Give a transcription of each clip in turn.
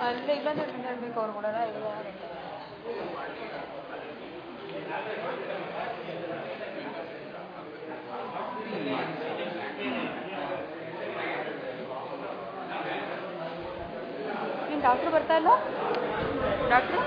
ಅಲ್ಲೇ ಇಲ್ಲೊಂದು ಹೇಳ್ಬೇಕು ಅವ್ರು ಕೂಡ ಇಲ್ಲ ನಿಮ್ಮ ಡಾಕ್ಟ್ರು ಬರ್ತಾ ಇಲ್ಲ ಡಾಕ್ಟ್ರು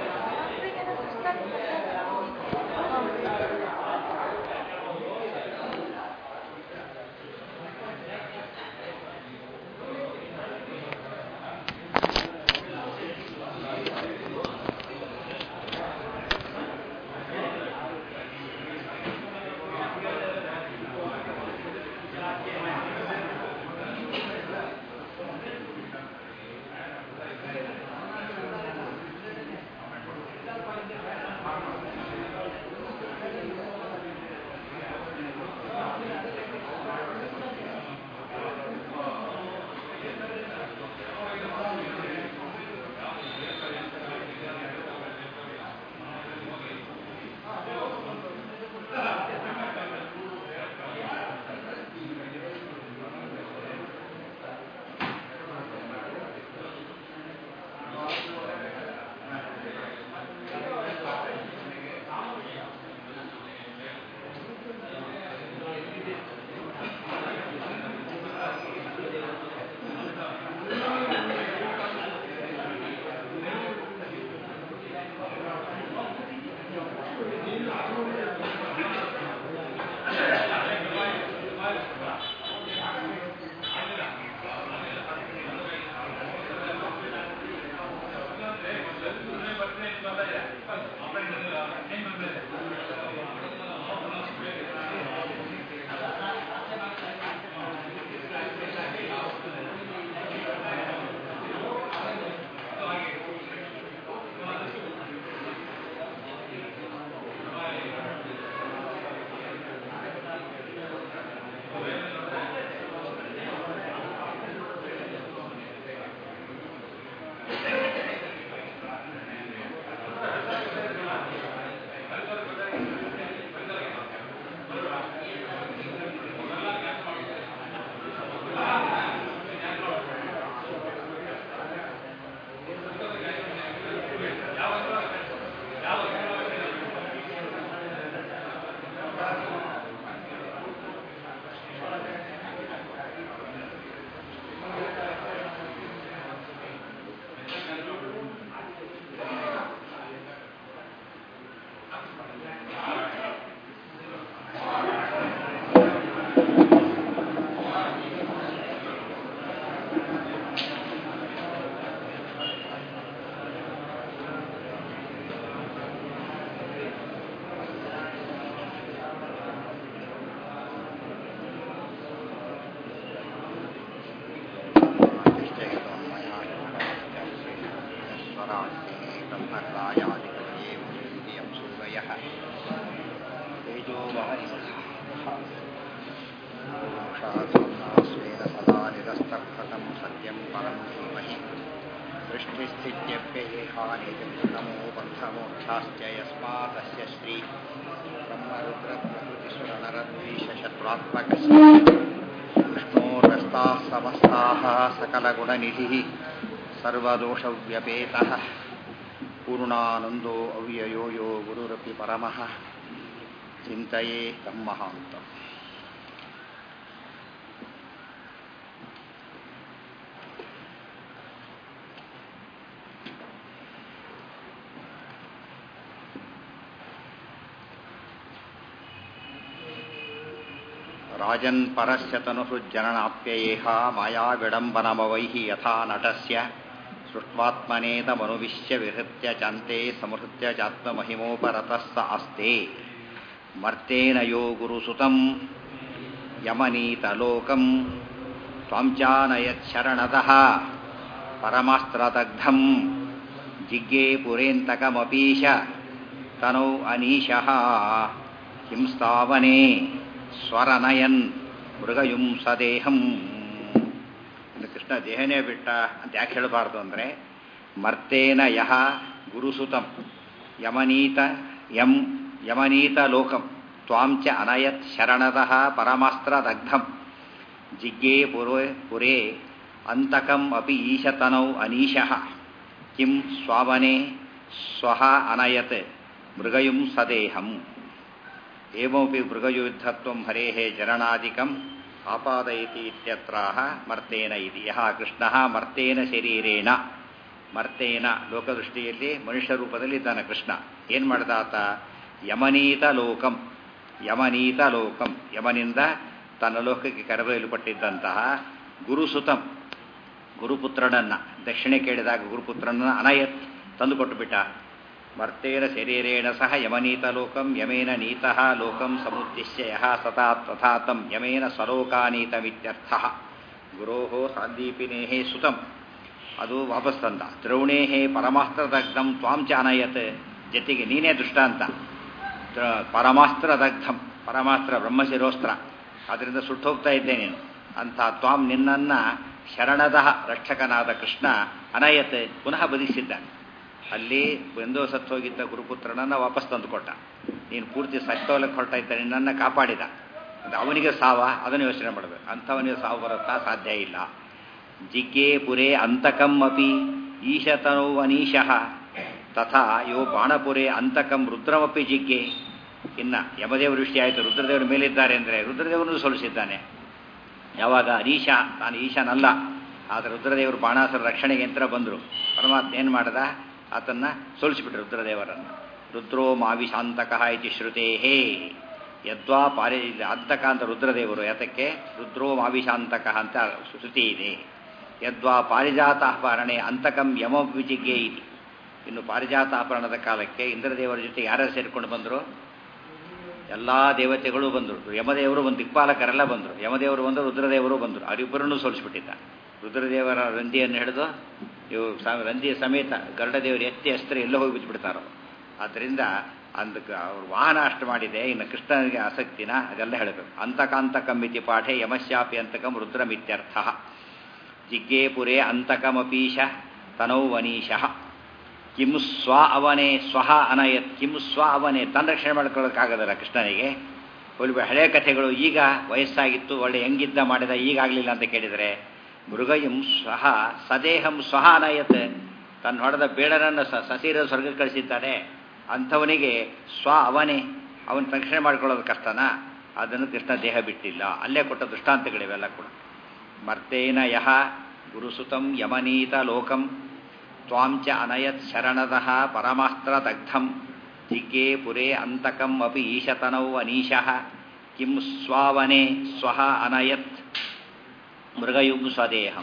स्वेन सदा निरस्तर्थतं सत्यं परं धीमहि सृष्टिस्थित्यप्ययेहानिजनमो बन्धमोक्षाश्च यस्मादस्य श्री ब्रह्मरुद्रप्रभृतिसुरनरद्वीषशत्रुरात्मकस्य विष्णोर्व्यस्ताः समस्ताः सकलगुणनिधिः सर्वदोषव्यपेतः पूर्णानन्दो अव्ययो यो गुरुरपि परमः चिन्तये तं महान्तम् ರಾಜನ್ ಪರಸ್ಯ ತನುಸೃಜ್ಜನನಾಪ್ಯಯೇಹ ಮಾಯಾ ವಿಡಂಬನಮವೈಃ ಯಥಾ ನಟಸ್ಯ ಸೃಷ್ಟ್ವಾತ್ಮನೇತಮನುವಿಶ್ಯ ವಿಹೃತ್ಯ ಚಾಂತೆ ಸಮೃತ್ಯ ಚಾತ್ಮಮಹಿಮೋಪರತಃ ಸ ಆಸ್ತೆ ಮರ್ತೇನ ಯೋ ಗುರುಸುತಂ ಯಮನೀತಲೋಕಂ ತ್ವಾಂಚಾನಯಚ್ಛರಣತಃ ಪರಮಾಸ್ತ್ರದಗ್ಧಂ ಜಿಗ್ಗೇ ಪುರೇಂತಕಮಪೀಶ ತನೌ ಅನೀಶಃ ಹಿಂಸ್ತಾವನೆ ಸ್ವರನಯನ್ ಮೃಗಯುಂ ಸದೇಹಂ ಇನ್ನು ಕೃಷ್ಣ ದೇಹನೇ ಬಿಟ್ಟ ಅಂತ ಯಾಕೆ ಹೇಳಬಾರ್ದು ಅಂದರೆ ಮರ್ತೇನ ಯಹ ಗುರುಸುತಂ ಯಮನೀತ ಯಂ ಯಮನೀತ ಲೋಕಂ ತ್ವಾಂಚ ಅನಯತ್ ಶರಣದಃ ಪರಮಾಸ್ತ್ರದಗ್ಧಂ ಜಿಗ್ಗೇ ಪುರೇ ಪುರೇ ಅಂತಕಂ ಅಪಿ ಈಶತನೌ ಅನೀಶಃ ಕಿಂ ಸ್ವಾವನೆ ಸ್ವಹ ಅನಯತ್ ಮೃಗಯುಂ ಸದೇಹಂ ಏಮಪಿ ಮೃಗಯುದ್ಧತ್ವಂ ಹರೇಃ ಜನನಾದಿಕಂ ಆಪಾದಯತಿ ಇತ್ಯತ್ರಾಹ ಮರ್ತೇನ ಇತಿ ಯಹ ಕೃಷ್ಣ ಮರ್ತೇನ ಶರೀರೇಣ ಮರ್ತೇನ ಲೋಕದೃಷ್ಟಿಯಲ್ಲಿ ಮನುಷ್ಯ ರೂಪದಲ್ಲಿ ಇದ್ದಾನೆ ಕೃಷ್ಣ ಏನು ಮಾಡ್ದ ಆತ ಯಮನೀತ ಲೋಕಂ ಯಮನೀತ ಲೋಕಂ ಯಮನಿಂದ ತನ್ನ ಲೋಕಕ್ಕೆ ಕರೆದೊಯ್ಯಲ್ಪಟ್ಟಿದ್ದಂತಹ ಗುರುಸುತಂ ಗುರುಪುತ್ರನನ್ನ ದಕ್ಷಿಣೆ ಕೇಳಿದಾಗ ಗುರುಪುತ್ರನನ್ನ ಅನಯತ್ ತಂದುಕೊಟ್ಟು ಬಿಟ್ಟ ಮರ್ತೇನ ಶರೀರೇಣ ಸಹ ಯಮನೀತ ಲೋಕಂ ಯಮೇನ ನೀತಃ ಲೋಕಂ ಸಮುದ್ದಿಶ್ಯ ಯಹ ಸತಾ ತಥಾ ತಂ ಯಮೇನ ಸ್ವಲೋಕಾನೀತಮಿತ್ಯರ್ಥ ಗುರೋಹೋ ಸಾಂದೀಪಿನೇಹೇ ಸುತಂ ಅದು ವಾಪಸ್ ತಂದ ದ್ರೌಣೇಹೇ ಪರಮಾಸ್ತ್ರದಗ್ಧಂ ತ್ವಾಂ ಚ ಅನಯತ್ ಜೊತೆಗೆ ನೀನೇ ದೃಷ್ಟಾಂತ ದ್ರ- ಪರಮಾಸ್ತ್ರದಗ್ಧಂ ಪರಮಾಸ್ತ್ರ ಬ್ರಹ್ಮಶಿರೋಸ್ತ್ರ ಅದರಿಂದ ಸುಟ್ಟೋಗ್ತಾ ಇದ್ದೆ ನೀನು ಅಂಥ ತ್ವಾಂ ನಿನ್ನನ್ನ ಶರಣದ ರಕ್ಷಕನಾದ ಕೃಷ್ಣ ಅನಯತ್ ಪುನಃ ಬದಿಸಿದ್ದಾನೆ ಅಲ್ಲಿ ಬೆಂದೋ ಸತ್ತೋಗಿದ್ದ ಗುರುಪುತ್ರನನ್ನ ವಾಪಸ್ ತಂದುಕೊಟ್ಟ ನೀನು ಪೂರ್ತಿ ಸತ್ತೋಲಕ್ಕೆ ಹೊರಟ ಇದ್ದ ನಿನ್ನನ್ನು ಕಾಪಾಡಿದ ಅದು ಅವನಿಗೆ ಸಾವ ಅದನ್ನು ಯೋಚನೆ ಮಾಡಬೇಕು ಅಂಥವನಿಗೆ ಸಾವು ಬರುತ್ತಾ ಸಾಧ್ಯ ಇಲ್ಲ ಜಿಗ್ಗೆ ಪುರೇ ಅಂತಕಂ ಅಪಿ ಈಶತನೋ ಅನೀಶಃ ತಥಾ ಯೋ ಬಾಣಪುರೇ ಅಂತಕಂ ರುದ್ರಮಪಿ ಜಿಗ್ಗೆ ಇನ್ನ ಯಮದೇವ ದೃಷ್ಟಿ ಆಯಿತು ರುದ್ರದೇವರ ಮೇಲಿದ್ದಾರೆ ಅಂದರೆ ರುದ್ರದೇವರನ್ನು ಸೋಲಿಸಿದ್ದಾನೆ ಯಾವಾಗ ಅನೀಶ ತಾನು ಈಶನಲ್ಲ ಆದರೆ ರುದ್ರದೇವರು ಬಾಣಾಸುರ ರಕ್ಷಣೆಗೆ ಯಂತ್ರ ಬಂದರು ಪರಮಾತ್ಮ ಏನು ಮಾಡ್ದ ಆತನ್ನ ಸೋಲಿಸಿಬಿಟ್ರು ರುದ್ರದೇವರನ್ನು ರುದ್ರೋ ಮಾವಿಶಾಂತಕಃ ಇತಿ ಶ್ರುತೇಹೇ ಯದ್ವಾ ಪಾರಿ ಅಂತಕ ಅಂತ ರುದ್ರದೇವರು ಯಾತಕ್ಕೆ ರುದ್ರೋ ಮಾವಿಶಾಂತಕಃ ಅಂತ ಶ್ರುತಿ ಇದೆ ಯದ್ವಾ ಪಾರಿಜಾತ ಅಪಹರಣೆ ಅಂತಕಂ ಯಮ ವಿಜಿಗೆ ಇತಿ ಇನ್ನು ಪಾರಿಜಾತ ಅಪಹರಣದ ಕಾಲಕ್ಕೆ ಇಂದ್ರದೇವರ ಜೊತೆ ಯಾರ್ಯಾರು ಸೇರಿಕೊಂಡು ಬಂದರು ಎಲ್ಲ ದೇವತೆಗಳು ಬಂದರು ಯಮದೇವರು ಒಂದು ದಿಕ್ಪಾಲಕರೆಲ್ಲ ಬಂದರು ಯಮದೇವರು ಬಂದರು ರುದ್ರದೇವರು ಬಂದರು ಅವರಿಬ್ಬರನ್ನು ಸೋಲಿಸಿಬಿಟ್ಟಿದ್ದ ರುದ್ರದೇವರ ರಂದಿಯನ್ನು ಹಿಡಿದು ಇವು ಸ- ರಂದಿಯ ಸಮೇತ ಗರುಡದೇವರು ಎತ್ತಿ ಅಸ್ತ್ರ ಎಲ್ಲೋ ಹೋಗಿ ಬಿದ್ದುಬಿಡ್ತಾರೋ ಆದ್ದರಿಂದ ಅಂದಕ್ಕೆ ಅವ್ರ ವಾಹನ ಅಷ್ಟು ಮಾಡಿದೆ ಇನ್ನು ಕೃಷ್ಣನಿಗೆ ಆಸಕ್ತಿನ ಅದೆಲ್ಲ ಹೇಳಬೇಕು ಅಂತಕಾಂತಕಮಿತಿ ಪಾಠೆ ಯಮಶ್ಯಾಪಿ ಅಂತಕಂ ರುದ್ರಮಿತ್ಯರ್ಥ ಜಿಗ್ಗೆ ಪುರೇ ಅಂತಕಮಪೀಶ ತನೌ ವನೀಶಃ ಕಿಂ ಸ್ವ ಅವನೇ ಸ್ವಹ ಅನಯತ್ ಕಿಂ ಸ್ವ ಅವನೇ ತನ್ನ ರಕ್ಷಣೆ ಮಾಡ್ಕೊಳ್ಳೋಕ್ಕಾಗೋದಲ್ಲ ಕೃಷ್ಣನಿಗೆ ಒಳ್ಳೆ ಹಳೆಯ ಕಥೆಗಳು ಈಗ ವಯಸ್ಸಾಗಿತ್ತು ಒಳ್ಳೆ ಹೆಂಗಿದ್ದ ಮಾಡಿದ ಈಗಾಗಲಿಲ್ಲ ಅಂತ ಕೇಳಿದರೆ ಮೃಗಯಂ ಸ್ವಹ ಸದೇಹಂ ಸ್ವಹ ಅನಯತ್ ತನ್ನ ಹೊಡೆದ ಬೇಡರನ್ನು ಸ ಸಸೀರ ಸ್ವರ್ಗ ಕಳಿಸಿದ್ದಾನೆ ಅಂಥವನಿಗೆ ಸ್ವ ಅವನೇ ಅವನ ರಕ್ಷಣೆ ಮಾಡ್ಕೊಳ್ಳೋದು ಕಷ್ಟನಾ ಅದನ್ನು ಕೃಷ್ಣ ದೇಹ ಬಿಟ್ಟಿಲ್ಲ ಅಲ್ಲೇ ಕೊಟ್ಟ ದೃಷ್ಟಾಂತಗಳಿವೆಲ್ಲ ಕೂಡ ಮರ್ತೇನ ಯಹ ಗುರುಸುತಂ ಯಮನೀತ ಲೋಕಂ ತ್ವಾಂಚ ಅನಯತ್ ಶರಣದಃ ಪರಮಾಸ್ತ್ರದಗ್ಧಂ ಜಿಗ್ಗೆ ಪುರೇ ಅಂತಕಂ ಅಪಿ ಈಶತನೌ ಅನೀಶಃ ಕಿಂ ಸ್ವಾವನೆ ಸ್ವಹ ಅನಯತ್ ಮೃಗಯುಗ್ ಸ್ವದೇಹಂ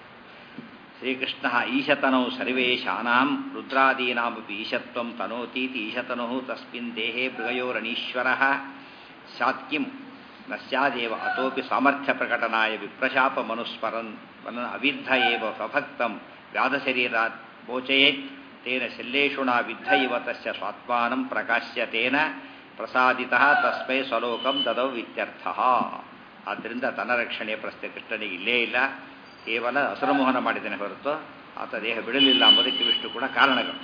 ಶ್ರೀಕೃಷ್ಣ ಈಶತನೌ ಸರ್ವೇಶಾನಾಂ ರುದ್ರಾದೀನಾಮಪಿ ಈಶತ್ವಂ ತನೋತೀತಿ ಈಶತನೋ ತಸ್ಮಿನ್ ದೇಹೇ ಮೃಗಯೋರಣೀಶ್ವರಃ ಸ್ಯಾತ್ ಕಿಂ ನ ಸ್ಯಾದೇವ ಅತೋಪಿ ಸಾಮರ್ಥ್ಯ ಪ್ರಕಟನಾಯ ವಿಪ್ರಶಾಪ ಮನುಸ್ಮರನ್ ಮನನ ಅವಿದ್ಧ ಏವ ಸ್ವಭಕ್ತಂ ವ್ಯಾಧಶರೀರಾತ್ ಮೋಚಯೇತ್ ತೇನ ಶಲ್ಲೇಷುಣಾ ವಿದ್ಧ ಇವ ತಸ್ಯ ಸ್ವಾತ್ಮಾನಂ ಪ್ರಕಾಶ್ಯತೇನ ಪ್ರಸಾದಿತಃ ತಸ್ಮೈ ಸ್ವಲೋಕಂ ದದೌ ಇತ್ಯರ್ಥಃ ಆದ್ದರಿಂದ ತನ್ನ ರಕ್ಷಣೆಯ ಪ್ರಶ್ನೆ ಕೃಷ್ಣನಿಗೆ ಇಲ್ಲೇ ಇಲ್ಲ ಕೇವಲ ಅಸುರಮೋಹನ ಮಾಡಿದ್ದೇನೆ ಹೊರತು ಆತ ದೇಹ ಬಿಡಲಿಲ್ಲ ಎಂಬುದಕ್ಕೆ ಇವಿಷ್ಟು ಕೂಡ ಕಾರಣಗಳು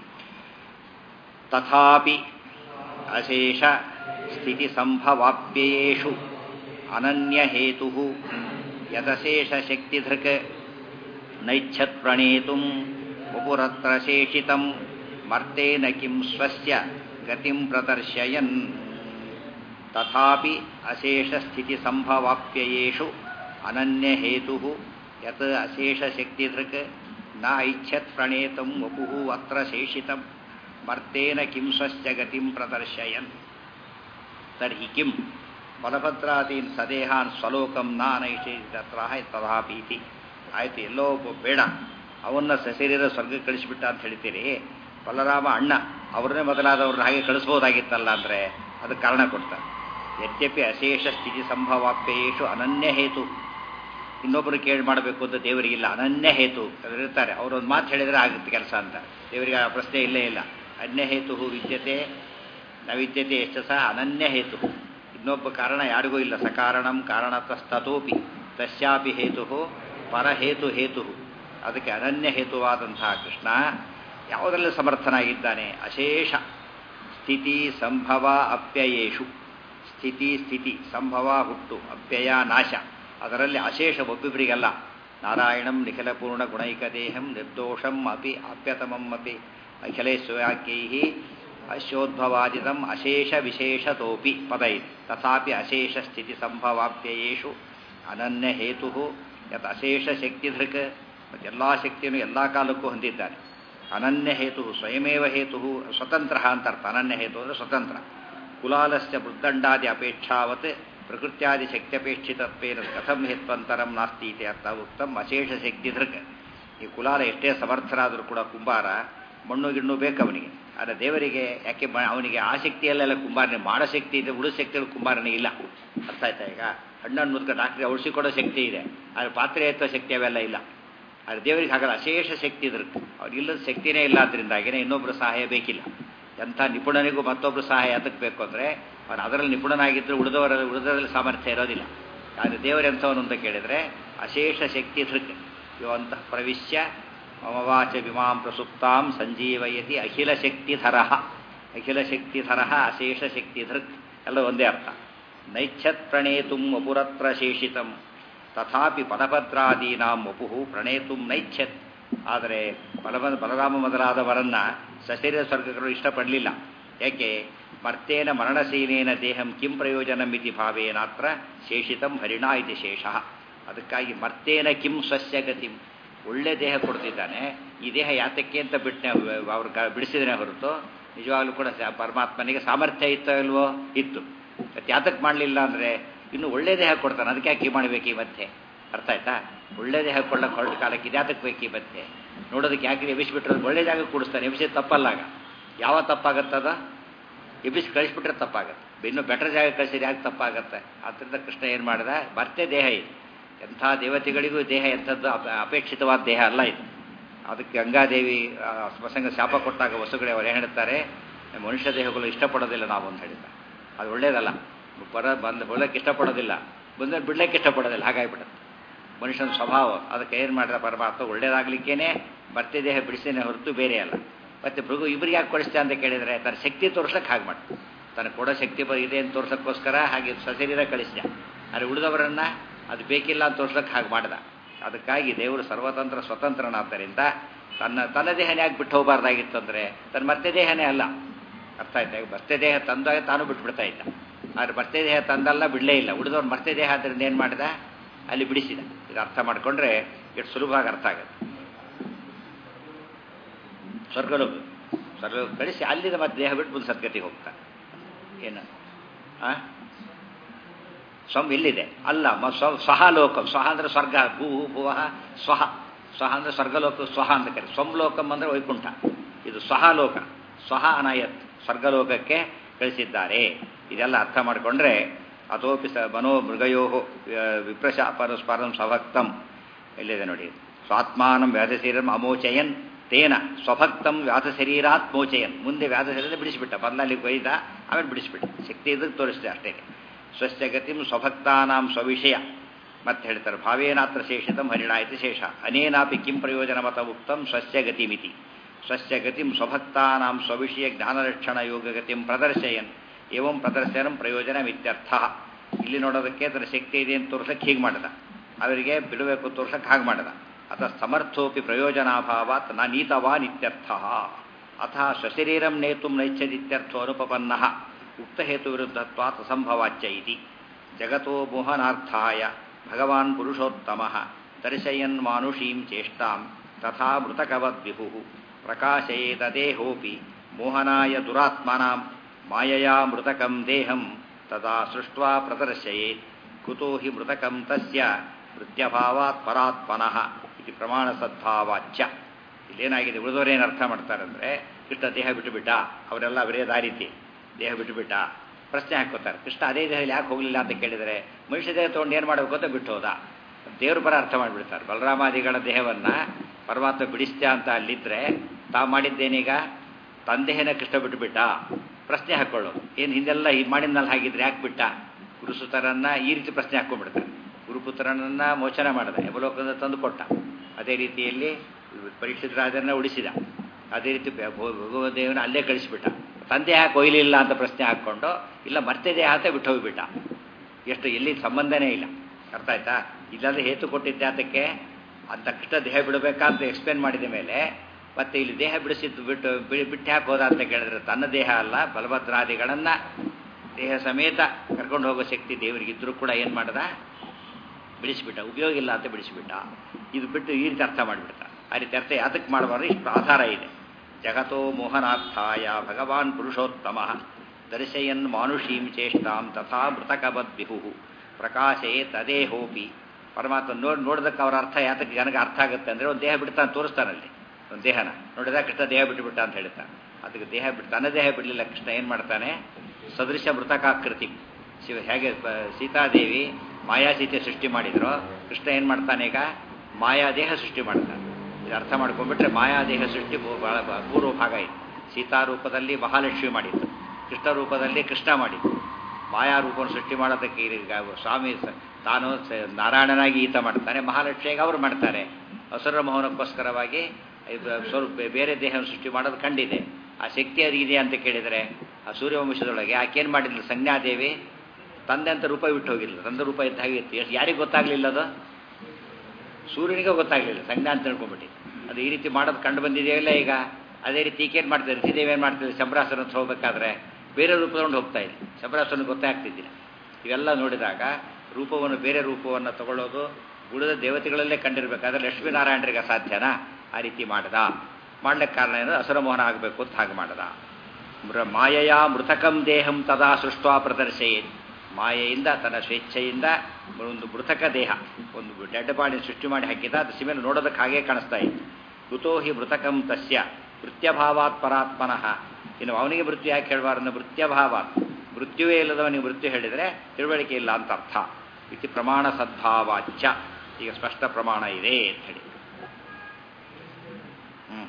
ತಥಾಪಿ ಅಶೇಷ ಸ್ಥಿತಿ ಸಂಭವಾಪ್ಯಯೇಷು ಅನನ್ಯ ಹೇತು ಯದಶೇಷ ಶಕ್ತಿಧೃಕ್ ನೈಚ್ಛತ್ ಪ್ರಣೇತುಂ ವಪುರತ್ರ ಶೇಷಿತಂ ಮರ್ತೇನ ಕಿಂ ಸ್ವಸ್ಯ ಗತಿಂ ಪ್ರದರ್ಶಯನ್ ತಥಾಪಿ ಅಶೇಷ ಸ್ಥಿತಿ ಸಂಭವಾಪ್ಯಯೇಷು ಅನನ್ಯ ಹೇತು ಯತ್ ಅಶೇಷ ಶಕ್ತಿಧೃಕ್ ನ ಐಚ್ಛತ್ ಪ್ರಣೇತಂ ವಪುಃ ಅತ್ರ ಶೇಷಿತಂ ಮರ್ತೇನ ಕಿಂ ಸ್ವಸ್ಯ ಗತಿಂ ಪ್ರದರ್ಶಯನ್ ತರ್ಹಿ ಕಿಂ ಬಲಭದ್ರಾದೀನ್ ಸದೇಹಾನ್ ಸ್ವಲೋಕಂ ನಾನೈಷೇತ್ರ ತಥಾಪೀತಿ ಆಯ್ತು ಎಲ್ಲೋ ಒಬ್ಬ ಬೇಡ ಅವನ್ನ ಸಶರೀರ ಸ್ವರ್ಗ ಕಳಿಸಿಬಿಟ್ಟ ಅಂತ ಹೇಳ್ತೀರಿ ಬಲರಾಮ ಅಣ್ಣ ಅವ್ರನ್ನೇ ಮೊದಲಾದವ್ರನ್ನ ಹಾಗೆ ಕಳಿಸ್ಬೋದಾಗಿತ್ತಲ್ಲ ಅಂದರೆ ಅದಕ್ಕೆ ಕಾರಣ ಕೊಡ್ತಾರೆ ಯದ್ಯಪಿ ಅಶೇಷ ಸ್ಥಿತಿ ಸಂಭವಾಪ್ಯೇಷು ಅನನ್ಯ ಹೇತು ಇನ್ನೊಬ್ಬರು ಕೇಳಿ ಮಾಡಬೇಕು ಅಂತ ದೇವರಿಗಿಲ್ಲ ಅನನ್ಯ ಹೇತು ಇರ್ತಾರೆ ಅವರೊಂದು ಮಾತು ಹೇಳಿದರೆ ಆಗುತ್ತೆ ಕೆಲಸ ಅಂತ ದೇವರಿಗೆ ಆ ಪ್ರಶ್ನೆ ಇಲ್ಲೇ ಇಲ್ಲ ಅನ್ಯ ಹೇತು ವಿದ್ಯತೆ ನ ವಿದ್ಯತೆ ಎಷ್ಟು ಸಹ ಅನನ್ಯ ಹೇತು ಇನ್ನೊಬ್ಬ ಕಾರಣ ಯಾರಿಗೂ ಇಲ್ಲ ಸಕಾರಣಂ ಕಾರಣತಸ್ತತೋಪಿ ತಸ್ಯಾಪಿ ಹೇತು ಪರಹೇತು ಹೇತು ಅದಕ್ಕೆ ಅನನ್ಯ ಹೇತುವಾದಂತಹ ಕೃಷ್ಣ ಯಾವುದರಲ್ಲಿ ಸಮರ್ಥನಾಗಿದ್ದಾನೆ ಅಶೇಷ ಸ್ಥಿತಿ ಸಂಭವ ಅಪ್ಯಯೇಷು ಸ್ಥಿತಿ ಸ್ಥಿತಿ ಸಂಭವ ಹುಟ್ಟು ಅಪ್ಯಯ ನಾಶ ಅದರಲ್ಲಿ ಅಶೇಷ ಒಬ್ಬೊಬ್ಬರಿಗಲ್ಲ ನಾರಾಯಣಂ ನಿಖಿಲಪೂರ್ಣ ಗುಣೈಕದೇಹಂ ನಿರ್ದೋಷಂ ಅಪಿ ಆಪ್ಯತಮಂ ಅಪಿ ಅಖಿಲೇಶ್ವಾಕ್ಯೈ ಅಶೋದ್ಭವಾದಿತಂ ಅಶೇಷ ವಿಶೇಷತೋಪಿ ಪದ ಇದೆ ತಥಾಪಿ ಅಶೇಷ ಸ್ಥಿತಿ ಸಂಭವಾಪ್ಯಯೇಷು ಅನನ್ಯ ಹೇತು ಯತ್ ಅಶೇಷ ಶಕ್ತಿಧೃಕ್ ಎಲ್ಲ ಶಕ್ತಿಯನ್ನು ಎಲ್ಲ ಕಾಲಕ್ಕೂ ಹೊಂದಿದ್ದಾನೆ ಅನನ್ಯ ಹೇತು ಸ್ವಯಮೇವ ಹೇತು ಸ್ವತಂತ್ರ ಅಂತ ಅರ್ಥ ಅನನ್ಯ ಹೇತು ಅಂದರೆ ಸ್ವತಂತ್ರ ಕುಲಾಲಸ್ಯ ಮೃದ್ದಂಡಾದಿ ಅಪೇಕ್ಷಾವತ್ ಪ್ರಕೃತ್ಯಾದಿ ಶಕ್ತ್ಯಪೇಕ್ಷಿತತ್ವೇನ ಕಥಂ ಹೇತ್ವಂತರಂ ನಾಸ್ತಿ ಇತಿ ಅರ್ಥ ಉತ್ತಮ ಅಶೇಷ ಶಕ್ತಿ ದೃಕ್ ಈ ಕುಲಾಲ ಎಷ್ಟೇ ಸಮರ್ಥರಾದರೂ ಕೂಡ ಕುಂಬಾರ ಮಣ್ಣು ಗಿಣ್ಣು ಬೇಕು ಅವನಿಗೆ ಆದರೆ ದೇವರಿಗೆ ಯಾಕೆ ಅವನಿಗೆ ಆ ಶಕ್ತಿಯಲ್ಲೆಲ್ಲ ಕುಂಬಾರನೆ ಮಾಡೋ ಶಕ್ತಿ ಇದೆ ಉಳಿದ ಶಕ್ತಿಗಳು ಕುಂಬಾರನಿಗೆ ಇಲ್ಲ ಅರ್ಥ ಆಯ್ತಾ ಈಗ ಹಣ್ಣನ್ನು ಮುದ್ಕ ಡಾಕ್ಟ್ರಿಗೆ ಔಷಧಿ ಕೊಡೋ ಶಕ್ತಿ ಇದೆ ಆದರೆ ಪಾತ್ರೆ ಎತ್ತೋ ಶಕ್ತಿ ಅವೆಲ್ಲ ಇಲ್ಲ ಆದರೆ ದೇವರಿಗೆ ಹಾಗಲ್ಲ ಅಶೇಷ ಶಕ್ತಿ ಇದ್ರಕ್ಕೆ ಅವ್ರಿಗಿಲ್ಲದ ಶಕ್ತಿನೇ ಇಲ್ಲ ಆದ್ದರಿಂದಾಗಿನೇ ಇನ್ನೊಬ್ಬರು ಸಹಾಯ ಬೇಕಿಲ್ಲ ಎಂಥ ನಿಪುಣನಿಗೂ ಮತ್ತೊಬ್ಬರು ಸಹಾಯ ಯಾತಕ್ಕೆ ಬೇಕು ಅಂದರೆ ಅವನು ಅದರಲ್ಲಿ ನಿಪುಣನಾಗಿದ್ದರೆ ಉಳಿದವರ ಉಳಿದರಲ್ಲಿ ಸಾಮರ್ಥ್ಯ ಇರೋದಿಲ್ಲ ಆದರೆ ದೇವರೆಂಥವನು ಅಂತ ಕೇಳಿದರೆ ಅಶೇಷ ಶಕ್ತಿ ಧೃಕ್ ಇವಂತ ಪ್ರವಿಶ್ಯ ಮಮವಾಚ ವಿಮಾಂ ಪ್ರಸುಪ್ತಾಂ ಸಂಜೀವಯತಿ ಅಖಿಲ ಶಕ್ತಿಧರ ಅಖಿಲ ಶಕ್ತಿಧರ ಅಶೇಷ ಶಕ್ತಿಧೃಕ್ ಎಲ್ಲ ಒಂದೇ ಅರ್ಥ ನೈಚ್ಛತ್ ಪ್ರಣೇತುಂ ವಪುರತ್ರ ಶೇಷಿತಂ ತಥಾಪಿ ಪದಪತ್ರಾದೀನಾಂ ವಪು ಪ್ರಣೇತುಂ ನೈಚ್ಛತ್ ಆದರೆ ಬಲವ ಬಲರಾಮ ಮೊದಲಾದವರನ್ನ ಸಶರೀರ ಸ್ವರ್ಗಗಳು ಇಷ್ಟಪಡಲಿಲ್ಲ ಯಾಕೆ ಮರ್ತೇನ ಮರಣಶೀಲೇನ ದೇಹಂ ಕಿಂ ಪ್ರಯೋಜನಮಿತಿ ಭಾವೇನಾತ್ರ ಶೇಷಿತಂ ಹರಿಣಾ ಇತಿ ಶೇಷ ಅದಕ್ಕಾಗಿ ಮರ್ತೇನ ಕಿಂ ಸ್ವಸ್ಯ ಗತಿಂ ಒಳ್ಳೆ ದೇಹ ಕೊಡ್ತಿದ್ದಾನೆ ಈ ದೇಹ ಯಾತಕ್ಕೆ ಅಂತ ಬಿಟ್ಟನೆ ಅವ್ರು ಬಿಡಿಸಿದ್ರೆ ಹೊರತು ನಿಜವಾಗ್ಲೂ ಕೂಡ ಪರಮಾತ್ಮನಿಗೆ ಸಾಮರ್ಥ್ಯ ಇತ್ತೋ ಇಲ್ವೋ ಇತ್ತು ಮತ್ತೆ ಯಾತಕ್ಕೆ ಮಾಡಲಿಲ್ಲ ಅಂದರೆ ಇನ್ನು ಒಳ್ಳೆ ದೇಹ ಕೊಡ್ತಾನೆ ಅದಕ್ಕೆ ಯಾಕೆ ಮಾಡಬೇಕು ಈ ಮಧ್ಯೆ ಅರ್ಥ ಆಯ್ತಾ ಒಳ್ಳೆ ದೇಹ ಕೊಳ್ಳಕ್ಕೆ ಹೊರಟ ಕಾಲಕ್ಕೆ ಇದ್ಯಾತಕ್ಕೆ ಬೇಕು ಈ ಮಧ್ಯೆ ನೋಡೋದಕ್ಕೆ ಯಾಕೆ ಎಬಿಸ್ಬಿಟ್ರೆ ಒಳ್ಳೆ ಜಾಗ ಕೂಡಿಸ್ತಾನೆ ಎಬಿಸಿ ತಪ್ಪಲ್ಲಾಗ ಯಾವ ತಪ್ಪಾಗತ್ತದ ಎಬಿಸಿ ಕಳಿಸ್ಬಿಟ್ರೆ ತಪ್ಪಾಗತ್ತೆ ಇನ್ನು ಬೆಟರ್ ಜಾಗ ಕಳಿಸಿದ್ರೆ ಯಾಕೆ ತಪ್ಪಾಗತ್ತೆ ಆದ್ದರಿಂದ ಕೃಷ್ಣ ಏನು ಮಾಡಿದ ಮತ್ತೆ ದೇಹ ಇದು ಎಂಥ ದೇವತೆಗಳಿಗೂ ದೇಹ ಎಂಥದ್ದು ಅಪೇಕ್ಷಿತವಾದ ದೇಹ ಅಲ್ಲ ಇದು ಅದಕ್ಕೆ ಗಂಗಾದೇವಿ ಪ್ರಸಂಗ ಶಾಪ ಕೊಟ್ಟಾಗ ವಸುಗಳೇ ಅವರು ಏನು ಹೇಳ್ತಾರೆ ಮನುಷ್ಯ ದೇಹಗಳು ಇಷ್ಟಪಡೋದಿಲ್ಲ ನಾವು ಅಂತ ಹೇಳಿದ್ದಾರೆ ಅದು ಒಳ್ಳೇದಲ್ಲ ಬರ ಬಂದು ಬರೋಕ್ಕೆ ಇಷ್ಟಪಡೋದಿಲ್ಲ ಬಂದರೆ ಬಿಡ್ಲಿಕ್ಕೆ ಇಷ್ಟಪಡೋದಿಲ್ಲ ಹಾಗಾಗಿಬಿಡುತ್ತೆ ಮನುಷ್ಯನ ಸ್ವಭಾವ ಅದಕ್ಕೆ ಏನು ಮಾಡಿದ ಪರಮಾತ್ಮ ಒಳ್ಳೇದಾಗಲಿಕ್ಕೇನೆ ಮತ್ತೆ ದೇಹ ಬಿಡಿಸ್ತೇನೆ ಹೊರತು ಬೇರೆ ಅಲ್ಲ ಮತ್ತು ಭೃಗು ಇಬ್ಬರಿಗೆ ಯಾಕೆ ಕೊಡಿಸ್ತಾ ಅಂತ ಕೇಳಿದರೆ ತನ್ನ ಶಕ್ತಿ ತೋರಿಸ್ಲಿಕ್ಕೆ ಹಾಗೆ ಮಾಡಿ ತನಗೆ ಕೊಡೋ ಶಕ್ತಿ ಇದೆ ಅಂತ ತೋರ್ಸೋಕ್ಕೋಸ್ಕರ ಹಾಗೆ ಸಶರೀರ ಕಳಿಸ್ದ ಆದರೆ ಉಳಿದವರನ್ನು ಅದು ಬೇಕಿಲ್ಲ ಅಂತ ತೋರ್ಸೋಕ್ಕೆ ಹಾಗೆ ಮಾಡ್ದ ಅದಕ್ಕಾಗಿ ದೇವರು ಸರ್ವತಂತ್ರ ಸ್ವತಂತ್ರನಾದ್ದರಿಂದ ತನ್ನ ತನ್ನ ದೇಹನೇ ಯಾಕೆ ಬಿಟ್ಟು ಹೋಗಬಾರ್ದಾಗಿತ್ತು ಅಂದರೆ ತನ್ನ ಮತ್ತೆ ದೇಹನೇ ಅಲ್ಲ ಅರ್ಥ ಆಯ್ತಾ ಮತ್ತೆ ದೇಹ ತಂದಾಗ ತಾನು ಬಿಟ್ಬಿಡ್ತಾ ಇದ್ದ ಆದರೆ ಮತ್ತೆ ದೇಹ ತಂದಲ್ಲ ಬಿಡಲೇ ಇಲ್ಲ ಉಳಿದವ್ರು ಮತ್ತೆ ದೇಹ ಆದ್ದರಿಂದ ಏನು ಮಾಡಿದ ಅಲ್ಲಿ ಬಿಡಿಸಿದ ಇದು ಅರ್ಥ ಮಾಡಿಕೊಂಡ್ರೆ ಎಷ್ಟು ಸುಲಭವಾಗಿ ಅರ್ಥ ಆಗುತ್ತೆ ಸ್ವರ್ಗಲೋಕ ಸ್ವರ್ಗಲೋಕ ಕಳಿಸಿ ಅಲ್ಲಿಂದ ಮತ್ತೆ ದೇಹ ಬಿಟ್ಟು ಮುಂದೆ ಸದ್ಗತಿಗೆ ಹೋಗ್ತಾರೆ ಏನು ಆ ಸ್ವಂ ಇಲ್ಲಿದೆ ಅಲ್ಲ ಮ ಸ್ವ ಸ್ವಹ ಲೋಕಂ ಸ್ವಹ ಅಂದರೆ ಸ್ವರ್ಗ ಭೂ ಭುವಃ ಸ್ವಹ ಸ್ವಹ ಅಂದರೆ ಸ್ವರ್ಗಲೋಕ ಸ್ವಹ ಅಂತ ಕರೆ ಸ್ವಂ ಅಂದರೆ ವೈಕುಂಠ ಇದು ಸ್ವಹ ಲೋಕ ಸ್ವಹ ಅನಾಯತ್ ಸ್ವರ್ಗಲೋಕಕ್ಕೆ ಕಳಿಸಿದ್ದಾರೆ ಇದೆಲ್ಲ ಅರ್ಥ ಮಾಡಿಕೊಂಡ್ರೆ ಅಥೋಪಿ ಸ ಮನೋ ಮೃಗಯೋ ವಿಪ್ರಶ ಪರಸ್ಪರಂ ಸ್ವಭಕ್ತಂ ಎಲ್ಲಿದೆ ನೋಡಿ ಸ್ವಾತ್ಮಾನಂ ವ್ಯಾಧಶರೀರಂ ಅಮೋಚಯನ್ ತೇನ ಸ್ವಭಕ್ತಂ ವ್ಯಾಧ ಶರೀರಾತ್ ಮೋಚಯನ್ ಮುಂದೆ ವ್ಯಾಧ ಶರೀರ ಬಿಡಿಸಿಬಿಟ್ಟ ಬದಲಲ್ಲಿ ಕೊಯ್ದ ಆಮೇಲೆ ಬಿಡಿಸಿಬಿಟ್ಟ ಶಕ್ತಿ ಇದಕ್ಕೆ ತೋರಿಸಿದೆ ಅಷ್ಟೇ ಸ್ವಸ್ಯ ಗತಿಂ ಸ್ವಭಕ್ತಾನಾಂ ಸ್ವವಿಷಯ ಮತ್ತೆ ಹೇಳ್ತಾರೆ ಭಾವೇನಾತ್ರ ಶೇಷಿತಂ ಹರಿಣಾಯತಿ ಶೇಷ ಅನೇನಾಪಿ ಕಿಂ ಪ್ರಯೋಜನಮತ ಉಕ್ತಂ ಸ್ವಸ್ಯ ಗತಿಮಿತಿ ಸ್ವಸ್ಯ ಗತಿಂ ಸ್ವಭಕ್ತಾನಾಂ ಸ್ವವಿಷಯ ಜ್ಞಾನರಕ್ಷಣ ಯೋಗಗತಿಂ ಪ್ರದರ್ಶಯನ್ ಏವಂ ಪ್ರದರ್ಶನಂ ಪ್ರಯೋಜನಮಿತ್ಯರ್ಥ ಇಲ್ಲಿ ನೋಡೋದಕ್ಕೆ ಅದರ ಶಕ್ತಿ ಇದೆ ಅಂತ ತೋರ್ಸಕ್ಕೆ ಹೀಗೆ ಮಾಡಿದ ಅವರಿಗೆ ಬಿಡಬೇಕು ತೋರ್ಸಕ್ಕೆ ಹಾಗೆ ಮಾಡಿದ ಅಥ ಸಮರ್ಥೋಪಿ ಪ್ರಯೋಜನಾಭಾವಾತ್ ನ ನೀತವಾನ್ ಇತ್ಯರ್ಥ ಅಥ ಸ್ವಶರೀರಂ ನೇತುಂ ನೈಚ್ಛದಿತ್ಯರ್ಥೋ ಅನುಪಪನ್ನ ಉಕ್ತಹೇತು ವಿರುದ್ಧತ್ವಾತ್ ಅಸಂಭವಾಚ್ಯ ಇತಿ ಜಗತೋ ಮೋಹನಾರ್ಥಾಯ ಭಗವಾನ್ ಪುರುಷೋತ್ತಮ ದರ್ಶಯನ್ ಮಾನುಷೀಂ ಚೇಷ್ಟಾಂ ತಥಾ ಮೃತಕವದ್ವಿಭು ಪ್ರಕಾಶಯೇತದೇಹೋಪಿ ಮೋಹನಾಯ ದುರಾತ್ಮನಾಂ ಮಾಯಯಾ ಮೃತಕಂ ದೇಹಂ ತದಾ ಸೃಷ್ಟ್ವಾ ಪ್ರದರ್ಶಯೇತ್ ಕುತೋ ಹಿ ಮೃತಕಂ ತಸ್ಯ ಮೃತ್ಯಭಾವಾತ್ ಪರಾತ್ಮನಃ ಇದು ಪ್ರಮಾಣ ಸದ್ಭಾವಾಚ್ಯ ಇಲ್ಲೇನಾಗಿದೆ ಉಳಿದವರೇನು ಅರ್ಥ ಮಾಡ್ತಾರೆ ಅಂದರೆ ಕೃಷ್ಣ ದೇಹ ಬಿಟ್ಟುಬಿಟ್ಟ ಅವರೆಲ್ಲ ಅವರೇ ದಾರಿತಿ ದೇಹ ಬಿಟ್ಟುಬಿಟ್ಟ ಪ್ರಶ್ನೆ ಹಾಕೋತಾರೆ ಕೃಷ್ಣ ಅದೇ ದೇಹದಲ್ಲಿ ಯಾಕೆ ಹೋಗಲಿಲ್ಲ ಅಂತ ಕೇಳಿದರೆ ಮನುಷ್ಯ ದೇಹ ತೊಗೊಂಡು ಏನು ಮಾಡಬೇಕು ಅಂತ ಬಿಟ್ಟು ಹೋದ ದೇವ್ರ ಪರ ಅರ್ಥ ಮಾಡಿಬಿಡ್ತಾರೆ ಬಲರಾಮಾದಿಗಳ ದೇಹವನ್ನು ಪರಮಾತ್ಮ ಬಿಡಿಸ್ತ ಅಂತ ಅಲ್ಲಿದ್ದರೆ ತಾವು ಮಾಡಿದ್ದೇನೀಗ ತಂದೆಯನ್ನ ಕೃಷ್ಣ ಬಿಟ್ಟುಬಿಟ್ಟ ಪ್ರಶ್ನೆ ಹಾಕ್ಕೊಳ್ಳೋದು ಏನು ಹಿಂದೆಲ್ಲ ಇದು ಮಾಡಿದ್ನಲ್ಲಿ ಹಾಗಿದ್ರೆ ಯಾಕೆ ಬಿಟ್ಟ ಗುರುಸುತರನ್ನ ಈ ರೀತಿ ಪ್ರಶ್ನೆ ಹಾಕ್ಕೊಂಡ್ಬಿಡ್ತಾರೆ ಗುರುಪುತ್ರನನ್ನ ಮೋಚನ ಮಾಡಿದ ಯಮಲೋಕದಿಂದ ತಂದು ಕೊಟ್ಟ ಅದೇ ರೀತಿಯಲ್ಲಿ ಪರೀಕ್ಷಿತ ರಾಜರನ್ನ ಉಳಿಸಿದ ಅದೇ ರೀತಿ ಭಗವದೇವನ ಅಲ್ಲೇ ಕಳಿಸಿಬಿಟ್ಟ ತಂದೆ ಯಾಕೆ ಒಯ್ಲಿಲ್ಲ ಅಂತ ಪ್ರಶ್ನೆ ಹಾಕ್ಕೊಂಡು ಇಲ್ಲ ಮತ್ತೆ ದೇಹ ಅಂತ ಬಿಟ್ಟು ಹೋಗ್ಬಿಟ್ಟ ಎಷ್ಟು ಎಲ್ಲಿ ಸಂಬಂಧನೇ ಇಲ್ಲ ಅರ್ಥ ಆಯ್ತಾ ಇಲ್ಲಾಂದ್ರೆ ಹೇತು ಕೊಟ್ಟಿದ್ದೆ ಅದಕ್ಕೆ ಅಂತ ಕೃಷ್ಣ ದೇಹ ಬಿಡಬೇಕಂತ ಎಕ್ಸ್ಪ್ಲೇನ್ ಮಾಡಿದ ಮೇಲೆ ಮತ್ತೆ ಇಲ್ಲಿ ದೇಹ ಬಿಡಿಸಿದ್ದು ಬಿಟ್ಟು ಬಿ- ಬಿಟ್ಟು ಯಾಕೆ ಹೋದ ಅಂತ ಕೇಳಿದ್ರೆ ತನ್ನ ದೇಹ ಅಲ್ಲ ಬಲಭದ್ರಾದಿಗಳನ್ನು ದೇಹ ಸಮೇತ ಕರ್ಕೊಂಡು ಹೋಗೋ ಶಕ್ತಿ ದೇವರಿಗಿದ್ರೂ ಕೂಡ ಏನು ಮಾಡ್ದ ಬಿಡಿಸಿಬಿಟ್ಟ ಉಪಯೋಗ ಇಲ್ಲ ಅಂತ ಬಿಡಿಸಿಬಿಟ್ಟ ಇದು ಬಿಟ್ಟು ಈ ರೀತಿ ಅರ್ಥ ಮಾಡಿಬಿಡ್ತ ಆ ರೀತಿ ಅರ್ಥ ಯಾತಕ್ಕೆ ಮಾಡಬಾರ್ದು ಇಷ್ಟು ಆಧಾರ ಇದೆ ಜಗತೋ ಮೋಹನಾರ್ಥಾಯ ಭಗವಾನ್ ಪುರುಷೋತ್ತಮ ದರ್ಶಯನ್ ಮಾನುಷೀಂ ಚೇಷ್ಟಾಂ ತಥಾ ಮೃತಕಬದ್ವಿಹು ಪ್ರಕಾಶೇ ತದೇಹೋಪಿ ಪರಮಾತ್ಮ ನೋಡಿ ನೋಡಿದಕ್ಕೆ ಅವ್ರ ಅರ್ಥ ಯಾತಕ್ಕೆ ಜನಗೆ ಅರ್ಥ ಆಗುತ್ತೆ ಅಂದರೆ ಒಂದು ದೇಹ ಬಿಡ್ತಾನೆ ತೋರಿಸ್ತಾನಲ್ಲಿ ಒಂದು ದೇಹನ ನೋಡಿದಾಗ ಕೃಷ್ಣ ದೇಹ ಬಿಟ್ಟುಬಿಟ್ಟ ಅಂತ ಹೇಳ್ತಾನೆ ಅದಕ್ಕೆ ದೇಹ ಬಿಟ್ಟು ತನ್ನ ದೇಹ ಬಿಡಲಿಲ್ಲ ಕೃಷ್ಣ ಏನು ಮಾಡ್ತಾನೆ ಸದೃಶ ಮೃತಕಾಕೃತಿ ಶಿವ ಹೇಗೆ ಬ- ಸೀತಾದೇವಿ ಮಾಯಾಸೀತೆ ಸೃಷ್ಟಿ ಮಾಡಿದ್ರು ಕೃಷ್ಣ ಏನು ಮಾಡ್ತಾನೆ ಈಗ ಮಾಯಾದೇಹ ಸೃಷ್ಟಿ ಮಾಡ್ತಾನೆ ಇದು ಅರ್ಥ ಮಾಡ್ಕೊಂಡ್ಬಿಟ್ರೆ ಮಾಯಾದೇಹ ಸೃಷ್ಟಿ ಪೂ- ಬಹಳ ಬ- ಪೂರ್ವ ಭಾಗ ಇದೆ ಸೀತಾ ರೂಪದಲ್ಲಿ ಮಹಾಲಕ್ಷ್ಮಿ ಮಾಡಿದ್ದು ಕೃಷ್ಣ ರೂಪದಲ್ಲಿ ಕೃಷ್ಣ ಮಾಡಿದ್ದು ಮಾಯಾ ರೂಪವನ್ನು ಸೃಷ್ಟಿ ಮಾಡೋದಕ್ಕೆ ಈಗ ಸ್ವಾಮಿ ಸ- ತಾನು ಸ- ನಾರಾಯಣನಾಗಿ ಈತ ಮಾಡ್ತಾನೆ ಮಹಾಲಕ್ಷ್ಮಿಯಾಗಿ ಅವರು ಮಾಡ್ತಾರೆ ಹಸುರ ಮೋಹನಕ್ಕೋಸ್ಕರವಾಗಿ ಇದು ಸ್ವಲ್ಪ ಬೇರೆ ದೇಹವನ್ನು ಸೃಷ್ಟಿ ಮಾಡೋದು ಕಂಡಿದೆ ಆ ಶಕ್ತಿ ಅದಿದೆ ಅಂತ ಕೇಳಿದರೆ ಆ ಸೂರ್ಯವಂಶದೊಳಗೆ ಆಕೇನು ಮಾಡಿದ್ಲು ಸಂಜ್ಞಾದೇವಿ ತಂದೆ ಅಂತ ರೂಪ ಬಿಟ್ಟು ಹೋಗಿಲ್ಲ ತಂದೆ ರೂಪ ಇದ್ದ ಹಾಗೆ ಇತ್ತು ಎಷ್ಟು ಯಾರಿಗೆ ಗೊತ್ತಾಗ್ಲಿಲ್ಲ ಅದು ಸೂರ್ಯನಿಗೆ ಗೊತ್ತಾಗಲಿಲ್ಲ ಸಂಜ್ಞಾ ಅಂತ ತಿಳ್ಕೊಂಬಿಟ್ಟು ಅದು ಈ ರೀತಿ ಮಾಡೋದು ಕಂಡು ಬಂದಿದೆಯಲ್ಲ ಈಗ ಅದೇ ರೀತಿ ಈಗೇನು ಮಾಡ್ತಾರೆ ಋಷಿದೇವಿ ಏನು ಮಾಡ್ತಿದ್ರು ಶಂಭರಾಸನ ಹತ್ರ ಹೋಗ್ಬೇಕಾದ್ರೆ ಬೇರೆ ರೂಪದೊಂಡು ಹೋಗ್ತಾ ಇದೆ ಶಂಭರಾಸನ ಗೊತ್ತೇ ಆಗ್ತಿದ್ದಿಲ್ಲ ಇವೆಲ್ಲ ನೋಡಿದಾಗ ರೂಪವನ್ನು ಬೇರೆ ರೂಪವನ್ನು ತಗೊಳ್ಳೋದು ಉಳಿದ ದೇವತೆಗಳಲ್ಲೇ ಕಂಡಿರಬೇಕಾದ್ರೆ ಲಕ್ಷ್ಮೀನಾರಾಯಣರಿಗೆ ಅಸಾಧ್ಯನಾ ಆ ರೀತಿ ಮಾಡದ ಮಾಡ್ಲಿಕ್ಕೆ ಕಾರಣ ಏನು ಅಸುರ ಮೋಹನ ಆಗಬೇಕು ಅಂತ ಹಾಗೆ ಮಾಡದ ಮೃ ಮಾಯೆಯ ಮೃತಕಂ ದೇಹಂ ತದಾ ಸೃಷ್ಟ್ವಾ ಪ್ರದರ್ಶಯೇ ಮಾಯೆಯಿಂದ ತನ್ನ ಸ್ವೇಚ್ಛೆಯಿಂದ ಒಂದು ಮೃತಕ ದೇಹ ಒಂದು ಡೆಡ್ ಬಾಡಿ ಸೃಷ್ಟಿ ಮಾಡಿ ಹಾಕಿದ ಅದು ಸಿಮೇಲೆ ನೋಡೋದಕ್ಕೆ ಹಾಗೆ ಕಾಣಿಸ್ತಾ ಇತ್ತು ಕುತೋ ಹಿ ಮೃತಕಂ ತಸ್ಯ ವೃತ್ಯಭಾವಾತ್ ಪರಾತ್ಮನಃ ಇನ್ನು ಅವನಿಗೆ ಮೃತ್ಯು ಯಾಕೆ ಹೇಳಬಾರ್ದು ವೃತ್ಯಭಾವಾತ್ ಮೃತ್ಯುವೇ ಇಲ್ಲದವನಿಗೆ ಮೃತ್ಯು ಹೇಳಿದರೆ ತಿಳುವಳಿಕೆ ಇಲ್ಲ ಅಂತ ಅರ್ಥ ಇತಿ ಪ್ರಮಾಣ ಸದ್ಭಾವಾಚ್ಯ ಈಗ ಸ್ಪಷ್ಟ ಪ್ರಮಾಣ ಇದೆ ಅಂತ ಹೇಳಿ ಹ್ಮ್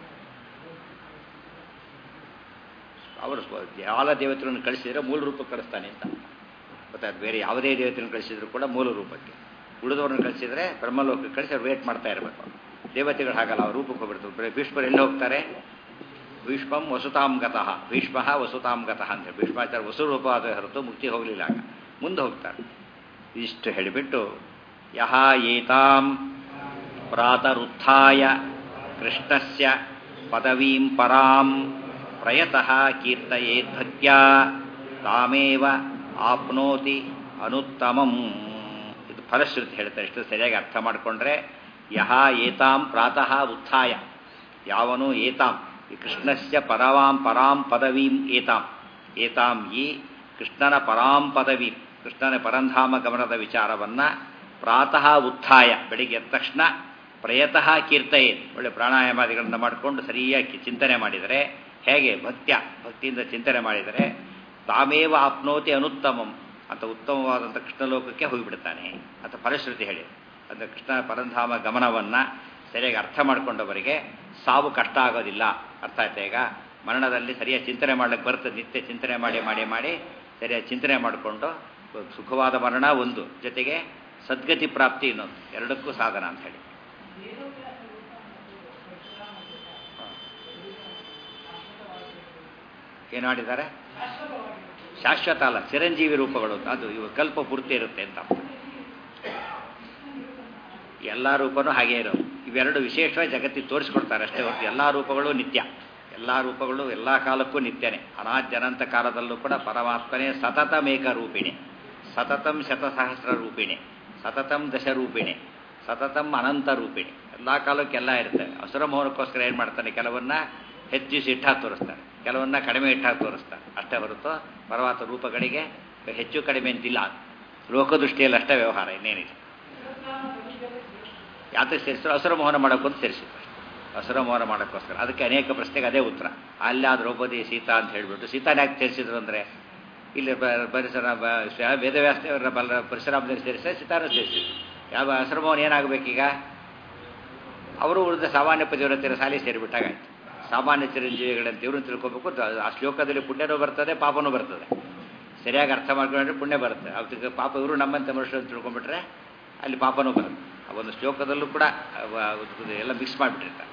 ಅವರು ಸ್ವ- ಯಾವ ದೇವತೆಗಳನ್ನು ಕಳಿಸಿದ್ರೆ ಮೂಲ ರೂಪಕ್ಕೆ ಕಳಿಸ್ತಾನೆ ಅಂತ ಗೊತ್ತಾಯ್ತು ಬೇರೆ ಯಾವುದೇ ದೇವತೆಯನ್ನು ಕಳಿಸಿದ್ರು ಕೂಡ ಮೂಲ ರೂಪಕ್ಕೆ ಉಳಿದವ್ರನ್ನ ಕಳಿಸಿದ್ರೆ ಬ್ರಹ್ಮಲೋಕಕ್ಕೆ ಕಳಿಸಿ ಅವ್ರು ವೇಟ್ ಮಾಡ್ತಾ ಇರಬೇಕು ದೇವತೆಗಳು ಹಾಗಲ್ಲ ಅವ್ರ ರೂಪಕ್ಕೆ ಹೋಗ್ಬಿಡ್ತಾರೆ ಭೀಷ್ಮರು ಎಲ್ಲಿ ಹೋಗ್ತಾರೆ ಭೀಷ್ಮಂ ವಸುತಾಂ ಗತಃ ಭೀಷ್ಮ ವಸುತಾಂ ಗತಃ ಅಂತ ಭೀಷ್ಮಾಚಾರ್ಯ ವಸು ರೂಪ ಆದ ಹೊರತು ಮುಕ್ತಿ ಹೋಗಲಿಲ್ಲ ಆಗ ಮುಂದೆ ಹೋಗ್ತಾರೆ ಇಷ್ಟು ಹೇಳಿಬಿಟ್ಟು ಯಹ ಏತಾಂ ಪ್ರಾತರುತ್ಥಾಯ ಕೃಷ್ಣಸ್ಯ ಪದವೀಂ ಪರಾಂ ಪ್ರಯತಃ ಕೀರ್ತಯೇದ್ಭಕ್ತ್ಯ ತಾಮೇವ ಆಪ್ನೋತಿ ಅನುತ್ತಮಂ ಇದು ಫಲಶ್ರುತಿ ಹೇಳ್ತಾರೆ ಇಷ್ಟು ಸರಿಯಾಗಿ ಅರ್ಥ ಮಾಡಿಕೊಂಡ್ರೆ ಯಹ ಏತಾಂ ಪ್ರಾತಃ ಉತ್ಥಾಯ ಯಾವನು ಏತಾಂ ಈ ಕೃಷ್ಣಸ್ಯ ಪರವಾಂ ಪರಾಂ ಪದವೀಂ ಏತಾಂ ಏತಾಂ ಈ ಕೃಷ್ಣನ ಪರಾಂ ಪದವಿ ಕೃಷ್ಣನ ಪರಂಧಾಮ ಗಮನದ ವಿಚಾರವನ್ನ ಪ್ರಾತಃ ಉತ್ಥಾಯ ಬೆಳಿಗ್ಗೆ ಎದ್ದ ತಕ್ಷಣ ಪ್ರಯತಃ ಕೀರ್ತಯೇ ಒಳ್ಳೆ ಪ್ರಾಣಾಯಾಮಾದಿಗಳನ್ನು ಮಾಡಿಕೊಂಡು ಸರಿಯಾಗಿ ಚಿಂತನೆ ಮಾಡಿದರೆ ಹೇಗೆ ಭಕ್ತ್ಯ ಭಕ್ತಿಯಿಂದ ಚಿಂತನೆ ಮಾಡಿದರೆ ತಾಮೇವ ಆಪ್ನೋತಿ ಅನುತ್ತಮಂ ಅಂತ ಉತ್ತಮವಾದಂಥ ಕೃಷ್ಣಲೋಕಕ್ಕೆ ಹೋಗಿಬಿಡ್ತಾನೆ ಅಂತ ಫಲಶ್ರುತಿ ಹೇಳಿ ಅಂದರೆ ಕೃಷ್ಣ ಪರಂಧಾಮ ಗಮನವನ್ನು ಸರಿಯಾಗಿ ಅರ್ಥ ಮಾಡಿಕೊಂಡವರಿಗೆ ಸಾವು ಕಷ್ಟ ಆಗೋದಿಲ್ಲ ಅರ್ಥ ಆಯ್ತಾ ಈಗ ಮರಣದಲ್ಲಿ ಸರಿಯಾಗಿ ಚಿಂತನೆ ಮಾಡ್ಲಿಕ್ಕೆ ಬರ್ತದೆ ನಿತ್ಯ ಚಿಂತನೆ ಮಾಡಿ ಮಾಡಿ ಮಾಡಿ ಸರಿಯಾಗಿ ಚಿಂತನೆ ಮಾಡಿಕೊಂಡು ಸುಖವಾದ ಮರಣ ಒಂದು ಜೊತೆಗೆ ಸದ್ಗತಿ ಪ್ರಾಪ್ತಿ ಇನ್ನೊಂದು ಎರಡಕ್ಕೂ ಸಾಧನ ಅಂತ ಹೇಳಿ ಏನು ಮಾಡಿದ್ದಾರೆ ಶಾಶ್ವತ ಅಲ್ಲ ಚಿರಂಜೀವಿ ರೂಪಗಳು ಅಂತ ಅದು ಇವು ಕಲ್ಪ ಪೂರ್ತಿ ಇರುತ್ತೆ ಅಂತ ಅರ್ಥ. ಎಲ್ಲ ರೂಪನೂ ಹಾಗೆ ಇರೋದು ಇವೆರಡು ವಿಶೇಷವಾಗಿ ಜಗತ್ತಿಗೆ ತೋರಿಸ್ಕೊಡ್ತಾರೆ ಅಷ್ಟೇ ಹೊರತು ಎಲ್ಲ ರೂಪಗಳು ನಿತ್ಯ ಎಲ್ಲ ರೂಪಗಳು ಎಲ್ಲ ಕಾಲಕ್ಕೂ ನಿತ್ಯನೇ ಅನಾದ್ಯನಂತ ಕಾಲದಲ್ಲೂ ಕೂಡ ಪರಮಾತ್ಮನೇ ಸತತಮೇಕ ರೂಪಿಣಿ ಸತತಂ ಶತಸಹಸ್ರ ರೂಪಿಣಿ ಸತತಂ ದಶರೂಪಿಣಿ ಸತತಂ ಅನಂತ ರೂಪಿಣಿ ಎಲ್ಲ ಕಾಲಕ್ಕೆಲ್ಲ ಇರ್ತವೆ ಅಸುರ ಮೋಹನಕ್ಕೋಸ್ಕರ ಏನು ಮಾಡ್ತಾನೆ ಕೆಲವನ್ನ ಹೆಚ್ಚಿಸಿ ಇಟ್ಟಾಗಿ ತೋರಿಸ್ತಾರೆ ಕೆಲವನ್ನ ಕಡಿಮೆ ಇಟ್ಟಾಗಿ ತೋರಿಸ್ತಾರೆ ಅಷ್ಟೇ ಹೊರತು ಪರಮಾತ್ಮ ರೂಪಗಳಿಗೆ ಹೆಚ್ಚು ಕಡಿಮೆ ಅಂತಿಲ್ಲ ಲೋಕದೃಷ್ಟಿಯಲ್ಲಿ ಅಷ್ಟೇ ವ್ಯವಹಾರ ಇನ್ನೇನಿಲ್ಲ ಯಾತಕ್ಕೆ ಸೇರಿಸಿದ್ರು ಹಸುರ ಮೋಹನ ಮಾಡೋಕ್ಕಂತ ಸೇರಿಸಿದ್ರು ಹಸುರ ಮೋಹನ ಮಾಡೋಕ್ಕೋಸ್ಕರ ಅದಕ್ಕೆ ಅನೇಕ ಪ್ರಶ್ನೆಗೆ ಅದೇ ಉತ್ತರ ಅಲ್ಲ ದ್ರೌಪದಿ ಸೀತಾ ಅಂತ ಹೇಳಿಬಿಟ್ಟು ಸೀತಾನ ಯಾಕೆ ಸೇರಿಸಿದ್ರು ಅಂದರೆ ಇಲ್ಲಿ ಬ- ಪರಿಸರ ಬ- ಶ್ವ- ವೇದವ್ಯಾಸದೇವರ ಬಲ ಪರಶುರಾಮದಲ್ಲಿ ಸೇರಿಸಿದ್ರೆ ಸೀತಾನ ಸೇರಿಸಿದ್ರು ಯಾವ ಹಸುರ ಮೋಹನ ಏನಾಗಬೇಕೀಗ ಅವರು ಉಳಿದ ಸಾಮಾನ್ಯ ಪತಿವ್ರತೆಯರ ಸಾಲಿ ಸೇರಿಬಿಟ್ಟಾಗಾಯ್ತು ಸಾಮಾನ್ಯ ಚಿರಂಜೀವಿಗಳಂತ ಇವ್ರನ್ನ ತಿಳ್ಕೊಬೇಕು ದ- ಆ ಶ್ಲೋಕದಲ್ಲಿ ಪುಣ್ಯನೂ ಬರ್ತದೆ ಪಾಪನೂ ಬರ್ತದೆ ಸರಿಯಾಗಿ ಅರ್ಥ ಮಾಡ್ಕೊಂಡ್ರೆ ಪುಣ್ಯ ಬರುತ್ತೆ ಅದಕ್ಕೆ ಪಾಪ ಇವರು ನಮ್ಮಂತೆ ಮನುಷ್ಯರು ಅಂತ ತಿಳ್ಕೊಂಡ್ಬಿಟ್ರೆ ಅಲ್ಲಿ ಪಾಪನೂ ಬರುತ್ತೆ ಆ ಒಂದು ಶ್ಲೋಕದಲ್ಲೂ ಕೂಡ ಅವ- ಅದು ಎಲ್ಲ ಮಿಕ್ಸ್ ಮಾಡಿಬಿಟ್ಟಿರ್ತಾರೆ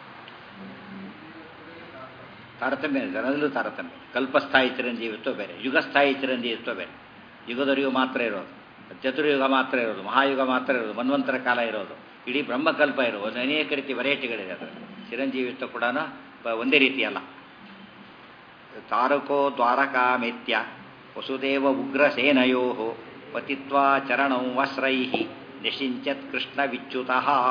ತಾರತಮ್ಯ ಇದೆ ಅದರಲ್ಲೂ ತಾರತಮ್ಯ ಕಲ್ಪಸ್ಥಾಯಿ ಚಿರಂಜೀವಿತ್ವ ಬೇರೆ ಯುಗಸ್ಥಾಯಿ ಚಿರಂಜೀವಿತ್ವ ಬೇರೆ ಯುಗದವರಿಗೂ ಮಾತ್ರ ಇರೋದು ಚತುರ್ಯುಗ ಮಾತ್ರ ಇರೋದು ಮಹಾಯುಗ ಮಾತ್ರ ಇರೋದು ಮನ್ವಂತರ ಕಾಲ ಇರೋದು ಇಡೀ ಬ್ರಹ್ಮಕಲ್ಪ ಇರುವ ಒಂದು ಅನೇಕ ರೀತಿ ವೆರೈಟಿಗಳಿದೆ ಅದು ಚಿರಂಜೀವಿತ್ವ ಕೂಡ ಒಂದೇ ರೀತಿ ಅಲ್ಲ ತಾರಕೋ ದ್ವಾರಕಾಮೇತ್ಯ ವಸುದೇವ ಉಗ್ರಸೇನಯೋ ಪತಿತ್ವಾ ಚರಣೌ ವಸ್ರೈ ನಿಷಿಂಚತ್ ಕೃಷ್ಣ ವಿಚ್ಯುತ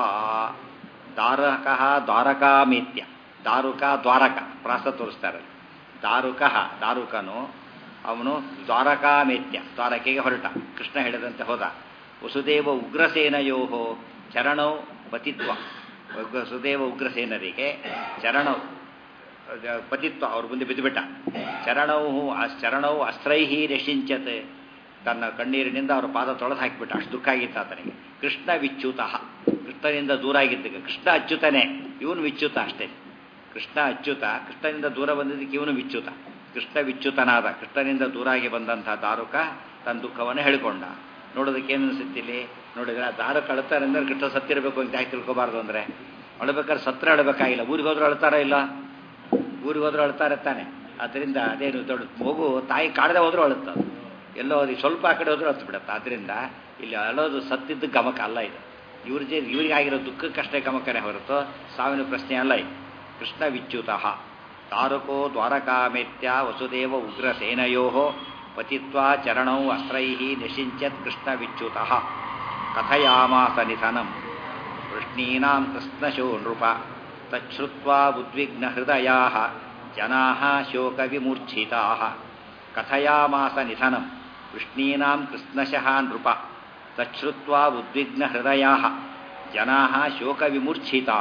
ದಾರಕ ದ್ವಾರಕಾಮೇತ್ಯ ದಾರುಕ ದ್ವಾರಕ ಪ್ರಾಸ ತೋರಿಸ್ತಾರೆ ದಾರುಕ ದಾರುಕನು ಅವನು ದ್ವಾರಕಾಮೇತ್ಯ ದ್ವಾರಕೆಗೆ ಹೊರಟ ಕೃಷ್ಣ ಹೇಳಿದಂತೆ ಹೋದ ವಸುದೇವ ಉಗ್ರಸೇನಯೋ ಚರಣೌ ಪತಿತ್ವ ವಸುದೇವ ಉಗ್ರಸೇನರಿಗೆ ಚರಣೌ ಪತಿತ್ವ ಅವ್ರ ಮುಂದೆ ಬಿದ್ದುಬಿಟ್ಟ ಚರಣವು ಚರಣವು ಅಸ್ತ್ರೈಹಿ ರಶಿಂಚತ್ ತನ್ನ ಕಣ್ಣೀರಿನಿಂದ ಅವರ ಪಾದ ತೊಳೆದು ಹಾಕಿಬಿಟ್ಟ ಅಷ್ಟು ದುಃಖ ಆಗಿತ್ತು ಆತನಿಗೆ ಕೃಷ್ಣ ವಿಚ್ಯುತ ಕೃಷ್ಣನಿಂದ ದೂರ ಆಗಿದ್ದಕ್ಕೆ ಕೃಷ್ಣ ಅಚ್ಯುತನೇ ಇವನು ವಿಚ್ಯುತ ಅಷ್ಟೇ ಕೃಷ್ಣ ಅಚ್ಯುತ ಕೃಷ್ಣನಿಂದ ದೂರ ಬಂದಿದ್ದಕ್ಕೆ ಇವನು ವಿಚ್ಯುತ ಕೃಷ್ಣ ವಿಚ್ಯುತನಾದ ಕೃಷ್ಣನಿಂದ ದೂರ ಆಗಿ ಬಂದಂತಹ ದಾರುಕ ತನ್ನ ದುಃಖವನ್ನು ಹೇಳಿಕೊಂಡ ನೋಡೋದಕ್ಕೆ ಏನು ಅನಿಸುತ್ತಿಲ್ಲಿ ನೋಡಿದ್ರೆ ದಾರುಕ ಅಳ್ತಾರೆ ಅಂದ್ರೆ ಕೃಷ್ಣ ಸತ್ತಿರಬೇಕು ಅಂತ ಯಾಕೆ ತಿಳ್ಕೊಬಾರ್ದು ಅಂದರೆ ಅಳ್ಬೇಕಾದ್ರೆ ಸತ್ರ ಅಳಬೇಕಾಗಿಲ್ಲ ಊರಿಗೆ ಹೋದ್ರೆ ಅಳ್ತಾರ ಇಲ್ಲ ಊರಿಗೆ ಹೋದ್ರೂ ಅಳ್ತಾರೆ ತಾನೆ ಅದರಿಂದ ಅದೇನು ದೊಡ್ಡ ಮಗು ತಾಯಿ ಕಾಡದೆ ಹೋದ್ರೂ ಅಳುತ್ತದು ಎಲ್ಲೋ ಅದು ಸ್ವಲ್ಪ ಆ ಕಡೆ ಹೋದ್ರೂ ಅಳ್ತು ಬಿಡುತ್ತೆ ಆದ್ದರಿಂದ ಇಲ್ಲಿ ಅಳೋದು ಸತ್ತಿದ್ದ ಗಮಕ ಅಲ್ಲ ಇದು ಇವ್ರ ಜೆ ಇವರಿಗಾಗಿರೋ ದುಃಖಕ್ಕಷ್ಟೇ ಗಮಕನೇ ಹೊರತು ಸಾವಿನ ಪ್ರಶ್ನೆ ಅಲ್ಲ ಇದು ಕೃಷ್ಣ ವಿಚ್ಯುತ ತಾರಕೋ ದ್ವಾರಕಾಮೇತ್ಯ ವಸುದೇವ ಉಗ್ರಸೇನಯೋ ಪತಿತ್ವಾ ಚರಣೌ ಅಸ್ತ್ರೈ ನಿಷಿಂಚತ್ ಕೃಷ್ಣ ವಿಚ್ಯುತ ಕಥಯಾಮಾಸ ನಿಧನಂ ವೃಷ್ಣೀನಾಂ ಕೃಷ್ಣಶೋ ನೃಪ ತಚ್ಛ್ರುತ್ವಾ ಉದ್ವಿಗ್ನಹೃದಯಾ ಜನಾ ಶೋಕವಿಮೂರ್ಛಿತಾ ಕಥಯಾಮಾಸ ನಿಧನಂ ವೃಷ್ಣೀನಾಂ ಕೃಷ್ಣಶಃ ನೃಪ ತಚ್ಛ್ರುತ್ವಾ ಉದ್ವಿಗ್ನಹೃದಯಾ ಜನಾ ಶೋಕವಿಮೂರ್ಛಿತಾ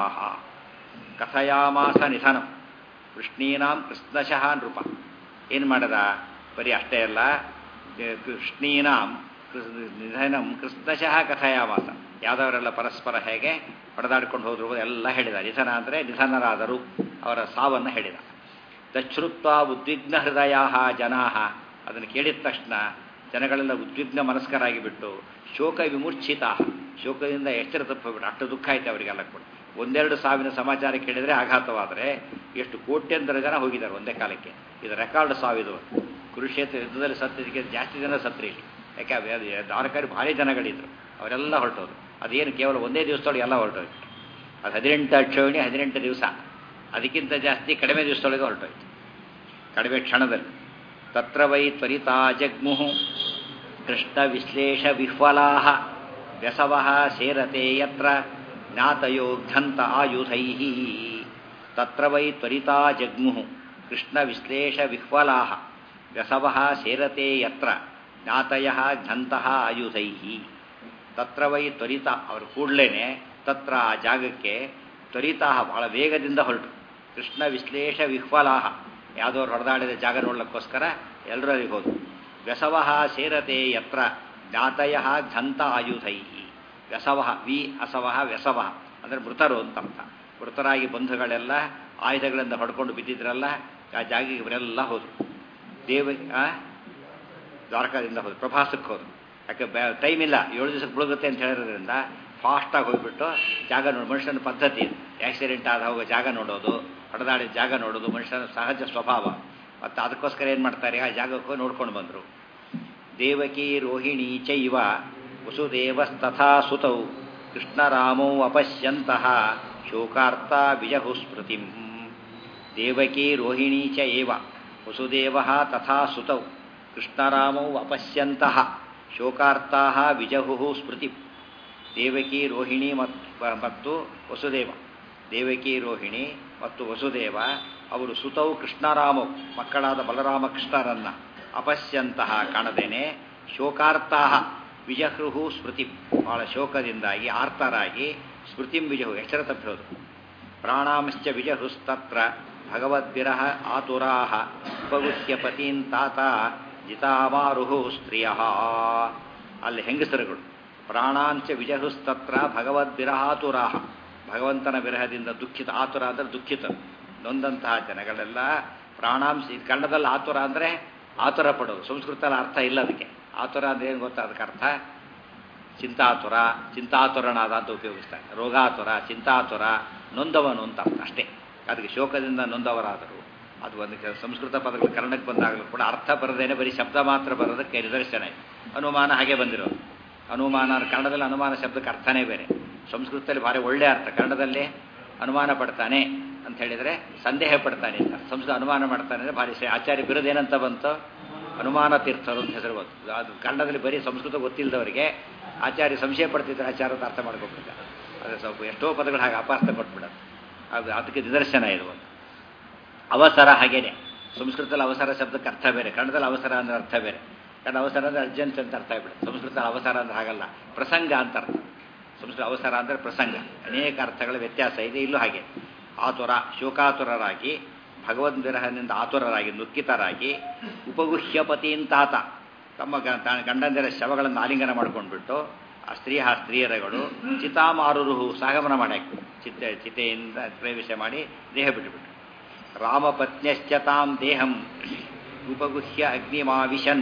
ಕಥಯಾಮಾಸ ನಿಧನಂ ವೃಷ್ಣೀನಾಂ ಕೃಷ್ಣಶಃ ನೃಪ ಏನು ಮಾಡದ ಬರೀ ಅಷ್ಟೇ ಅಲ್ಲ ಕೃಷ್ಣೀನಾಂ ನಿಧನಂ ಕೃಷ್ಣಶಃ ಕಥಯಾಮಾಸ ಯಾದವರೆಲ್ಲ ಪರಸ್ಪರ ಹೇಗೆ ಹೊಡೆದಾಡ್ಕೊಂಡು ಹೋದ್ರು ಎಲ್ಲ ಹೇಳಿದ ನಿಧನ ಅಂದರೆ ನಿಧನರಾದರು ಅವರ ಸಾವನ್ನು ಹೇಳಿದ ತಚ್ಛ್ರುತ್ವ ಉದ್ವಿಗ್ನ ಹೃದಯ ಜನಾ ಅದನ್ನು ಕೇಳಿದ ತಕ್ಷಣ ಜನಗಳೆಲ್ಲ ಉದ್ವಿಗ್ನ ಮನಸ್ಕರಾಗಿ ಬಿಟ್ಟು ಶೋಕ ವಿಮೂರ್ಛಿತ ಶೋಕದಿಂದ ಎಚ್ಚರ ತಪ್ಪಿಬಿಟ್ಟು ಅಷ್ಟು ದುಃಖ ಆಯ್ತು ಅವರಿಗೆಲ್ಲ ಕೂಡ ಒಂದೆರಡು ಸಾವಿನ ಸಮಾಚಾರ ಕೇಳಿದರೆ ಆಘಾತವಾದರೆ ಎಷ್ಟು ಕೋಟ್ಯಂತರ ಜನ ಹೋಗಿದ್ದಾರೆ ಒಂದೇ ಕಾಲಕ್ಕೆ ಇದು ರೆಕಾರ್ಡ್ ಸಾವಿದು ಕುರುಕ್ಷೇತ್ರ ಯುದ್ಧದಲ್ಲಿ ಸತ್ತಿದ್ದಕ್ಕೆ ಜಾಸ್ತಿ ಜನ ಸತ್ರಿ ಇಲ್ಲಿ ಯಾಕೆ ದಾರಕಾರಿ ಭಾರಿ ಜನಗಳಿದ್ರು ಅವರೆಲ್ಲ ಹೊರಟೋದು ಅದೇನು ಕೇವಲ ಒಂದೇ ದಿವಸದೊಳಗೆ ಎಲ್ಲ ಹೊರಟೋಯ್ತು ಅದು ಹದಿನೆಂಟು ಅಕ್ಷೋಣಿ ಹದಿನೆಂಟು ದಿವಸ ಅದಕ್ಕಿಂತ ಜಾಸ್ತಿ ಕಡಿಮೆ ದಿವಸದೊಳಗೆ ಹೊರಟೋಯ್ತು ಕಡಿಮೆ ಕ್ಷಣದಲ್ಲಿ ತತ್ರ ವೈ ತ್ವರಿತಾ ಜಗ್ಮುಹು ಕೃಷ್ಣ ವಿಶ್ಲೇಷ ವಿಹ್ವಲಾ ವ್ಯಸವ ಸೇರತೆ ಯತ್ರ ಜ್ಞಾತಯೋ ಘಂತ ಆಯುಧೈ ತತ್ರ ವೈ ತ್ವರಿತಾ ಜಗ್ಮುಹು ಕೃಷ್ಣ ವಿಶ್ಲೇಷ ವಿಹ್ವಲಾ ವ್ಯಸವ ಸೇರತೆ ಯತ್ರ ಜ್ಞಾತಯ ಘಂತಹ ಆಯುಧೈ ತತ್ರ ವೈ ತ್ವರಿತ ಅವರು ಕೂಡಲೇ ತತ್ರ ಆ ಜಾಗಕ್ಕೆ ತ್ವರಿತಾ ಬಹಳ ವೇಗದಿಂದ ಹೊರಟು ಕೃಷ್ಣ ವಿಶ್ಲೇಷ ವಿಹ್ವಲಾಹ ಯಾವುದೋ ಹೊಡೆದಾಡಿದ ಜಾಗ ನೋಡ್ಲಿಕ್ಕೋಸ್ಕರ ಎಲ್ಲರೂ ಅಲ್ಲಿಗೆ ಹೋದ್ರು ವ್ಯಸವ ಸೇರತೆ ಯತ್ರ ಜ್ಞಾತಯ ಘಂತ ಆಯುಧೈ ವ್ಯಸವ ವಿ ಅಸವ ವ್ಯಸವ ಅಂದರೆ ಮೃತರು ಅಂತ ಅರ್ಥ ಮೃತರಾಗಿ ಬಂಧುಗಳೆಲ್ಲ ಆಯುಧಗಳಿಂದ ಹೊಡ್ಕೊಂಡು ಬಿದ್ದಿದ್ರಲ್ಲ ಆ ಜಾಗಿಗೆ ಇವರೆಲ್ಲ ಹೋದ್ರು ದೇವ ದ್ವಾರಕಾದಿಂದ ಹೋದ್ರು ಪ್ರಭಾಸಕ್ಕೆ ಹೋದ್ರು ಯಾಕೆ ಟೈಮ್ ಇಲ್ಲ ಏಳು ದಿವಸಕ್ಕೆ ಮುಳುಗುತ್ತೆ ಅಂತ ಹೇಳಿರೋದ್ರಿಂದ ಫಾಸ್ಟಾಗಿ ಹೋಗ್ಬಿಟ್ಟು ಜಾಗ ನೋಡಿ ಮನುಷ್ಯನ ಪದ್ಧತಿ ಆಕ್ಸಿಡೆಂಟ್ ಆದ ಹೋಗೋ ಜಾಗ ನೋಡೋದು ಹೊಡೆದಾಡಿದ ಜಾಗ ನೋಡೋದು ಮನುಷ್ಯನ ಸಹಜ ಸ್ವಭಾವ ಮತ್ತು ಅದಕ್ಕೋಸ್ಕರ ಏನು ಮಾಡ್ತಾರೆ ಆ ಜಾಗಕ್ಕೆ ಹೋಗಿ ನೋಡ್ಕೊಂಡು ಬಂದರು ದೇವಕಿ ರೋಹಿಣಿ ಚೈವ ವಸುದೇವಸ್ತಥಾ ಸುತೌ ಕೃಷ್ಣರಾಮೌ ಅಪಶ್ಯಂತಹ ಶೋಕಾರ್ಥ ವಿಜಹು ಸ್ಮೃತಿಂ ದೇವಕಿ ರೋಹಿಣಿ ಚ ಏವ ವಸುದೇವ ತಥಾ ಸುತೌ ಕೃಷ್ಣರಾಮೌ ಅಪಶ್ಯಂತಹ ಶೋಕಾರ್ಥಾ ವಿಜಹು ಸ್ಮೃತಿ ದೇವಕಿ ರೋಹಿಣಿ ಮತ್ತು ವಸುದೇವ ದೇವಕಿ ರೋಹಿಣಿ ಮತ್ತು ವಸುದೇವ ಅವರು ಸುತೌ ಕೃಷ್ಣರಾಮೌ ಮಕ್ಕಳಾದ ಬಲರಾಮ ಕೃಷ್ಣರನ್ನ ಅಪಶ್ಯಂತಹ ಕಾಣದೇನೆ ಶೋಕಾರ್ಥಾ ವಿಜಹೃಹು ಸ್ಮೃತಿ ಬಹಳ ಶೋಕದಿಂದಾಗಿ ಆರ್ತರಾಗಿ ಸ್ಮೃತಿಂ ವಿಜಹು ಎಚ್ಚರ ತಪ್ಪಿರೋದು ಪ್ರಾಣಾಂಶ್ಚ ವಿಜಹುಸ್ತತ್ರ ಭಗವದ್ವಿರಹ ಆತುರಾಹ ಉಪಗುಹ್ಯ ಪತೀನ್ ತಾತ ಜಿತಾಮಾರುಹು ಸ್ತ್ರೀಯ ಅಲ್ಲಿ ಹೆಂಗಸರುಗಳು ಪ್ರಾಣಾಂಚ ವಿಜಹುಸ್ತತ್ರ ಭಗವದ್ವಿರಹಾತುರಾಹ ಭಗವಂತನ ವಿರಹದಿಂದ ದುಃಖಿತ ಆತುರ ಅಂದರೆ ದುಃಖಿತರು ನೊಂದಂತಹ ಜನಗಳೆಲ್ಲ ಪ್ರಾಣಾಂಶ ಕನ್ನಡದಲ್ಲಿ ಆತುರ ಅಂದರೆ ಆತುರ ಪಡೋದು ಸಂಸ್ಕೃತದಲ್ಲಿ ಅರ್ಥ ಇಲ್ಲ ಅದಕ್ಕೆ ಆತುರ ಅಂದ್ರೆ ಏನು ಗೊತ್ತಾ ಅದಕ್ಕೆ ಅರ್ಥ ಚಿಂತಾತುರ ಚಿಂತಾತುರನಾದ ಅಂತ ಉಪಯೋಗಿಸ್ತಾರೆ ರೋಗಾತುರ ಚಿಂತಾತುರ ನೊಂದವನು ಅಂತ ಅರ್ಥ ಅಷ್ಟೇ ಅದಕ್ಕೆ ಶೋಕದಿಂದ ನೊಂದವರಾದರು ಅದು ಒಂದು ಸಂಸ್ಕೃತ ಪದಗಳು ಕನ್ನಡಕ್ಕೆ ಬಂದಾಗಲೂ ಕೂಡ ಅರ್ಥ ಬರದೇನೆ ಬರೀ ಶಬ್ದ ಮಾತ್ರ ಬರೋದಕ್ಕೆ ನಿದರ್ಶನ ಇದೆ ಅನುಮಾನ ಹಾಗೆ ಬಂದಿರೋದು ಅನುಮಾನ ಕನ್ನಡದಲ್ಲಿ ಅನುಮಾನ ಶಬ್ದಕ್ಕೆ ಅರ್ಥನೇ ಬೇರೆ ಸಂಸ್ಕೃತದಲ್ಲಿ ಭಾರಿ ಒಳ್ಳೆಯ ಅರ್ಥ ಕನ್ನಡದಲ್ಲಿ ಅನುಮಾನ ಪಡ್ತಾನೆ ಅಂತ ಹೇಳಿದರೆ ಸಂದೇಹ ಪಡ್ತಾನೆ ಅಂತ ಸಂಸ್ಕೃತ ಅನುಮಾನ ಮಾಡ್ತಾನೆ ಅಂದರೆ ಭಾರಿ ಶ್ರೇ ಆಚಾರ್ಯ ಬಿರುದು ಏನಂತ ಬಂತು ಅನುಮಾನ ತೀರ್ಥರು ಅಂತ ಹೆಸರು ಬಂತು ಅದು ಕನ್ನಡದಲ್ಲಿ ಬರೀ ಸಂಸ್ಕೃತ ಗೊತ್ತಿಲ್ಲದವರಿಗೆ ಆಚಾರ್ಯ ಸಂಶಯ ಪಡ್ತಿದ್ದಾರೆ ಆಚಾರ ಅಂತ ಅರ್ಥ ಮಾಡ್ಕೋಬೇಕ ಅದು ಸ್ವಲ್ಪ ಎಷ್ಟೋ ಪದಗಳು ಹಾಗೆ ಅಪಾರ್ಥ ಪಟ್ಬಿಡೋದು ಅದು ಅದಕ್ಕೆ ನಿದರ್ಶನ ಇದು ಒಂದು ಅವಸರ ಹಾಗೇನೆ ಸಂಸ್ಕೃತದಲ್ಲಿ ಅವಸರ ಶಬ್ದಕ್ಕೆ ಅರ್ಥ ಬೇರೆ ಕನ್ನಡದಲ್ಲಿ ಅವಸರ ಅಂದ್ರೆ ಅರ್ಥ ಬೇರೆ ಕನ್ನಡ ಅವಸರ ಅಂದರೆ ಅರ್ಜೆಂಟ್ ಅಂತ ಅರ್ಥ ಆಗ್ಬಿಡುತ್ತೆ ಸಂಸ್ಕೃತದಲ್ಲಿ ಅವಸರ ಅಂದ್ರೆ ಹಾಗಲ್ಲ ಪ್ರಸಂಗ ಅಂತ ಅರ್ಥ ಸಂಸ್ಕೃತ ಅವಸರ ಅಂದರೆ ಪ್ರಸಂಗ ಅನೇಕ ಅರ್ಥಗಳ ವ್ಯತ್ಯಾಸ ಇದೆ ಇಲ್ಲೂ ಹಾಗೆ ಆತುರ ಶೋಕಾತುರರಾಗಿ ಭಗವದ್ ವಿರಹದಿಂದ ಆತುರರಾಗಿ ನುಕ್ಕಿತರಾಗಿ ಉಪಗುಹ್ಯಪತಿಂತಾತ ತಮ್ಮ ಗ- ತ- ಗಂಡಂದಿರ ಶವಗಳನ್ನು ಆಲಿಂಗನ ಮಾಡ್ಕೊಂಡ್ಬಿಟ್ಟು ಆ ಸ್ತ್ರೀ ಆ ಸ್ತ್ರೀಯರಗಳು ಚಿತಾಮಾರುರುಹು ಸಾಗಮನ ಮಾಡಾಕ್ಬಿಟ್ಟು ಚಿತ್ತ ಚಿತೆಯಿಂದ ಪ್ರವೇಶ ಮಾಡಿ ದೇಹ ಬಿಟ್ಟುಬಿಟ್ಟು ರಾಮಪತ್ನ್ಯಶ್ಚತಾಂ ದೇಹಂ ಉಪಗುಹ್ಯ ಅಗ್ನಿಮಾವಿಶನ್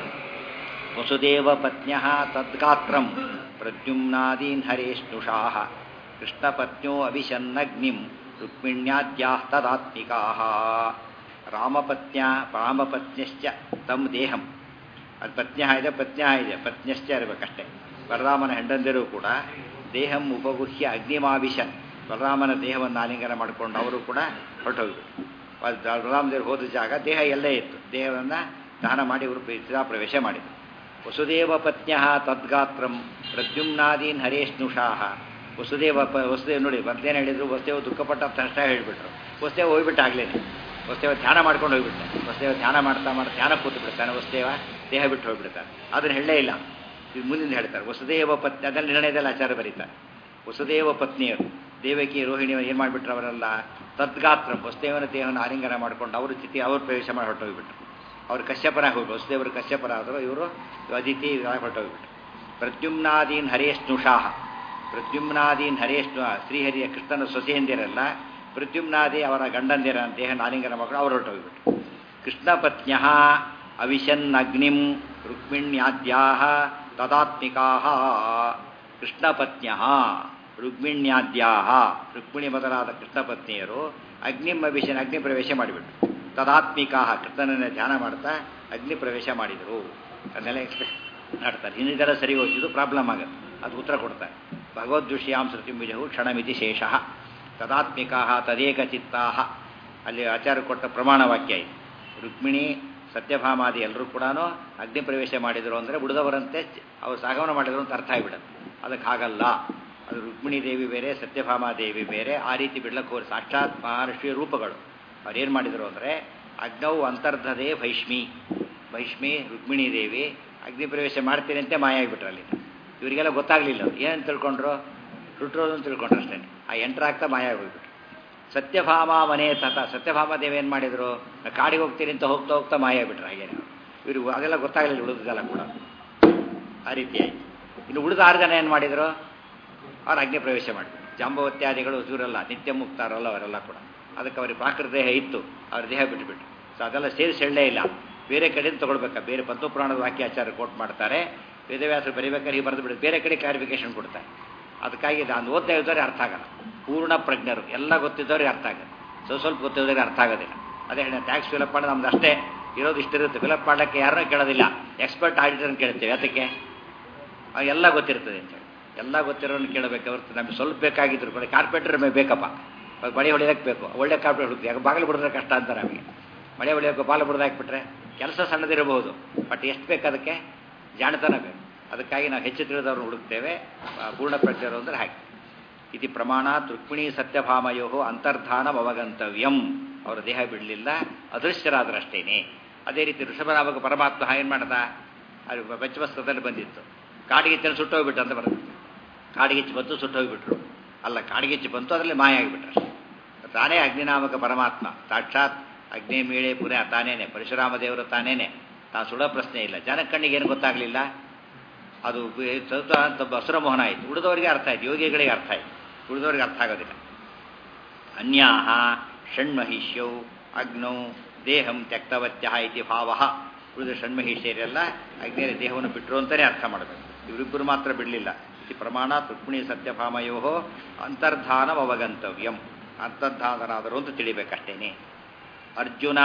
ವಸುದೇವ ಪತ್ನ್ಯ ತದ್ಗಾತ್ರಂ ಪ್ರದ್ಯುಮ್ನಾದೀನ್ ಹರೇಷ್ಣುಷಾ ಕೃಷ್ಣಪತ್ನ್ಯೋ ಅವಿಶನ್ನಗ್ನಿಂ ರುಕ್ಮಿಣ್ಯಾದ್ಯಾ ತದಾತ್ಮಿಕಾ ರಾಮಪತ್ನ್ಯ ರಾಮಪತ್ನ್ಯಶ್ಚ ತಮ್ ದೇಹಂ ಅದು ಪತ್ನ್ಯ ಇದೆ ಪತ್ನ್ಯ ಇದೆ ಪತ್ನ್ಯಶ್ಚ ಇರಬೇಕಷ್ಟೇ ಬಲರಾಮನ ಹೆಂಡಂದಿರು ಕೂಡ ದೇಹಂ ಉಪಗುಹ್ಯ ಅಗ್ನಿಮಾವಿಶನ್ ಬಲರಾಮನ ದೇಹವನ್ನು ಆಲಿಂಗನ ಮಾಡಿಕೊಂಡು ಅವರು ಕೂಡ ಹೊರಟೋಗ್ಬಿಟ್ಟು ಬಲರಾಮದೇವರು ಹೋದ ಜಾಗ ದೇಹ ಎಲ್ಲೇ ಇತ್ತು ದೇಹವನ್ನು ದಹನ ಮಾಡಿ ಇವರು ಪ್ರೀತಿದ ಪ್ರವೇಶ ಮಾಡಿದರು ವಸುದೇವ ಪತ್ನ್ಯ ತದ್ಗಾತ್ರಂ ಪ್ರದ್ಯುಮ್ನಾದೀನ್ ಹರೇಷ್ಣುಷಾ ವಸುದೇವ ಪ ವಸುದೇವ್ ನೋಡಿ ಮೊದಲೇನು ಹೇಳಿದ್ರು ವಸುದೇವ ದುಃಖಪಟ್ಟ ತಕ್ಷಣ ಹೇಳಿಬಿಟ್ರು ವಸುದೇವ ಹೋಗ್ಬಿಟ್ಟಾಗ್ಲೇನೆ ವಸುದೇವ ಧ್ಯಾನ ಮಾಡ್ಕೊಂಡು ಹೋಗ್ಬಿಟ್ಟೆ ವಸುದೇವ ಧ್ಯಾನ ಮಾಡ್ತಾ ಮಾಡ್ತಾ ಧ್ಯಾನ ಕೂತು ಬಿಡ್ತಾನೆ ವಸುದೇವ ದೇಹ ಬಿಟ್ಟು ಹೋಗ್ಬಿಡ್ತಾನೆ ಅದನ್ನು ಹೇಳಲೇ ಇಲ್ಲ ಇದು ಮುಂದಿನ ಹೇಳ್ತಾರೆ ವಸುದೇವ ಪತ್ನಿ ಅದರಲ್ಲಿ ನಿರ್ಣಯದಲ್ಲಿ ಆಚಾರ ಬರೀತಾರೆ ವಸುದೇವ ಪತ್ನಿಯರು ದೇವಕಿ ರೋಹಿಣಿ ಏನು ಮಾಡಿಬಿಟ್ರು ಅವರೆಲ್ಲ ತದ್ಗಾತ್ರ ವಸುದೇವನ ದೇಹವನ್ನು ಆಲಿಂಗನ ಮಾಡ್ಕೊಂಡು ಅವರು ಚಿತಿ ಅವರು ಪ್ರವೇಶ ಮಾಡಿ ಹೊರಟೋಗ್ಬಿಟ್ರು ಅವರು ಕಶ್ಯಪರಾಗಿ ಹೋಗ್ಬಿಟ್ಟು ವಸುದೇವರು ಕಶ್ಯಪರಾದರು ಇವರು ಅದಿತಿ ಹೊರಟೋಗ್ಬಿಟ್ರು ಪ್ರದ್ಯುಮ್ನಾದೀನ್ ಹರೇಷ್ಣುಷಾಹ ಪ್ರದ್ಯುಮ್ನಾದೀನ್ ಹರೇಷ್ಣು ಶ್ರೀಹರಿಯ ಕೃಷ್ಣನ ಸೊಸೆಯಂದಿರಲ್ಲ ಪ್ರದ್ಯುಮ್ನಾದಿ ಅವರ ಗಂಡಂದಿರ ದೇಹ ಆಲಿಂಗನ ಮಾಡ್ಕೊಂಡು ಅವರು ಹೊರಟೋಗ್ಬಿಟ್ರು ಕೃಷ್ಣ ಪತ್ನ್ಯ ಅವಿಶನ್ನಗ್ನಿಂ ರುಕ್ಮಿಣ್ಯಾದ್ಯಾ ತದಾತ್ಮಿಕಾ ಕೃಷ್ಣಪತ್ನ್ಯ ರುಕ್ಮಿಣ್ಯಾದ್ಯಾ ರುಕ್ಮಿಣಿ ಮೊದಲಾದ ಕೃಷ್ಣ ಪತ್ನಿಯರು ಅಗ್ನಿಂ ಅಭಿಷನ್ ಅಗ್ನಿ ಪ್ರವೇಶ ಮಾಡಿಬಿಟ್ರು ತದಾತ್ಮಿಕಾ ಕೃಷ್ಣನನ್ನೇ ಧ್ಯಾನ ಮಾಡ್ತಾ ಅಗ್ನಿ ಪ್ರವೇಶ ಮಾಡಿದರು ಅದನ್ನೆಲ್ಲ ಎಕ್ಸ್ಪ್ರೆಸ್ ಮಾಡ್ತಾರೆ ಇನ್ನಿದೆಲ್ಲ ಸರಿ ಹೋಗಿದ್ದು ಪ್ರಾಬ್ಲಮ್ ಆಗುತ್ತೆ ಅದು ಉತ್ತರ ಕೊಡ್ತಾರೆ ಭಗವದ್ವಿಷಯಾಂ ಶ್ರುತಿಂಬಿಜವು ಕ್ಷಣಮಿತಿ ಶೇಷ ತದಾತ್ಮಿಕಾ ತದೇಕ ಚಿತ್ತಾ ಅಲ್ಲಿ ಆಚಾರ್ಯ ಕೊಟ್ಟ ಪ್ರಮಾಣ ವಾಕ್ಯ ಇದೆ ರುಕ್ಮಿಣಿ ಸತ್ಯಭಾಮಾದಿ ಎಲ್ಲರೂ ಕೂಡ ಅಗ್ನಿ ಪ್ರವೇಶ ಮಾಡಿದರು ಅಂದರೆ ಉಳಿದವರಂತೆ ಅವರು ಸಾಗಮನ ಮಾಡಿದರು ಅಂತ ಅರ್ಥ ಆಗಿಬಿಡುತ್ತೆ ಅದಕ್ಕೆ ಹಾಗಲ್ಲ ಅದು ರುಕ್ಮಿಣಿ ದೇವಿ ಬೇರೆ ಸತ್ಯಭಾಮಾದೇವಿ ಬೇರೆ ಆ ರೀತಿ ಬಿಡ್ಲಕ್ಕೆ ಹೋಗಿ ಸಾಕ್ಷಾತ್ ಮಹರ್ಷಿಯ ರೂಪಗಳು ಅವ್ರೇನು ಮಾಡಿದರು ಅಂದರೆ ಅಗ್ನವು ಅಂತರ್ಧದೆ ಭೈಷ್ಮಿ ಭೈಷ್ಮಿ ರುಕ್ಮಿಣಿ ದೇವಿ ಅಗ್ನಿ ಪ್ರವೇಶ ಮಾಡ್ತೀನಿ ಅಂತ ಮಾಯ ಆಗಿಬಿಟ್ರು ಅಲ್ಲಿ ಇವರಿಗೆಲ್ಲ ಗೊತ್ತಾಗಲಿಲ್ಲ ಏನು ತಿಳ್ಕೊಂಡ್ರು ಹುಟ್ಟರೋದು ಅಂತ ತಿಳ್ಕೊಂಡ್ರು ಅಷ್ಟೇ ಆ ಎಂಟ್ರ್ ಆಗ್ತಾ ಮಾಯ ಹೋಗ್ಬಿಟ್ರು ಸತ್ಯಭಾಮ ಮನೆ ತತ ಸತ್ಯಭಾಮ ದೇವಿ ಏನು ಮಾಡಿದರು ಕಾಡಿಗೆ ಹೋಗ್ತೀನಿ ಅಂತ ಹೋಗ್ತಾ ಹೋಗ್ತಾ ಮಾಯ ಆಗಿಬಿಟ್ರು ಹಾಗೇನೆ ಇವರು ಅದೆಲ್ಲ ಗೊತ್ತಾಗಲಿಲ್ಲ ಉಳಿದದೆಲ್ಲ ಕೂಡ ಆ ರೀತಿ ಆಯ್ತು ಇನ್ನು ಉಳಿದ ಆರು ಜನ ಏನು ಮಾಡಿದರು ಅವ್ರು ಅಗ್ನಿ ಪ್ರವೇಶ ಮಾಡಿದ್ರು ಜಾಂಬವತ್ಯಾದಿಗಳು ಇವರೆಲ್ಲ ನಿತ್ಯ ಮುಕ್ತಾರಲ್ಲ ಅವರೆಲ್ಲ ಕೂಡ ಅದಕ್ಕೆ ಅವ್ರಿಗೆ ಪ್ರಾಕೃತ ದೇಹ ಇತ್ತು ಅವ್ರ ದೇಹ ಬಿಟ್ಟುಬಿಟ್ಟು ಸೊ ಅದೆಲ್ಲ ಸೇರಿಸಿ ಹೇಳಲೇ ಇಲ್ಲ ಬೇರೆ ಕಡೆಯಿಂದ ತೊಗೊಳ್ಬೇಕಾ ಬೇರೆ ಪದ್ಮಪುರಾಣದ ವಾಕ್ಯಾಚಾರ ಕೋಟ್ ಮಾಡ್ತಾರೆ ವೇದವ್ಯಾಸರು ಬರೀಬೇಕಾದ್ರೆ ಹೀಗೆ ಬರೆದು ಬಿಡುತ್ತೆ ಬೇರೆ ಕಡೆ ಕ್ಲಾರಿಫಿಕೇಶನ್ ಕೊಡ್ತಾರೆ ಅದಕ್ಕಾಗಿ ನಾನು ಓದ್ತಾ ಇದ್ದವ್ರಿಗೆ ಅರ್ಥ ಆಗಲ್ಲ ಪೂರ್ಣ ಪ್ರಜ್ಞರು ಎಲ್ಲ ಗೊತ್ತಿದ್ದವ್ರಿಗೆ ಅರ್ಥ ಆಗಲ್ಲ ಸ್ವಲ್ಪ ಸ್ವಲ್ಪ ಗೊತ್ತಿದ್ದವ್ರಿಗೆ ಅರ್ಥ ಆಗೋದಿಲ್ಲ ಅದೇ ಹೇಳಿ ಟ್ಯಾಕ್ಸ್ ಫಿಲಪ್ ಮಾಡೋದು ನಮ್ದು ಅಷ್ಟೇ ಇರೋದು ಇಷ್ಟಿರುತ್ತೆ ಫಿಲಪ್ ಮಾಡೋಕ್ಕೆ ಯಾರನ್ನೂ ಕೇಳೋದಿಲ್ಲ ಎಕ್ಸ್ಪರ್ಟ್ ಆಡಿಟರ್ನ ಕೇಳ್ತೇವೆ ಅದಕ್ಕೆ ಎಲ್ಲ ಗೊತ್ತಿರ್ತದೆ ಅಂತೇಳಿ ಎಲ್ಲ ಗೊತ್ತಿರೋನು ಕೇಳಬೇಕು ಹೊರತು ನಮಗೆ ಸ್ವಲ್ಪ ಬೇಕಾಗಿದ್ರು ಕೂಡ ಕಾರ್ಪೆಂಟರ್ ಮೇಲೆ ಬೇಕಪ್ಪ ಬಳೆ ಹೊಡಿಯೋದಕ್ಕೆ ಬೇಕು ಒಳ್ಳೆ ಕಾರ್ಪೆಂಟರ್ ಹುಡುಕ್ತಿ ಯಾಕೆ ಬಾಗಿಲು ಬಿಡಿದ್ರೆ ಕಷ್ಟ ಅಂತಾರೆ ನಮಗೆ ಮಳೆ ಹೊಡಿಯೋಕೆ ಬಾಗಿಲು ಬಿಡ್ದು ಹಾಕ್ಬಿಟ್ರೆ ಕೆಲಸ ಸಣ್ಣದಿರಬಹುದು ಬಟ್ ಎಷ್ಟು ಬೇಕು ಅದಕ್ಕೆ ಜಾಣತನ ಬೇಕು ಅದಕ್ಕಾಗಿ ನಾವು ಹೆಚ್ಚು ತಿಳಿದವ್ರನ್ನ ಹುಡುಕ್ತೇವೆ ಪೂರ್ಣ ಪ್ರಜ್ಞರು ಅಂದರೆ ಹಾಗೆ ಇತಿ ಪ್ರಮಾಣ ರುಕ್ಮಿಣಿ ಸತ್ಯಭಾಮಯೋ ಅಂತರ್ಧಾನ ಅವಗಂತವ್ಯಂ ಅವರ ದೇಹ ಬಿಡಲಿಲ್ಲ ಅದೃಶ್ಯರಾದರಷ್ಟೇನೆ ಅದೇ ರೀತಿ ಋಷಭರಾಮಕ ಪರಮಾತ್ಮ ಏನು ಮಾಡ್ದ ಅದು ಪಂಚಮಸ್ತದಲ್ಲಿ ಬಂದಿತ್ತು ಕಾಡಿಗಿಚ್ಚಲ್ಲಿ ಸುಟ್ಟೋಗ್ಬಿಟ್ಟು ಅಂತ ಬರುತ್ತೆ ಕಾಡಿಗಿಚ್ಚು ಬಂತು ಸುಟ್ಟೋಗ್ಬಿಟ್ರು ಅಲ್ಲ ಕಾಡಿಗಿಚ್ಚು ಬಂತು ಅದರಲ್ಲಿ ಮಾಯ ಆಗಿಬಿಟ್ರು ಅಷ್ಟೇ ತಾನೇ ಅಗ್ನಿನಾಮಕ ಪರಮಾತ್ಮ ಸಾಕ್ಷಾತ್ ಅಗ್ನಿ ಮೀಳೆ ಪುರ ತಾನೇನೆ ಪರಶುರಾಮ ದೇವರು ತಾನೇನೆ ತಾನು ಸುಡೋ ಪ್ರಶ್ನೆ ಇಲ್ಲ ಜನಕಣ್ಣಿಗೆ ಏನು ಗೊತ್ತಾಗಲಿಲ್ಲ ಅದು ಸ್ವಲ್ಪ ಅಂತ ಅಸುರಮೋಹನ ಆಯಿತು ಉಳಿದವರಿಗೆ ಅರ್ಥ ಆಯ್ತು ಯೋಗಿಗಳಿಗೆ ಅರ್ಥ ಆಯ್ತು ಉಳಿದವರಿಗೆ ಅರ್ಥ ಆಗೋದಿಲ್ಲ ಅನ್ಯಾಹ ಷಣ್ಮಹಿಷ್ಯೌ ಅಗ್ನೌ ದೇಹಂ ತ್ಯಕ್ತವತ್ಯ ಇತಿ ಭಾವ ಉಳಿದ ಷಣ್ಮಹಿಷ್ಯರೆಲ್ಲ ಅಗ್ನಿಯ ದೇಹವನ್ನು ಬಿಟ್ಟರು ಅಂತಲೇ ಅರ್ಥ ಮಾಡಬೇಕು ಇವರಿಬ್ಬರು ಮಾತ್ರ ಬಿಡಲಿಲ್ಲ ಇತಿ ಪ್ರಮಾಣ ರುಕ್ಮಿಣಿ ಸತ್ಯಭಾಮಯೋ ಅಂತರ್ಧಾನಮವಗಂತವ್ಯಂ ಅಂತರ್ಧಾನರಾದರು ಅಂತ ತಿಳಿಬೇಕಷ್ಟೇನೆ ಅರ್ಜುನ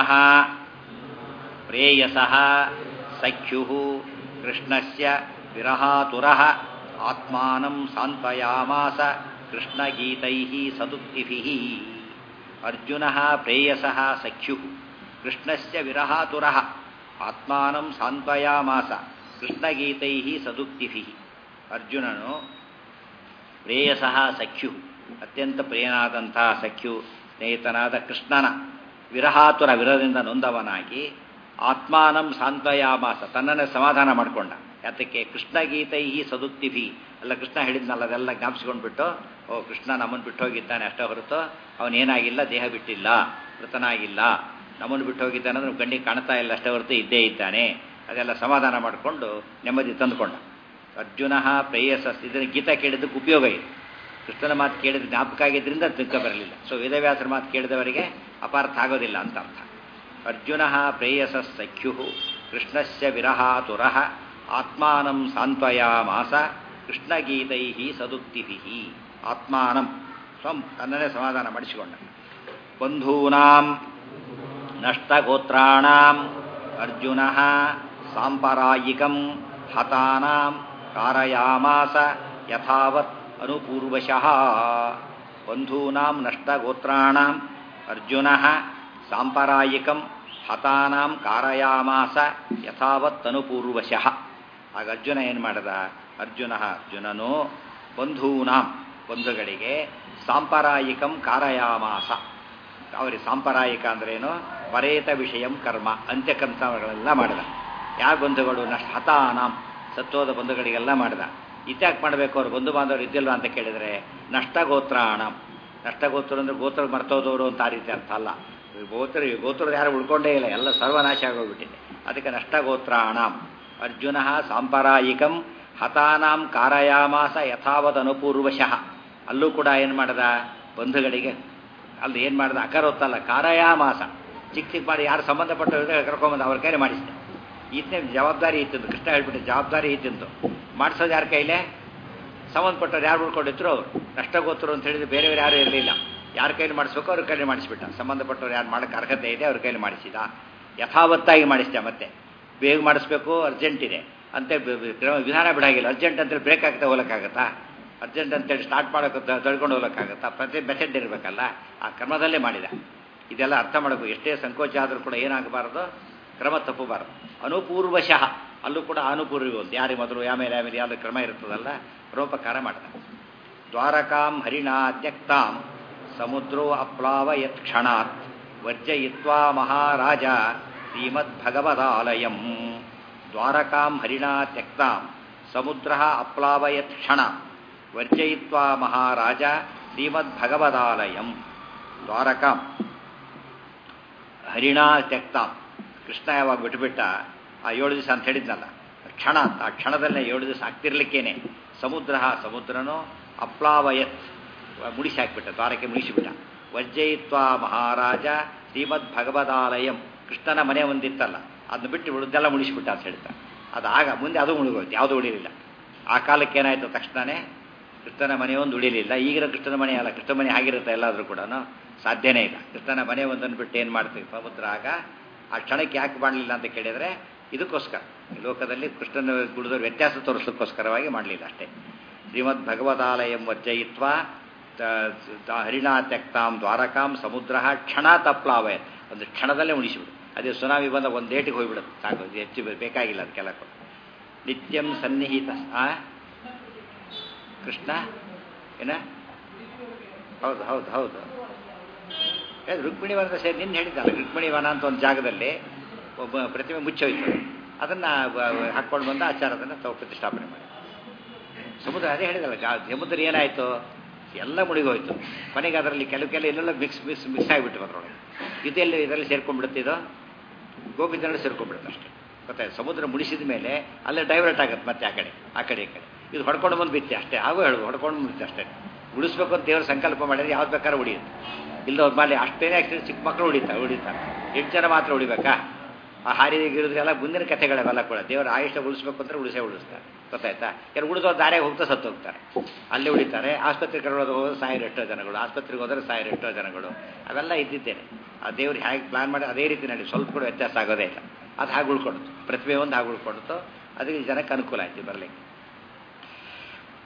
ಪ್ರೇಯಸ ಸಖ್ಯು ಕೃಷ್ಣಸ್ಯ ವಿರಹಾತುರ ಆತ್ಮಾನಂ ಸಾಂತ್ವಯಾಮಾಸ ಕೃಷ್ಣಗೀತೈ ಸದುಕ್ತಿಭಿ ಅರ್ಜುನ ಪ್ರೇಯಸ ಸಖ್ಯು ಕೃಷ್ಣಸ್ಯ ವಿರಹಾತುರ ಆತ್ಮಾನಂ ಸಾಂತ್ವಯಾಮಾಸ ಕೃಷ್ಣಗೀತೈ ಸದುಕ್ತಿಭಿ ಅರ್ಜುನನು ಪ್ರೇಯಸ ಸಖ್ಯು ಅತ್ಯಂತ ಪ್ರಿಯನಾದಂಥ ಸಖ್ಯು ಸ್ನೇಹಿತನಾದ ಕೃಷ್ಣನ ವಿರಹಾತುರ ವಿರಹದಿಂದ ನೊಂದವನಾಗಿ ಆತ್ಮಾನಂ ಸಾಂತ್ವಯಾಮಾಸ ತನ್ನನ್ನೇ ಸಮಾಧಾನ ಮಾಡಿಕೊಂಡ ಯಾತಕ್ಕೆ ಕೃಷ್ಣ ಗೀತೈ ಸದುಕ್ತಿಭಿ ಅಲ್ಲ ಕೃಷ್ಣ ಹೇಳಿದ್ನಲ್ಲ ಅದೆಲ್ಲ ಜ್ಞಾಪಿಸ್ಕೊಂಡ್ಬಿಟ್ಟು ಓ ಕೃಷ್ಣ ನಮ್ಮನ್ನು ಬಿಟ್ಟು ಹೋಗಿದ್ದಾನೆ ಅಷ್ಟೇ ಹೊರತು ಅವನೇನಾಗಿಲ್ಲ ದೇಹ ಬಿಟ್ಟಿಲ್ಲ ಮೃತನಾಗಿಲ್ಲ ನಮ್ಮನ್ನು ಬಿಟ್ಟು ಹೋಗಿದ್ದಾನೆ ಅಂದ್ರೆ ಕಣ್ಣಿಗೆ ಕಾಣ್ತಾ ಇಲ್ಲ ಅಷ್ಟೇ ಹೊರತು ಇದ್ದೇ ಇದ್ದಾನೆ ಅದೆಲ್ಲ ಸಮಾಧಾನ ಮಾಡಿಕೊಂಡು ನೆಮ್ಮದಿ ತಂದುಕೊಂಡ ಅರ್ಜುನ ಪ್ರೇಯಸ ಇದನ್ನು ಗೀತಾ ಕೇಳಿದ್ದಕ್ಕೆ ಉಪಯೋಗ ಇದೆ ಕೃಷ್ಣನ ಮಾತು ಕೇಳಿದ ಜ್ಞಾಪಕ ಆಗಿದ್ದರಿಂದ ದುಃಖ ಬರಲಿಲ್ಲ ಸೊ ವೇದವ್ಯಾಸರ ಮಾತು ಕೇಳಿದವರಿಗೆ ಅಪಾರ್ಥ ಆಗೋದಿಲ್ಲ ಅಂತ ಅರ್ಥ ಅರ್ಜುನ ಪ್ರೇಯಸ ಸಖ್ಯು ಕೃಷ್ಣಸ್ಯ ವಿರಹಾತುರ ಆತ್ಮಾನಂ ಸಾಂತ್ವಯಾಮಾಸ ಕೃಷ್ಣಗೀತೈ ಸದುಕ್ತಿಭಿ ಆತ್ಮಾನಂ ಸ್ವಂ ತನ್ನನ್ನೇ ಸಮಾಧಾನ ಮಾಡಿಸಿಕೊಂಡ ಬಂಧೂನಾಂ ನಷ್ಟಗೋತ್ರಾಣಾಂ ಅರ್ಜುನ ಸಾಂಪರಾಯಿಕಂ ಹತಾನಾಂ ಕಾರಯಾಮಾಸ ಯಥಾವತ್ ಅನುಪೂರ್ವಶಃ ಬಂಧೂನಾಂ ನಷ್ಟಗೋತ್ರಾಣಾಂ ಅರ್ಜುನ ಸಾಂಪರಾಯಿಕಂ ಹತಾನಾಂ ಕಾರಯಾಮಾಸ ಯಥಾವತ್ ಅನುಪೂರ್ವಶಃ ಆಗ ಅರ್ಜುನ ಏನು ಮಾಡಿದ ಅರ್ಜುನ ಅರ್ಜುನನು ಬಂಧೂನಾಂ ಬಂಧುಗಳಿಗೆ ಸಾಂಪರಾಯಿಕಂ ಕಾರಯಾಮಾಸ ಅವರಿಗೆ ಸಾಂಪರಾಯಿಕ ಅಂದ್ರೇನು ಪರೇತ ವಿಷಯಂ ಕರ್ಮ ಅಂತ್ಯಕರ್ಮಗಳೆಲ್ಲ ಮಾಡಿದ ಯಾವ ಬಂಧುಗಳು ನಷ್ಟ ಹತಾನಾಂ ಸತ್ವದ ಬಂಧುಗಳಿಗೆಲ್ಲ ಮಾಡಿದ ಇತ್ಯಾಕೆ ಮಾಡಬೇಕು ಅವ್ರು ಬಂಧು ಬಾಂಧವರು ಇದ್ದಿಲ್ವ ಅಂತ ಕೇಳಿದರೆ ನಷ್ಟಗೋತ್ರಾಣ ನಷ್ಟಗೋತ್ರ ಅಂದ್ರೆ ಗೋತ್ರ ಮರ್ತೋದವರು ಅಂತ ಆ ರೀತಿ ಅರ್ಥ ಅಲ್ಲ ಗೋತ್ರ ಗೋತ್ರದ ಯಾರು ಉಳ್ಕೊಂಡೇ ಇಲ್ಲ ಎಲ್ಲ ಸರ್ವನಾಶ ಆಗೋಗ್ಬಿಟ್ಟಿದೆ ಅದಕ್ಕೆ ನಷ್ಟಗೋತ್ರಾಣಂ ಅರ್ಜುನ ಸಾಂಪರಾಯಿಕಂ ಹತಾನಾಂ ಕಾರಯಾಮಾಸ ಯಥಾವತ್ ಅನುಪೂರ್ವಶಃ ಅಲ್ಲೂ ಕೂಡ ಏನು ಮಾಡ್ದ ಬಂಧುಗಳಿಗೆ ಅಲ್ಲಿ ಏನು ಮಾಡ್ದ ಅಕರೋತ್ತಲ್ಲ ಕಾರಯಾಮಾಸ ಚಿಕ್ಕ ಚಿಕ್ಕ ಮಾಡಿ ಯಾರು ಸಂಬಂಧಪಟ್ಟವ್ರಿಗೆ ಕರ್ಕೊಂಬಂದು ಅವ್ರ ಕೈಲಿ ಮಾಡಿಸಿದೆ ಈತನೇ ಜವಾಬ್ದಾರಿ ಇತ್ತಿದ್ದು ಕೃಷ್ಣ ಹೇಳ್ಬಿಟ್ಟು ಜವಾಬ್ದಾರಿ ಇತ್ತಿದ್ದು ಮಾಡಿಸೋದು ಯಾರ ಕೈಲೇ ಸಂಬಂಧಪಟ್ಟವ್ರು ಯಾರು ಉಳ್ಕೊಂಡಿದ್ರು ಅವರು ನಷ್ಟಗೋತರು ಅಂತ ಹೇಳಿದ್ರೆ ಬೇರೆ ಬೇರೆ ಯಾರು ಇರಲಿಲ್ಲ ಯಾರ ಕೈಲಿ ಮಾಡಿಸ್ಬೇಕು ಅವ್ರ ಕೈಲಿ ಮಾಡಿಸ್ಬಿಟ್ಟ ಸಂಬಂಧಪಟ್ಟವ್ರು ಯಾರು ಮಾಡೋಕ್ಕೆ ಅರ್ಹತೆ ಇದೆ ಅವ್ರ ಕೈಲಿ ಮಾಡಿಸಿದ ಯಥಾವತ್ತಾಗಿ ಮಾಡಿಸಿದೆ ಮತ್ತೆ ಬೇಗ ಮಾಡಿಸ್ಬೇಕು ಅರ್ಜೆಂಟ್ ಇದೆ ಅಂತ ವಿಧಾನ ಬಿಡಾಗಿಲ್ಲ ಅರ್ಜೆಂಟ್ ಅಂತೇಳಿ ಬ್ರೇಕ್ ಆಗ್ತಾ ಹೋಗಕ್ಕಾಗತ್ತಾ ಅರ್ಜೆಂಟ್ ಅಂತೇಳಿ ಸ್ಟಾರ್ಟ್ ಮಾಡೋಕೆ ತಳ್ಕೊಂಡು ಹೋಗಕ್ಕಾಗತ್ತಾ ಪ್ರತಿ ಮೆಥಡ್ ಇರಬೇಕಲ್ಲ ಆ ಕ್ರಮದಲ್ಲೇ ಮಾಡಿದ ಇದೆಲ್ಲ ಅರ್ಥ ಮಾಡಬೇಕು ಎಷ್ಟೇ ಸಂಕೋಚ ಆದರೂ ಕೂಡ ಏನಾಗಬಾರದು ಕ್ರಮ ತಪ್ಪಬಾರದು ಅನುಪೂರ್ವಶಃ ಅಲ್ಲೂ ಕೂಡ ಅನುಪೂರ್ವ ಒಂದು ಯಾರಿಗೆ ಮೊದಲು ಆಮೇಲೆ ಆಮೇಲೆ ಯಾವ್ದು ಕ್ರಮ ಇರ್ತದಲ್ಲ ರೋಪಕಾರ ಮಾಡಿದ ದ್ವಾರಕಾಂ ಹರಿಣಾ ತ್ಯಕ್ತಾಂ ಸಮುದ್ರೋ ಅಪ್ಲಾವ ಯತ್ ಕ್ಷಣಾತ್ ವರ್ಜಯಿತ್ವಾ ಮಹಾರಾಜ ಶ್ರೀಮದ್ಭಗವದಾಲಯಂ ದ್ವಾರಕಾಂ ಹರಿಣಾ ತ್ಯಕ್ತಾಂ ಸಮುದ್ರ ಅಪ್ಲಾವಯತ್ ಕ್ಷಣ ವರ್ಜಯಿತ್ವಾ ಮಹಾರಾಜ ಶ್ರೀಮದ್ಭಗವದಾಲಯಂ ದ್ವಾರಕಾಂ ಹರಿಣಾ ತ್ಯಕ್ತಾಂ ಕೃಷ್ಣ ಯಾವಾಗ ಬಿಟ್ಟುಬಿಟ್ಟ ಆ ಏಳು ದಿವಸ ಅಂತ ಹೇಳಿದ್ನಲ್ಲ ಕ್ಷಣ ಅಂತ ಆ ಕ್ಷಣದಲ್ಲೇ ಏಳು ದಿವಸ ಆಗ್ತಿರ್ಲಿಕ್ಕೇನೆ ಸಮುದ್ರ ಸಮುದ್ರನು ಅಪ್ಲಾವಯತ್ ಮುಡಿಸಿ ಹಾಕ್ಬಿಟ್ಟ ದ್ವಾರಕ್ಕೆ ಮುಡಿಸಿಬಿಟ್ಟ ವಜ್ಜಯಿತ್ವ ಮಹಾರಾಜ ಶ್ರೀಮದ್ ಭಗವದಾಲಯಂ ಕೃಷ್ಣನ ಮನೆ ಒಂದಿತ್ತಲ್ಲ ಅದನ್ನ ಬಿಟ್ಟು ಉಳಿದೆಲ್ಲ ಮುಡಿಸಿಬಿಟ್ಟ ಅಂತ ಹೇಳ್ತಾರೆ ಅದು ಆಗ ಮುಂದೆ ಅದು ಮುಳುಗೋಯ್ತು ಯಾವುದೂ ಉಳಿಲಿಲ್ಲ ಆ ಕಾಲಕ್ಕೆ ಏನಾಯಿತು ತಕ್ಷಣನೇ ಕೃಷ್ಣನ ಮನೆ ಒಂದು ಉಳಿಲಿಲ್ಲ ಈಗಿನ ಕೃಷ್ಣನ ಮನೆ ಅಲ್ಲ ಕೃಷ್ಣ ಮನೆ ಆಗಿರುತ್ತೆ ಎಲ್ಲಾದರೂ ಕೂಡ ಸಾಧ್ಯನೇ ಇಲ್ಲ ಕೃಷ್ಣನ ಮನೆ ಒಂದನ್ನು ಬಿಟ್ಟು ಏನು ಮಾಡ್ತೀವಿ ಸಮುದ್ರ ಆಗ ಆ ಕ್ಷಣಕ್ಕೆ ಯಾಕೆ ಮಾಡಲಿಲ್ಲ ಅಂತ ಕೇಳಿದರೆ ಇದಕ್ಕೋಸ್ಕರ ಈ ಲೋಕದಲ್ಲಿ ಕೃಷ್ಣನ ಗುಡಿದವ್ರ ವ್ಯತ್ಯಾಸ ತೋರಿಸೋಕ್ಕೋಸ್ಕರವಾಗಿ ಮಾಡಲಿಲ್ಲ ಅಷ್ಟೇ ಶ್ರೀಮದ್ ಭಗವದಾಲಯಂ ವರ್ಜಯಿತ್ವ ಹರಿಣಾ ತ್ಯಕ್ತಾಂ ದ್ವಾರಕಾಂ ಸಮುದ್ರ ಕ್ಷಣ ತಪ್ಲಾವಯ ಒಂದು ಕ್ಷಣದಲ್ಲೇ ಉಳಿಸಿಬಿಡು ಅದೇ ಸುನಾಮಿ ಬಂದ ಒಂದು ಡೇಟಿಗೆ ಹೋಗ್ಬಿಡುತ್ತೆ ಸಾಕು ಹೆಚ್ಚು ಬೇಕಾಗಿಲ್ಲ ಅದಕ್ಕೆಲ್ಲ ಕೂಡ ನಿತ್ಯಂ ಸನ್ನಿಹಿತ ಆ ಕೃಷ್ಣ ಏನ ಹೌದು ಹೌದು ಹೌದು ರುಕ್ಮಿಣಿ ವನದ ಸೇರಿ ನಿನ್ನೆ ಹೇಳಿದ್ದಲ್ಲ ರುಕ್ಮಿಣಿ ವನ ಅಂತ ಒಂದು ಜಾಗದಲ್ಲಿ ಒಬ್ಬ ಪ್ರತಿಮೆ ಮುಚ್ಚೋಯ್ತು ಅದನ್ನು ಹಾಕ್ಕೊಂಡು ಬಂದ ಆಚಾರದನ್ನು ತಾವು ಪ್ರತಿಷ್ಠಾಪನೆ ಮಾಡಿ ಸಮುದ್ರ ಅದೇ ಹೇಳಿದಲ್ಲ ಸಮುದ್ರ ಏನಾಯಿತು ಎಲ್ಲ ಮುಳುಗೋಯ್ತು ಕೊನೆಗೆ ಅದರಲ್ಲಿ ಕೆಲವು ಕೆಲವು ಎಲ್ಲೆಲ್ಲ ಮಿಕ್ಸ್ ಮಿಕ್ಸ್ ಮಿಕ್ಸ್ ಆಗಿಬಿಟ್ಟು ಅದರೊಳಗೆ ಇದೆಲ್ಲಿ ಇದರಲ್ಲಿ ಸೇರ್ಕೊಂಡ್ಬಿಡುತ್ತೆ ಇದು ಗೋಪಿನಲ್ಲಿ ಸೇರ್ಕೊಂಡ್ಬಿಡುತ್ತೆ ಅಷ್ಟೇ ಗೊತ್ತಾಯ್ತು ಸಮುದ್ರ ಮುಡಿಸಿದ ಮೇಲೆ ಅಲ್ಲೇ ಡೈವರ್ಟ್ ಆಗುತ್ತೆ ಮತ್ತೆ ಆ ಕಡೆ ಆ ಕಡೆ ಈ ಕಡೆ ಇದು ಹೊಡ್ಕೊಂಡು ಬಂದು ಬಿತ್ತೆ ಅಷ್ಟೇ ಹಾಗೂ ಹೇಳುದು ಹೊಡ್ಕೊಂಡು ಬಂದಿತ್ತು ಅಷ್ಟೇ ಉಳಿಸ್ಬೇಕು ಅಂತ ದೇವರು ಸಂಕಲ್ಪ ಮಾಡಿದ್ರೆ ಯಾವ್ದು ಬೇಕಾದ್ರೆ ಉಳಿಯುತ್ತೆ ಇಲ್ಲದವ್ರ ಮೇಲೆ ಅಷ್ಟೇನೇ ಆಕ್ಸಿಡೆಂಟ್ ಚಿಕ್ಕ ಮಕ್ಕಳು ಉಳಿತಾರೆ ಉಳಿತಾರೆ ಎಂಟು ಜನ ಮಾತ್ರ ಉಳಿಬೇಕಾ ಆ ಹಾರಿದ ಗಿಡದೆಲ್ಲ ಮುಂದಿನ ಕಥೆಗಳೆಲ್ಲ ಕೂಡ ದೇವರ ಆಯುಷ್ಯ ಉಳಿಸ್ಬೇಕು ಅಂದ್ರೆ ಉಳಿಸೇ ಉಳಿಸ್ತಾರೆ ಗೊತ್ತಾಯ್ತಾ ಕೆಲವು ಉಳಿದವ್ರು ದಾರಿಯಾಗಿ ಹೋಗ್ತಾ ಸತ್ತು ಹೋಗ್ತಾರೆ ಅಲ್ಲಿ ಉಳಿತಾರೆ ಆಸ್ಪತ್ರೆಗೆ ಕರ್ಕೊಳ್ಳೋದು ಹೋದ್ರೆ ಸಾವಿರ ಎಷ್ಟೋ ಜನಗಳು ಆಸ್ಪತ್ರೆಗೆ ಹೋದ್ರೆ ಸಾವಿರ ಎಷ್ಟೋ ಜನಗಳು ಅವೆಲ್ಲ ಇದ್ದಿದ್ದೇನೆ ಆ ದೇವ್ರು ಹೇಗೆ ಪ್ಲಾನ್ ಮಾಡಿ ಅದೇ ರೀತಿ ನಡಿ ಸ್ವಲ್ಪ ಕೂಡ ವ್ಯತ್ಯಾಸ ಆಗೋದೇ ಇಲ್ಲ ಅದು ಹಾಗೆ ಉಳ್ಕೊಡ್ತು ಪ್ರತಿಭೆ ಒಂದು ಹಾಗೆ ಉಳ್ಕೊಡ್ತು ಅದಕ್ಕೆ ಜನಕ್ಕೆ ಅನುಕೂಲ ಆಯ್ತು ಬರಲಿಕ್ಕೆ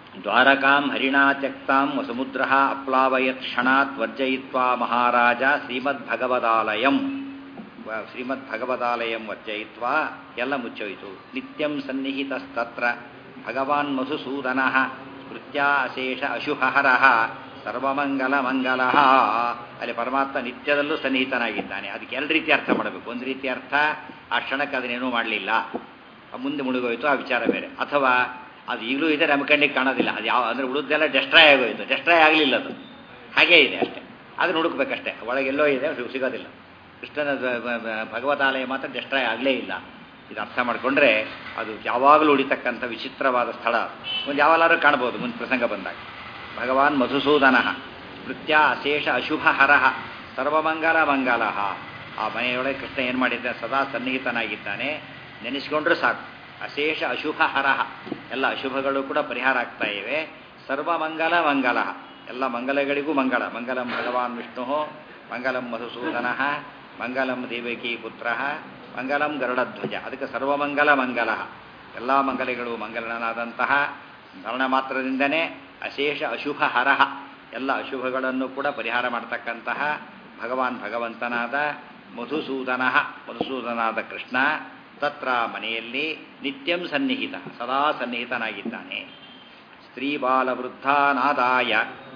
ದ್ವಾರಕಾಂ ಹರಿಣಾ ತ್ಯಕ್ತಾಂ ಸಮುದ್ರ ಅಪ್ಲಾವಯತ್ ಕ್ಷಣಾತ್ ವರ್ಜಯಿತ್ವಾ ಮಹಾರಾಜ ಶ್ರೀಮದ್ಭಗವದಾಲಯಂ ವ- ಶ್ರೀಮದ್ಭಗವದಾಲಯಂ ವರ್ಜಯಿತ್ವಾ ಎಲ್ಲ ಮುಚ್ಚೋಯಿತು ನಿತ್ಯಂ ಸನ್ನಿಹಿತಸ್ತತ್ರ ಭಗವಾನ್ ಮಧುಸೂದನ ಸ್ಮೃತ್ಯಾ ಅಶೇಷ ಅಶುಭಹರಃ ಸರ್ವಮಂಗಲ ಮಂಗಲ ಅಲ್ಲಿ ಪರಮಾತ್ಮ ನಿತ್ಯದಲ್ಲೂ ಸನ್ನಿಹಿತನಾಗಿದ್ದಾನೆ ಅದಕ್ಕೆ ಎರಡು ರೀತಿ ಅರ್ಥ ಮಾಡಬೇಕು ಒಂದು ರೀತಿ ಅರ್ಥ ಆ ಕ್ಷಣಕ್ಕೆ ಅದನ್ನೇನೂ ಮಾಡಲಿಲ್ಲ ಮುಂದೆ ಮುಳುಗೋಯ್ತು ಆ ವಿಚಾರ ಬೇರೆ ಅಥವಾ ಅದು ಈಗಲೂ ಇದೆ ನಮ್ಮ ಕಣ್ಣಿಗೆ ಕಾಣೋದಿಲ್ಲ ಅದು ಯಾವ ಅಂದರೆ ಉಳಿದೆಲ್ಲ ಡೆಸ್ಟ್ರಾಯ್ ಆಗೋಯ್ತು ಡೆಸ್ಟ್ರಾಯ್ ಆಗಲಿಲ್ಲ ಅದು ಹಾಗೇ ಇದೆ ಅಷ್ಟೇ ಅದನ್ನ ಹುಡುಕ್ಬೇಕಷ್ಟೇ ಒಳಗೆಲ್ಲೋ ಇದೆ ಅದು ಸಿಗೋದಿಲ್ಲ ಕೃಷ್ಣನ ದ- ಬ- ಬ- ಭಗವತಾಲಯ ಮಾತ್ರ ಡೆಸ್ಟ್ರಾಯ್ ಆಗಲೇ ಇಲ್ಲ ಇದು ಅರ್ಥ ಮಾಡಿಕೊಂಡ್ರೆ ಅದು ಯಾವಾಗಲೂ ಉಳಿತಕ್ಕಂಥ ವಿಚಿತ್ರವಾದ ಸ್ಥಳ ಒಂದು ಯಾವಾಗಲಾದ್ರೂ ಕಾಣ್ಬೋದು ಮುಂದೆ ಪ್ರಸಂಗ ಬಂದಾಗ ಭಗವಾನ್ ಮಧುಸೂದನ ನೃತ್ಯ ಅಶೇಷ ಅಶುಭ ಹರಹ ಸರ್ವಮಂಗಲ ಮಂಗಲ ಆ ಮನೆಯೊಳಗೆ ಕೃಷ್ಣ ಏನು ಮಾಡಿದ್ದಾನೆ ಸದಾ ಸನ್ನಿಹಿತನಾಗಿದ್ದಾನೆ ನೆನೆಸ್ಕೊಂಡ್ರೆ ಸಾಕು ಅಶೇಷ ಅಶುಭ ಹರಹ ಎಲ್ಲ ಅಶುಭಗಳು ಕೂಡ ಪರಿಹಾರ ಆಗ್ತಾ ಇವೆ ಸರ್ವಮಂಗಲ ಮಂಗಲ ಎಲ್ಲ ಮಂಗಲಗಳಿಗೂ ಮಂಗಳ ಮಂಗಲಂ ಭಗವಾನ್ ವಿಷ್ಣು ಮಂಗಲಂ ಮಧುಸೂದನ ಮಂಗಲಂ ದೇವಕಿ ಪುತ್ರ ಮಂಗಲಂ ಗರುಡಧ್ವಜ ಅದಕ್ಕೆ ಸರ್ವಮಂಗಲ ಮಂಗಲ ಎಲ್ಲ ಮಂಗಲಗಳು ಮಂಗಲನಾದಂತಹ ಮರಣ ಮಾತ್ರದಿಂದನೇ ಅಶೇಷ ಅಶುಭ ಹರಹ ಎಲ್ಲ ಅಶುಭಗಳನ್ನು ಕೂಡ ಪರಿಹಾರ ಮಾಡ್ತಕ್ಕಂತಹ ಭಗವಾನ್ ಭಗವಂತನಾದ ಮಧುಸೂದನ ಮಧುಸೂದನಾದ ಕೃಷ್ಣ ತತ್ರ ಮನೆಯಲ್ಲಿ ನಿತ್ಯಂ ಸನ್ನಿಹಿತ ಸದಾ ಸನ್ನಿಹಿತನಾಗಿದ್ದಾನೆ ಸ್ತ್ರೀ ಬಾಲವೃದ್ಧಾನಾದಾಯ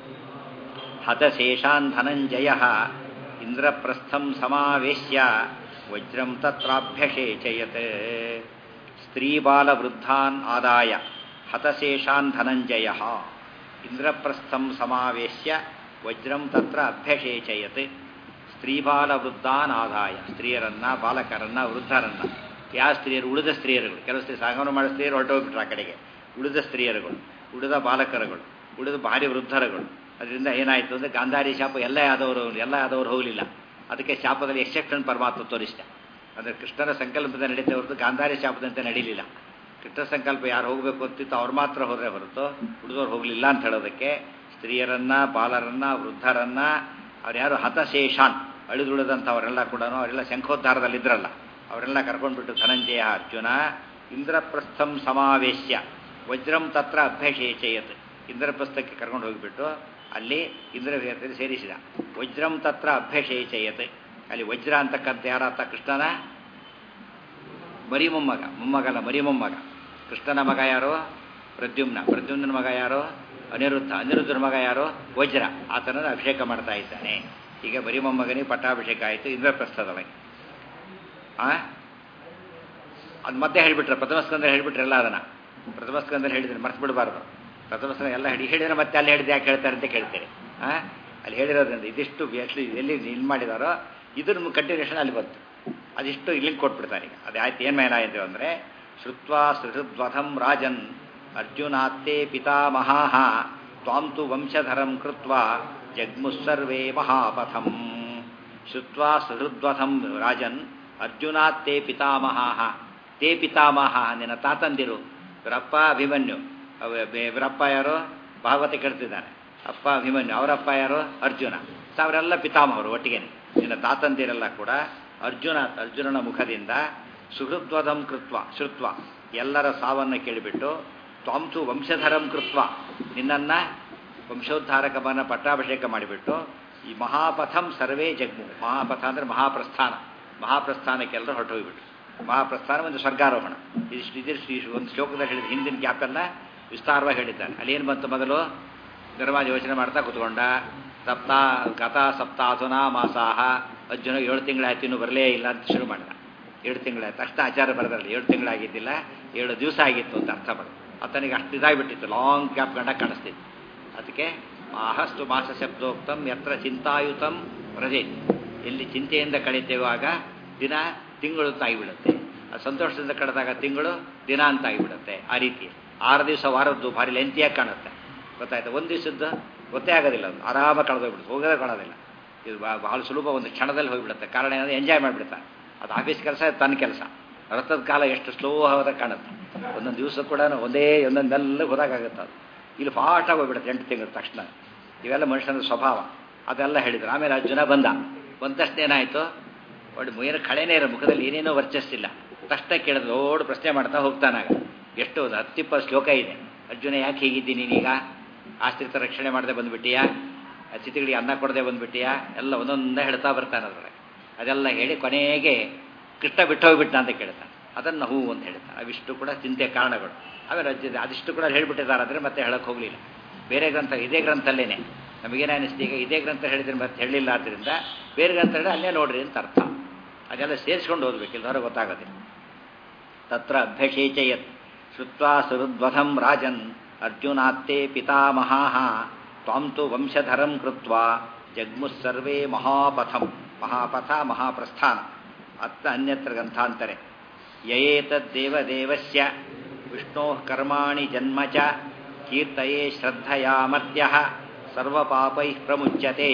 ಹತಶೇಷಾನ್ ಧನಂಜಯ ಇಂದ್ರಪ್ರಸ್ಥಂ ಸಮಾವೇಶ್ಯ ವಜ್ರಂ ತತ್ರಾಭ್ಯಷೇಚಯತ್ ಸ್ತ್ರೀ ಬಾಲವೃದ್ಧಾನ್ ಆದಾಯ ಹತಶೇಷಾನ್ ಧನಂಜಯ ಇಂದ್ರಪ್ರಸ್ಥಂ ಸಮಾವೇಶ್ಯ ವಜ್ರಂ ತತ್ರ ಅಭ್ಯಷೇಚಯತ್ ಸ್ತ್ರೀ ಬಾಲವೃದ್ಧಾನ್ ಆದಾಯ ಸ್ತ್ರೀಯರನ್ನ ಬಾಲಕರನ್ನ ವೃದ್ಧರನ್ನ ಯಾವ ಸ್ತ್ರೀಯರು ಉಳಿದ ಸ್ತ್ರೀಯರುಗಳು ಕೆಲವು ಸ್ತ್ರೀ ಸಾಗವನ ಮಾಡೋ ಸ್ತ್ರೀಯರು ಹೊರಟೋಗ್ಬಿಟ್ರು ಆ ಕಡೆಗೆ ಉಳಿದ ಸ್ತ್ರೀಯರುಗಳು ಉಳಿದ ಬಾಲಕರುಗಳು ಉಳಿದ ಭಾರಿ ವೃದ್ಧರುಗಳು ಅದರಿಂದ ಏನಾಯಿತು ಅಂದರೆ ಗಾಂಧಾರಿ ಶಾಪ ಎಲ್ಲ ಯಾದವರು ಎಲ್ಲ ಯಾದವರು ಹೋಗಲಿಲ್ಲ ಅದಕ್ಕೆ ಶಾಪದಲ್ಲಿ ಎಕ್ಸೆಪ್ಷನ್ ಪರಮಾತ್ಮ ತೋರಿಸಿದ ಅಂದರೆ ಕೃಷ್ಣನ ಸಂಕಲ್ಪದ ನಡೀತಾ ಹೊರತು ಗಾಂಧಾರಿ ಶಾಪದಂತೆ ನಡೀಲಿಲ್ಲ ಕೃಷ್ಣ ಸಂಕಲ್ಪ ಯಾರು ಹೋಗಬೇಕು ಅಂತಿತ್ತು ಅವ್ರು ಮಾತ್ರ ಹೋದ್ರೆ ಹೊರತು ಉಳಿದವ್ರು ಹೋಗಲಿಲ್ಲ ಅಂತ ಹೇಳೋದಕ್ಕೆ ಸ್ತ್ರೀಯರನ್ನ ಬಾಲರನ್ನ ವೃದ್ಧರನ್ನ ಅವ್ರು ಯಾರು ಹತಶೇಷಾನ್ ಅಳಿದುಳಿದಂಥವರೆಲ್ಲ ಕೂಡ ಅವರೆಲ್ಲ ಶಂಖೋದ್ಧಾರದಲ್ಲಿದ್ರಲ್ಲ ಅವರೆಲ್ಲ ಕರ್ಕೊಂಡ್ಬಿಟ್ಟು ಧನಂಜಯ ಅರ್ಜುನ ಇಂದ್ರಪ್ರಸ್ಥಂ ಸಮಾವೇಶ್ಯ ವಜ್ರಂ ತತ್ರ ಅಭ್ಯಷೇಚಯತ್ ಇಂದ್ರಪ್ರಸ್ಥಕ್ಕೆ ಕರ್ಕೊಂಡು ಹೋಗಿಬಿಟ್ಟು ಅಲ್ಲಿ ಇಂದ್ರ ಸೇರಿಸಿದ ವಜ್ರಂ ತತ್ರ ಅಭ್ಯಷೇಚಯತ್ ಅಲ್ಲಿ ವಜ್ರ ಅಂತಕ್ಕಂಥ ಯಾರಾತ ಕೃಷ್ಣನ ಮರಿ ಮೊಮ್ಮಗ ಮೊಮ್ಮಗಲ್ಲ ಮರಿ ಮೊಮ್ಮಗ ಕೃಷ್ಣನ ಮಗ ಯಾರು ಪ್ರದ್ಯುಮ್ನ ಪ್ರದ್ಯುಮ್ನ ಮಗ ಯಾರು ಅನಿರುದ್ಧ ಅನಿರುದ್ಧನ ಮಗ ಯಾರು ವಜ್ರ ಆತನನ್ನು ಅಭಿಷೇಕ ಮಾಡ್ತಾ ಇದ್ದಾನೆ ಈಗ ಮರಿ ಮೊಮ್ಮಗನಿಗೆ ಪಟ್ಟಾಭಿಷೇಕ ಆಯಿತು ಇಂದ್ರಪ್ರಸ್ಥದೊಳಗೆ ಆ ಅದು ಮತ್ತೆ ಹೇಳಿಬಿಟ್ರೆ ಪ್ರಥಮ ಸ್ಕಂದ ಹೇಳಿಬಿಟ್ರೆಲ್ಲ ಅದನ್ನ ಪ್ರಥಮ ಸ್ಕಂದಲ್ಲಿ ಹೇಳಿದ್ರೆ ಮರ್ತು ಬಿಡಬಾರ್ದು ಪ್ರಥಮ ಸ್ಕಂದ ಎಲ್ಲ ಹೇಳಿ ಹೇಳಿದ್ರೆ ಮತ್ತೆ ಅಲ್ಲಿ ಹೇಳಿದ್ರೆ ಯಾಕೆ ಹೇಳ್ತಾರೆ ಅಂತ ಕೇಳ್ತೀರಿ ಆ ಅಲ್ಲಿ ಹೇಳಿರೋದ್ರಿಂದ ಇದಿಷ್ಟು ಎಷ್ಟು ಎಲ್ಲಿ ಇಲ್ಲಿ ಮಾಡಿದಾರೋ ಇದ್ರ ಕಂಟಿನ್ಯೂಷನ್ ಅಲ್ಲಿ ಬಂತು ಅದಿಷ್ಟು ಇಲ್ಲಿಗೆ ಕೊಟ್ಬಿಡ್ತಾರೆ ಈಗ ಅದು ಆಯ್ತು ಏನು ಮೇಲಾಯಿತು ಅಂದರೆ ಶ್ರುತ್ವಾ ಸೃಹೃದ್ವಧಂ ರಾಜನ್ ಅರ್ಜುನಾತ್ತೇ ಪಿತಾಮಹಾಹ ತ್ವಾಂ ತು ವಂಶಧರಂ ಕೃತ್ವ ಜಗ್ಮುಸ್ಸರ್ವೇ ಮಹಾಪಥಂ ಶ್ರುತ್ವಾ ಸೃಹೃದ್ವಧಂ ರಾಜನ್ ಅರ್ಜುನಾತ್ತೇ ಪಿತಾಮಹಾಹ ತೇ ಪಿತಾಮಹ ನಿನ್ನ ತಾತಂದಿರು ಇವರಪ್ಪ ಅಭಿಮನ್ಯು ಅವ- ಬೆ- ಇವರಪ್ಪ ಯಾರು ಭಾಗವತ ಕೇಳ್ತಿದ್ದಾನೆ ಅಪ್ಪ ಅಭಿಮನ್ಯು ಅವರಪ್ಪ ಯಾರು ಅರ್ಜುನ ಸೊ ಅವರೆಲ್ಲ ಪಿತಾಮಹರು ಒಟ್ಟಿಗೆ ನಿನ್ನ ತಾತಂದಿರೆಲ್ಲ ಕೂಡ ಅರ್ಜುನ ಅರ್ಜುನನ ಮುಖದಿಂದ ಸುಹೃದ್ವಧಂ ಕೃತ್ವ ಶ್ರುತ್ವ ಎಲ್ಲರ ಸಾವನ್ನು ಕೇಳಿಬಿಟ್ಟು ತ್ವಾಂಸು ವಂಶಧರಂ ಕೃತ್ವ ನಿನ್ನನ್ನು ವಂಶೋದ್ಧಾರಕವನ್ನ ಪಟ್ಟಾಭಿಷೇಕ ಮಾಡಿಬಿಟ್ಟು ಈ ಮಹಾಪಥಂ ಸರ್ವೇ ಜಗ್ಮು ಮಹಾಪಥ ಅಂದರೆ ಮಹಾಪ್ರಸ್ಥಾನ ಮಹಾಪ್ರಸ್ಥಾನಕ್ಕೆ ಎಲ್ಲರೂ ಹೊರಟೋಗ್ಬಿಟ್ರು ಮಹಾಪ್ರಸ್ಥಾನ ಒಂದು ಸ್ವರ್ಗಾರೋಹಣ ಇದಿಷ್ಟು ಇದಿಷ್ಟು ಇಷ್ಟು ಒಂದು ಶ್ಲೋಕದಲ್ಲಿ ಹೇಳಿದ ಹಿಂದಿನ ಗ್ಯಾಪೆಲ್ಲ ವಿಸ್ತಾರವಾಗಿ ಹೇಳಿದ್ದಾನೆ ಅಲ್ಲೇನು ಬಂತು ಮೊದಲು ಧರ್ಮಾಜ ಯೋಚನೆ ಮಾಡ್ತಾ ಕೂತ್ಕೊಂಡ ಸಪ್ತಾ ಗತ ಸಪ್ತಾಸುನಾ ಮಾಸಾಹ ಅರ್ಜುನ ಏಳು ತಿಂಗಳಾಯ್ತು ಇನ್ನೂ ಬರಲೇ ಇಲ್ಲ ಅಂತ ಶುರು ಮಾಡಿದ ಏಳು ತಿಂಗಳಾಯ್ತು ಅಷ್ಟು ಆಚಾರ ಬರೆದ್ರಲ್ಲಿ ಏಳು ತಿಂಗಳಾಗಿದ್ದಿಲ್ಲ ಏಳು ದಿವಸ ಆಗಿತ್ತು ಅಂತ ಅರ್ಥ ಮಾಡಿದ ಆತನಿಗೆ ಅಷ್ಟು ಇದಾಗಿಬಿಟ್ಟಿತ್ತು ಲಾಂಗ್ ಗ್ಯಾಪ್ ಗಂಡ ಕಾಣಿಸ್ತಿತ್ತು ಅದಕ್ಕೆ ಮಾಹಸ್ತು ಮಾಸ ಶಬ್ದೋಕ್ತಂ ಯತ್ರ ಚಿಂತಾಯುತಂ ವ್ರಜೆ ಎಲ್ಲಿ ಚಿಂತೆಯಿಂದ ಕಳೀತೇವೋ ಆಗ ದಿನ ತಿಂಗಳು ಅಂತ ಆಗಿಬಿಡುತ್ತೆ ಆ ಸಂತೋಷದಿಂದ ಕಳೆದಾಗ ತಿಂಗಳು ದಿನ ಅಂತ ಆಗಿಬಿಡುತ್ತೆ ಆ ರೀತಿ ಆರು ದಿವಸ ವಾರದ್ದು ಭಾರಿ ಲೆಂತಿಯಾಗಿ ಕಾಣುತ್ತೆ ಗೊತ್ತಾಯ್ತು ಒಂದು ದಿವಸದ್ದು ಗೊತ್ತೇ ಆಗೋದಿಲ್ಲ ಅದು ಆರಾಮ ಕಳೆದೋಗ್ಬಿಡುತ್ತೆ ಹೋಗೋದೇ ಕಾಣೋದಿಲ್ಲ ಇದು ಬಾ- ಬಹಳ ಸುಲಭ ಒಂದು ಕ್ಷಣದಲ್ಲಿ ಹೋಗಿಬಿಡುತ್ತೆ ಕಾರಣ ಏನಂದ್ರೆ ಎಂಜಾಯ್ ಮಾಡಿಬಿಡ್ತಾರೆ ಅದು ಆಫೀಸ್ ಕೆಲಸ ತನ್ನ ಕೆಲಸ ರಥದ ಕಾಲ ಎಷ್ಟು ಸ್ಲೋ ಆಗೋದಾಗ ಕಾಣುತ್ತೆ ಒಂದೊಂದು ದಿವಸ ಕೂಡ ಒಂದೇ ಒಂದೊಂದು ಮೆಲ್ಲ ಹೋದಾಗುತ್ತೆ ಅದು ಇಲ್ಲಿ ಫಾಟಾಗಿ ಹೋಗ್ಬಿಡುತ್ತೆ ಎಂಟು ತಿಂಗಳ ತಕ್ಷಣ ಇವೆಲ್ಲ ಮನುಷ್ಯನ ಸ್ವಭಾವ ಅದೆಲ್ಲ ಹೇಳಿದ್ರು ಆಮೇಲೆ ಅರ್ಜುನ ಬಂದ ಬಂದ ತಕ್ಷಣ ಏನಾಯಿತು ಒಟ್ಟು ಮುಯ್ಯನ ಕಳೆನೇ ಇರೋ ಮುಖದಲ್ಲಿ ಏನೇನೋ ವರ್ಚಸ್ಸಿಲ್ಲ ತಕ್ಷಣ ಕೇಳಿದ್ರು ಓಡ್ ಪ್ರಶ್ನೆ ಮಾಡ್ತಾ ಹೋಗ್ತಾನಾಗ ಎಷ್ಟು ಒಂದು ಹತ್ತಿಪ್ಪ ಶ್ಲೋಕ ಇದೆ ಅರ್ಜುನ ಯಾಕೆ ಹೀಗಿದ್ದೀನಿ ನೀನೀಗ ಆಶ್ರಿತ ರಕ್ಷಣೆ ಮಾಡದೆ ಬಂದ್ಬಿಟ್ಟಿಯಾ ಅತಿಥಿಗಳಿಗೆ ಅನ್ನ ಕೊಡದೆ ಬಂದ್ಬಿಟ್ಟಿಯಾ ಎಲ್ಲ ಒಂದೊಂದೇ ಹೇಳ್ತಾ ಬರ್ತಾನೆ ಅದರೊಳಗೆ ಅದೆಲ್ಲ ಹೇಳಿ ಕೊನೆಗೆ ಕೃಷ್ಣ ಬಿಟ್ಟು ಹೋಗ್ಬಿಟ್ಟ ಅಂತ ಕೇಳ್ತಾನೆ ಅದನ್ನು ಹೂ ಅಂತ ಹೇಳ್ತಾನೆ ಅವಿಷ್ಟು ಕೂಡ ಚಿಂತೆ ಕಾರಣಗಳು ಆಮೇಲೆ ಅಜ್ಜ ಅದಿಷ್ಟು ಕೂಡ ಹೇಳ್ಬಿಟ್ಟಿದ್ದಾರೆ ಅಂದರೆ ಮತ್ತೆ ಹೇಳಕ್ಕೆ ಹೋಗಲಿಲ್ಲ ಬೇರೆ ಗ್ರಂಥ ಇದೇ ಗ್ರಂಥಲ್ಲೇನೆ ನಮಗೇನು ಅನಿಸ್ತು ಈಗ ಇದೇ ಗ್ರಂಥ ಹೇಳಿದ್ರೆ ಮತ್ತೆ ಹೇಳಲಿಲ್ಲ ಆದ್ದರಿಂದ ಬೇರೆ ಗ್ರಂಥ ಹೇಳಿ ಅಲ್ಲೇ ನೋಡ್ರಿ ಅಂತ ಅರ್ಥ ಅದೆಲ್ಲ ಸೇರಿಸ್ಕೊಂಡು ಓದಬೇಕು ಇಲ್ಲದವ್ರೆ ಗೊತ್ತಾಗೋದಿಲ್ಲ ತತ್ರ ಅಭ್ಯಷೇಚಯತ್ ಶ್ರುತ್ವಾ ಸುರುದ್ವಧಂ ರಾಜನ್ ಅರ್ಜುನಾತ್ತೇ ಪಿತಾಮಹಾಃ ತ್ವಾಂ ತು ವಂಶಧರಂ ಕೃತ್ವಾ ಜಗ್ಮುಸ್ಸರ್ವೇ ಮಹಾಪಥಂ ಮಹಾಪಥ ಮಹಾಪ್ರಸ್ಥಾನ ಅತ್ತ ಅನ್ಯತ್ರ ಗ್ರಂಥಾಂತರೆ ಯಯೇತದ್ದೇವದೇವಸ್ಯ ವಿಷ್ಣೋ ಕರ್ಮಾಣಿ ಜನ್ಮ ಚ ಕೀರ್ತಯೇ ಶ್ರದ್ಧಯಾಮರ್ತ್ಯ ಸರ್ವಪಾಪೈ ಪ್ರಮುಚ್ಯತೆ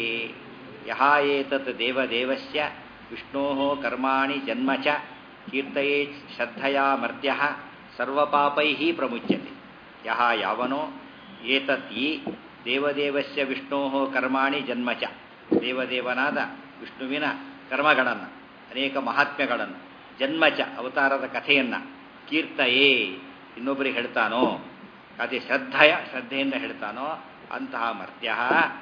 ಯಹ ಏತತ್ ದೇವದೇವಸ್ಯ ವಿಷ್ಣೋ ಕರ್ಮಾಣಿ ಜನ್ಮ ಚ ಕೀರ್ತಯೇ ಶ್ರದ್ಧಯಾಮರ್ತ್ಯ ಸರ್ವಪಾಪೈ ಪ್ರಮುಚ್ಯತೆ ಯಹ ಯಾವನೋ ಏತತ್ ಈ ದೇವದೇವಸ್ಯ ವಿಷ್ಣೋ ಕರ್ಮಾಣಿ ಜನ್ಮ ಚ ದೇವದೇವನಾದ ವಿಷ್ಣುವಿನ ಕರ್ಮಗಳನ್ನು ಅನೇಕ ಮಹಾತ್ಮ್ಯಗಳನ್ನು ಜನ್ಮಚ ಅವತಾರದ ಕಥೆಯನ್ನು ಕೀರ್ತಯೇ ಇನ್ನೊಬ್ಬರಿಗೆ ಹೇಳ್ತಾನೋ ಅದೇ ಶ್ರದ್ಧೆಯ ಶ್ರದ್ಧೆಯಿಂದ ಹೇಳ್ತಾನೋ ಅಂತಹ ಮರ್ತ್ಯ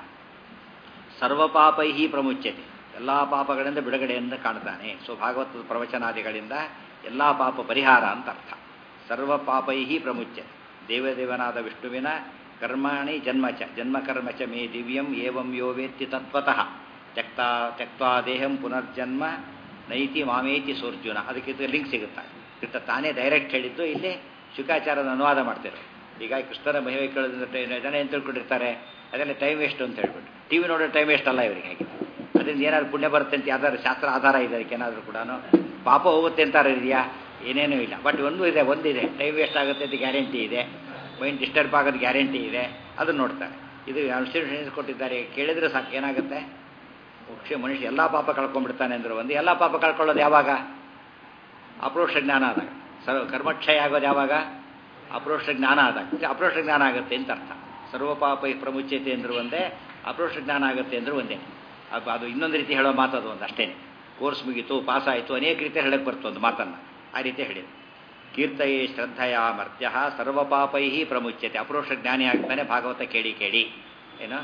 ಸರ್ವಪಾಪೈ ಪ್ರಮುಚ್ಯತೆ ಎಲ್ಲ ಪಾಪಗಳಿಂದ ಬಿಡುಗಡೆಯಿಂದ ಕಾಣ್ತಾನೆ ಸೊ ಭಾಗವತದ ಪ್ರವಚನಾದಿಗಳಿಂದ ಎಲ್ಲ ಪಾಪ ಪರಿಹಾರ ಅಂತ ಅರ್ಥ ಸರ್ವ ಪಾಪೈ ಪ್ರಮುಚ್ಯತೆ ದೇವದೇವನಾದ ವಿಷ್ಣುವಿನ ಕರ್ಮಾಣಿ ಜನ್ಮಚ ಜನ್ಮಕರ್ಮಚ ಮೇ ದಿವ್ಯಂ ಏವಂ ಯೋ ವೇತ್ತಿ ತತ್ವತಃ ತ್ಯಕ್ತಾ ತ್ಯಕ್ವಾ ದೇಹಂ ಪುನರ್ಜನ್ಮ ನೈತಿ ಮಾಮೇತಿ ಸೋರ್ಜುನ ಅದಕ್ಕೆ ಲಿಂಕ್ ಸಿಗುತ್ತೆ ಕೃಷ್ಣ ತಾನೇ ಡೈರೆಕ್ಟ್ ಹೇಳಿದ್ದು ಇಲ್ಲಿ ಶುಕಾಚಾರದ ಅನುವಾದ ಮಾಡ್ತಿರೋ ಈಗ ಕೃಷ್ಣನ ಮಹಿಮೆ ಕೇಳೋದ್ರಿಂದ ಜನ ಏನು ತಿಳ್ಕೊಂಡಿರ್ತಾರೆ ಅದೆಲ್ಲ ಟೈಮ್ ವೇಸ್ಟ್ ಅಂತ ಹೇಳ್ಬಿಟ್ಟು ಟಿ ವಿ ನೋಡೋ ಟೈಮ್ ವೇಸ್ಟ್ ಅಲ್ಲ ಇವರಿಗೆ ಹಾಗೆ ಅದರಿಂದ ಏನಾದ್ರು ಪುಣ್ಯ ಬರುತ್ತೆ ಅಂತ ಯಾವ್ದಾದ್ರು ಶಾಸ್ತ್ರ ಆಧಾರ ಇದೆ ಅದಕ್ಕೆ ಏನಾದರೂ ಕೂಡ ಪಾಪ ಹೋಗುತ್ತೆ ಅಂತಾರೆ ಇದೆಯಾ ಏನೇನೂ ಇಲ್ಲ ಬಟ್ ಒಂದು ಇದೆ ಒಂದಿದೆ ಟೈಮ್ ವೇಸ್ಟ್ ಆಗುತ್ತೆ ಅಂತ ಗ್ಯಾರಂಟಿ ಇದೆ ಮೈಂಡ್ ಡಿಸ್ಟರ್ಬ್ ಆಗೋದು ಗ್ಯಾರಂಟಿ ಇದೆ ಅದನ್ನು ನೋಡ್ತಾರೆ ಇದು ಇನ್ಸ್ಟಿಟ್ಯೂಷನ್ಸ್ ಕೊಟ್ಟಿದ್ದಾರೆ ಕೇಳಿದ್ರೆ ಸಾಕು ಏನಾಗುತ್ತೆ ಮುಖ್ಯ ಮನುಷ್ಯ ಎಲ್ಲ ಪಾಪ ಕಳ್ಕೊಂಡ್ಬಿಡ್ತಾನೆ ಅಂದ್ರೆ ಒಂದು ಎಲ್ಲ ಪಾಪ ಕಳ್ಕೊಳ್ಳೋದು ಯಾವಾಗ ಅಪ್ರೋಕ್ಷ ಜ್ಞಾನ ಆದಾಗ ಸರ್ವ ಕರ್ಮಕ್ಷಯ ಆಗೋದು ಯಾವಾಗ ಅಪ್ರೋಕ್ಷ ಜ್ಞಾನ ಆದಾಗ ಅಪ್ರೋಕ್ಷ ಜ್ಞಾನ ಆಗುತ್ತೆ ಅಂತ ಅರ್ಥ ಸರ್ವ ಪಾಪ ಪ್ರಮುಚ್ಯತೆ ಅಂದ್ರೆ ಒಂದೇ ಅಪ್ರೋಕ್ಷ ಜ್ಞಾನ ಆಗುತ್ತೆ ಅಂದ್ರೆ ಒಂದೇ ಅದು ಅದು ಇನ್ನೊಂದು ರೀತಿ ಹೇಳೋ ಮಾತದು ಒಂದು ಅಷ್ಟೇ ಕೋರ್ಸ್ ಮುಗೀತು ಪಾಸ್ ಆಯಿತು ಅನೇಕ ರೀತಿ ಹೇಳಕ್ಕೆ ಬರ್ತು ಒಂದು ಮಾತನ್ನು ಆ ರೀತಿ ಹೇಳಿದೆ ಕೀರ್ತಯೇ ಶ್ರದ್ಧೆಯ ಮರ್ತ್ಯ ಸರ್ವಪಾಪೈ ಪ್ರಮುಚ್ಯತೆ ಅಪ್ರೋಕ್ಷ ಜ್ಞಾನಿ ಆಗ್ತಾನೆ ಭಾಗವತ ಕೇಳಿ ಕೇಳಿ ಏನು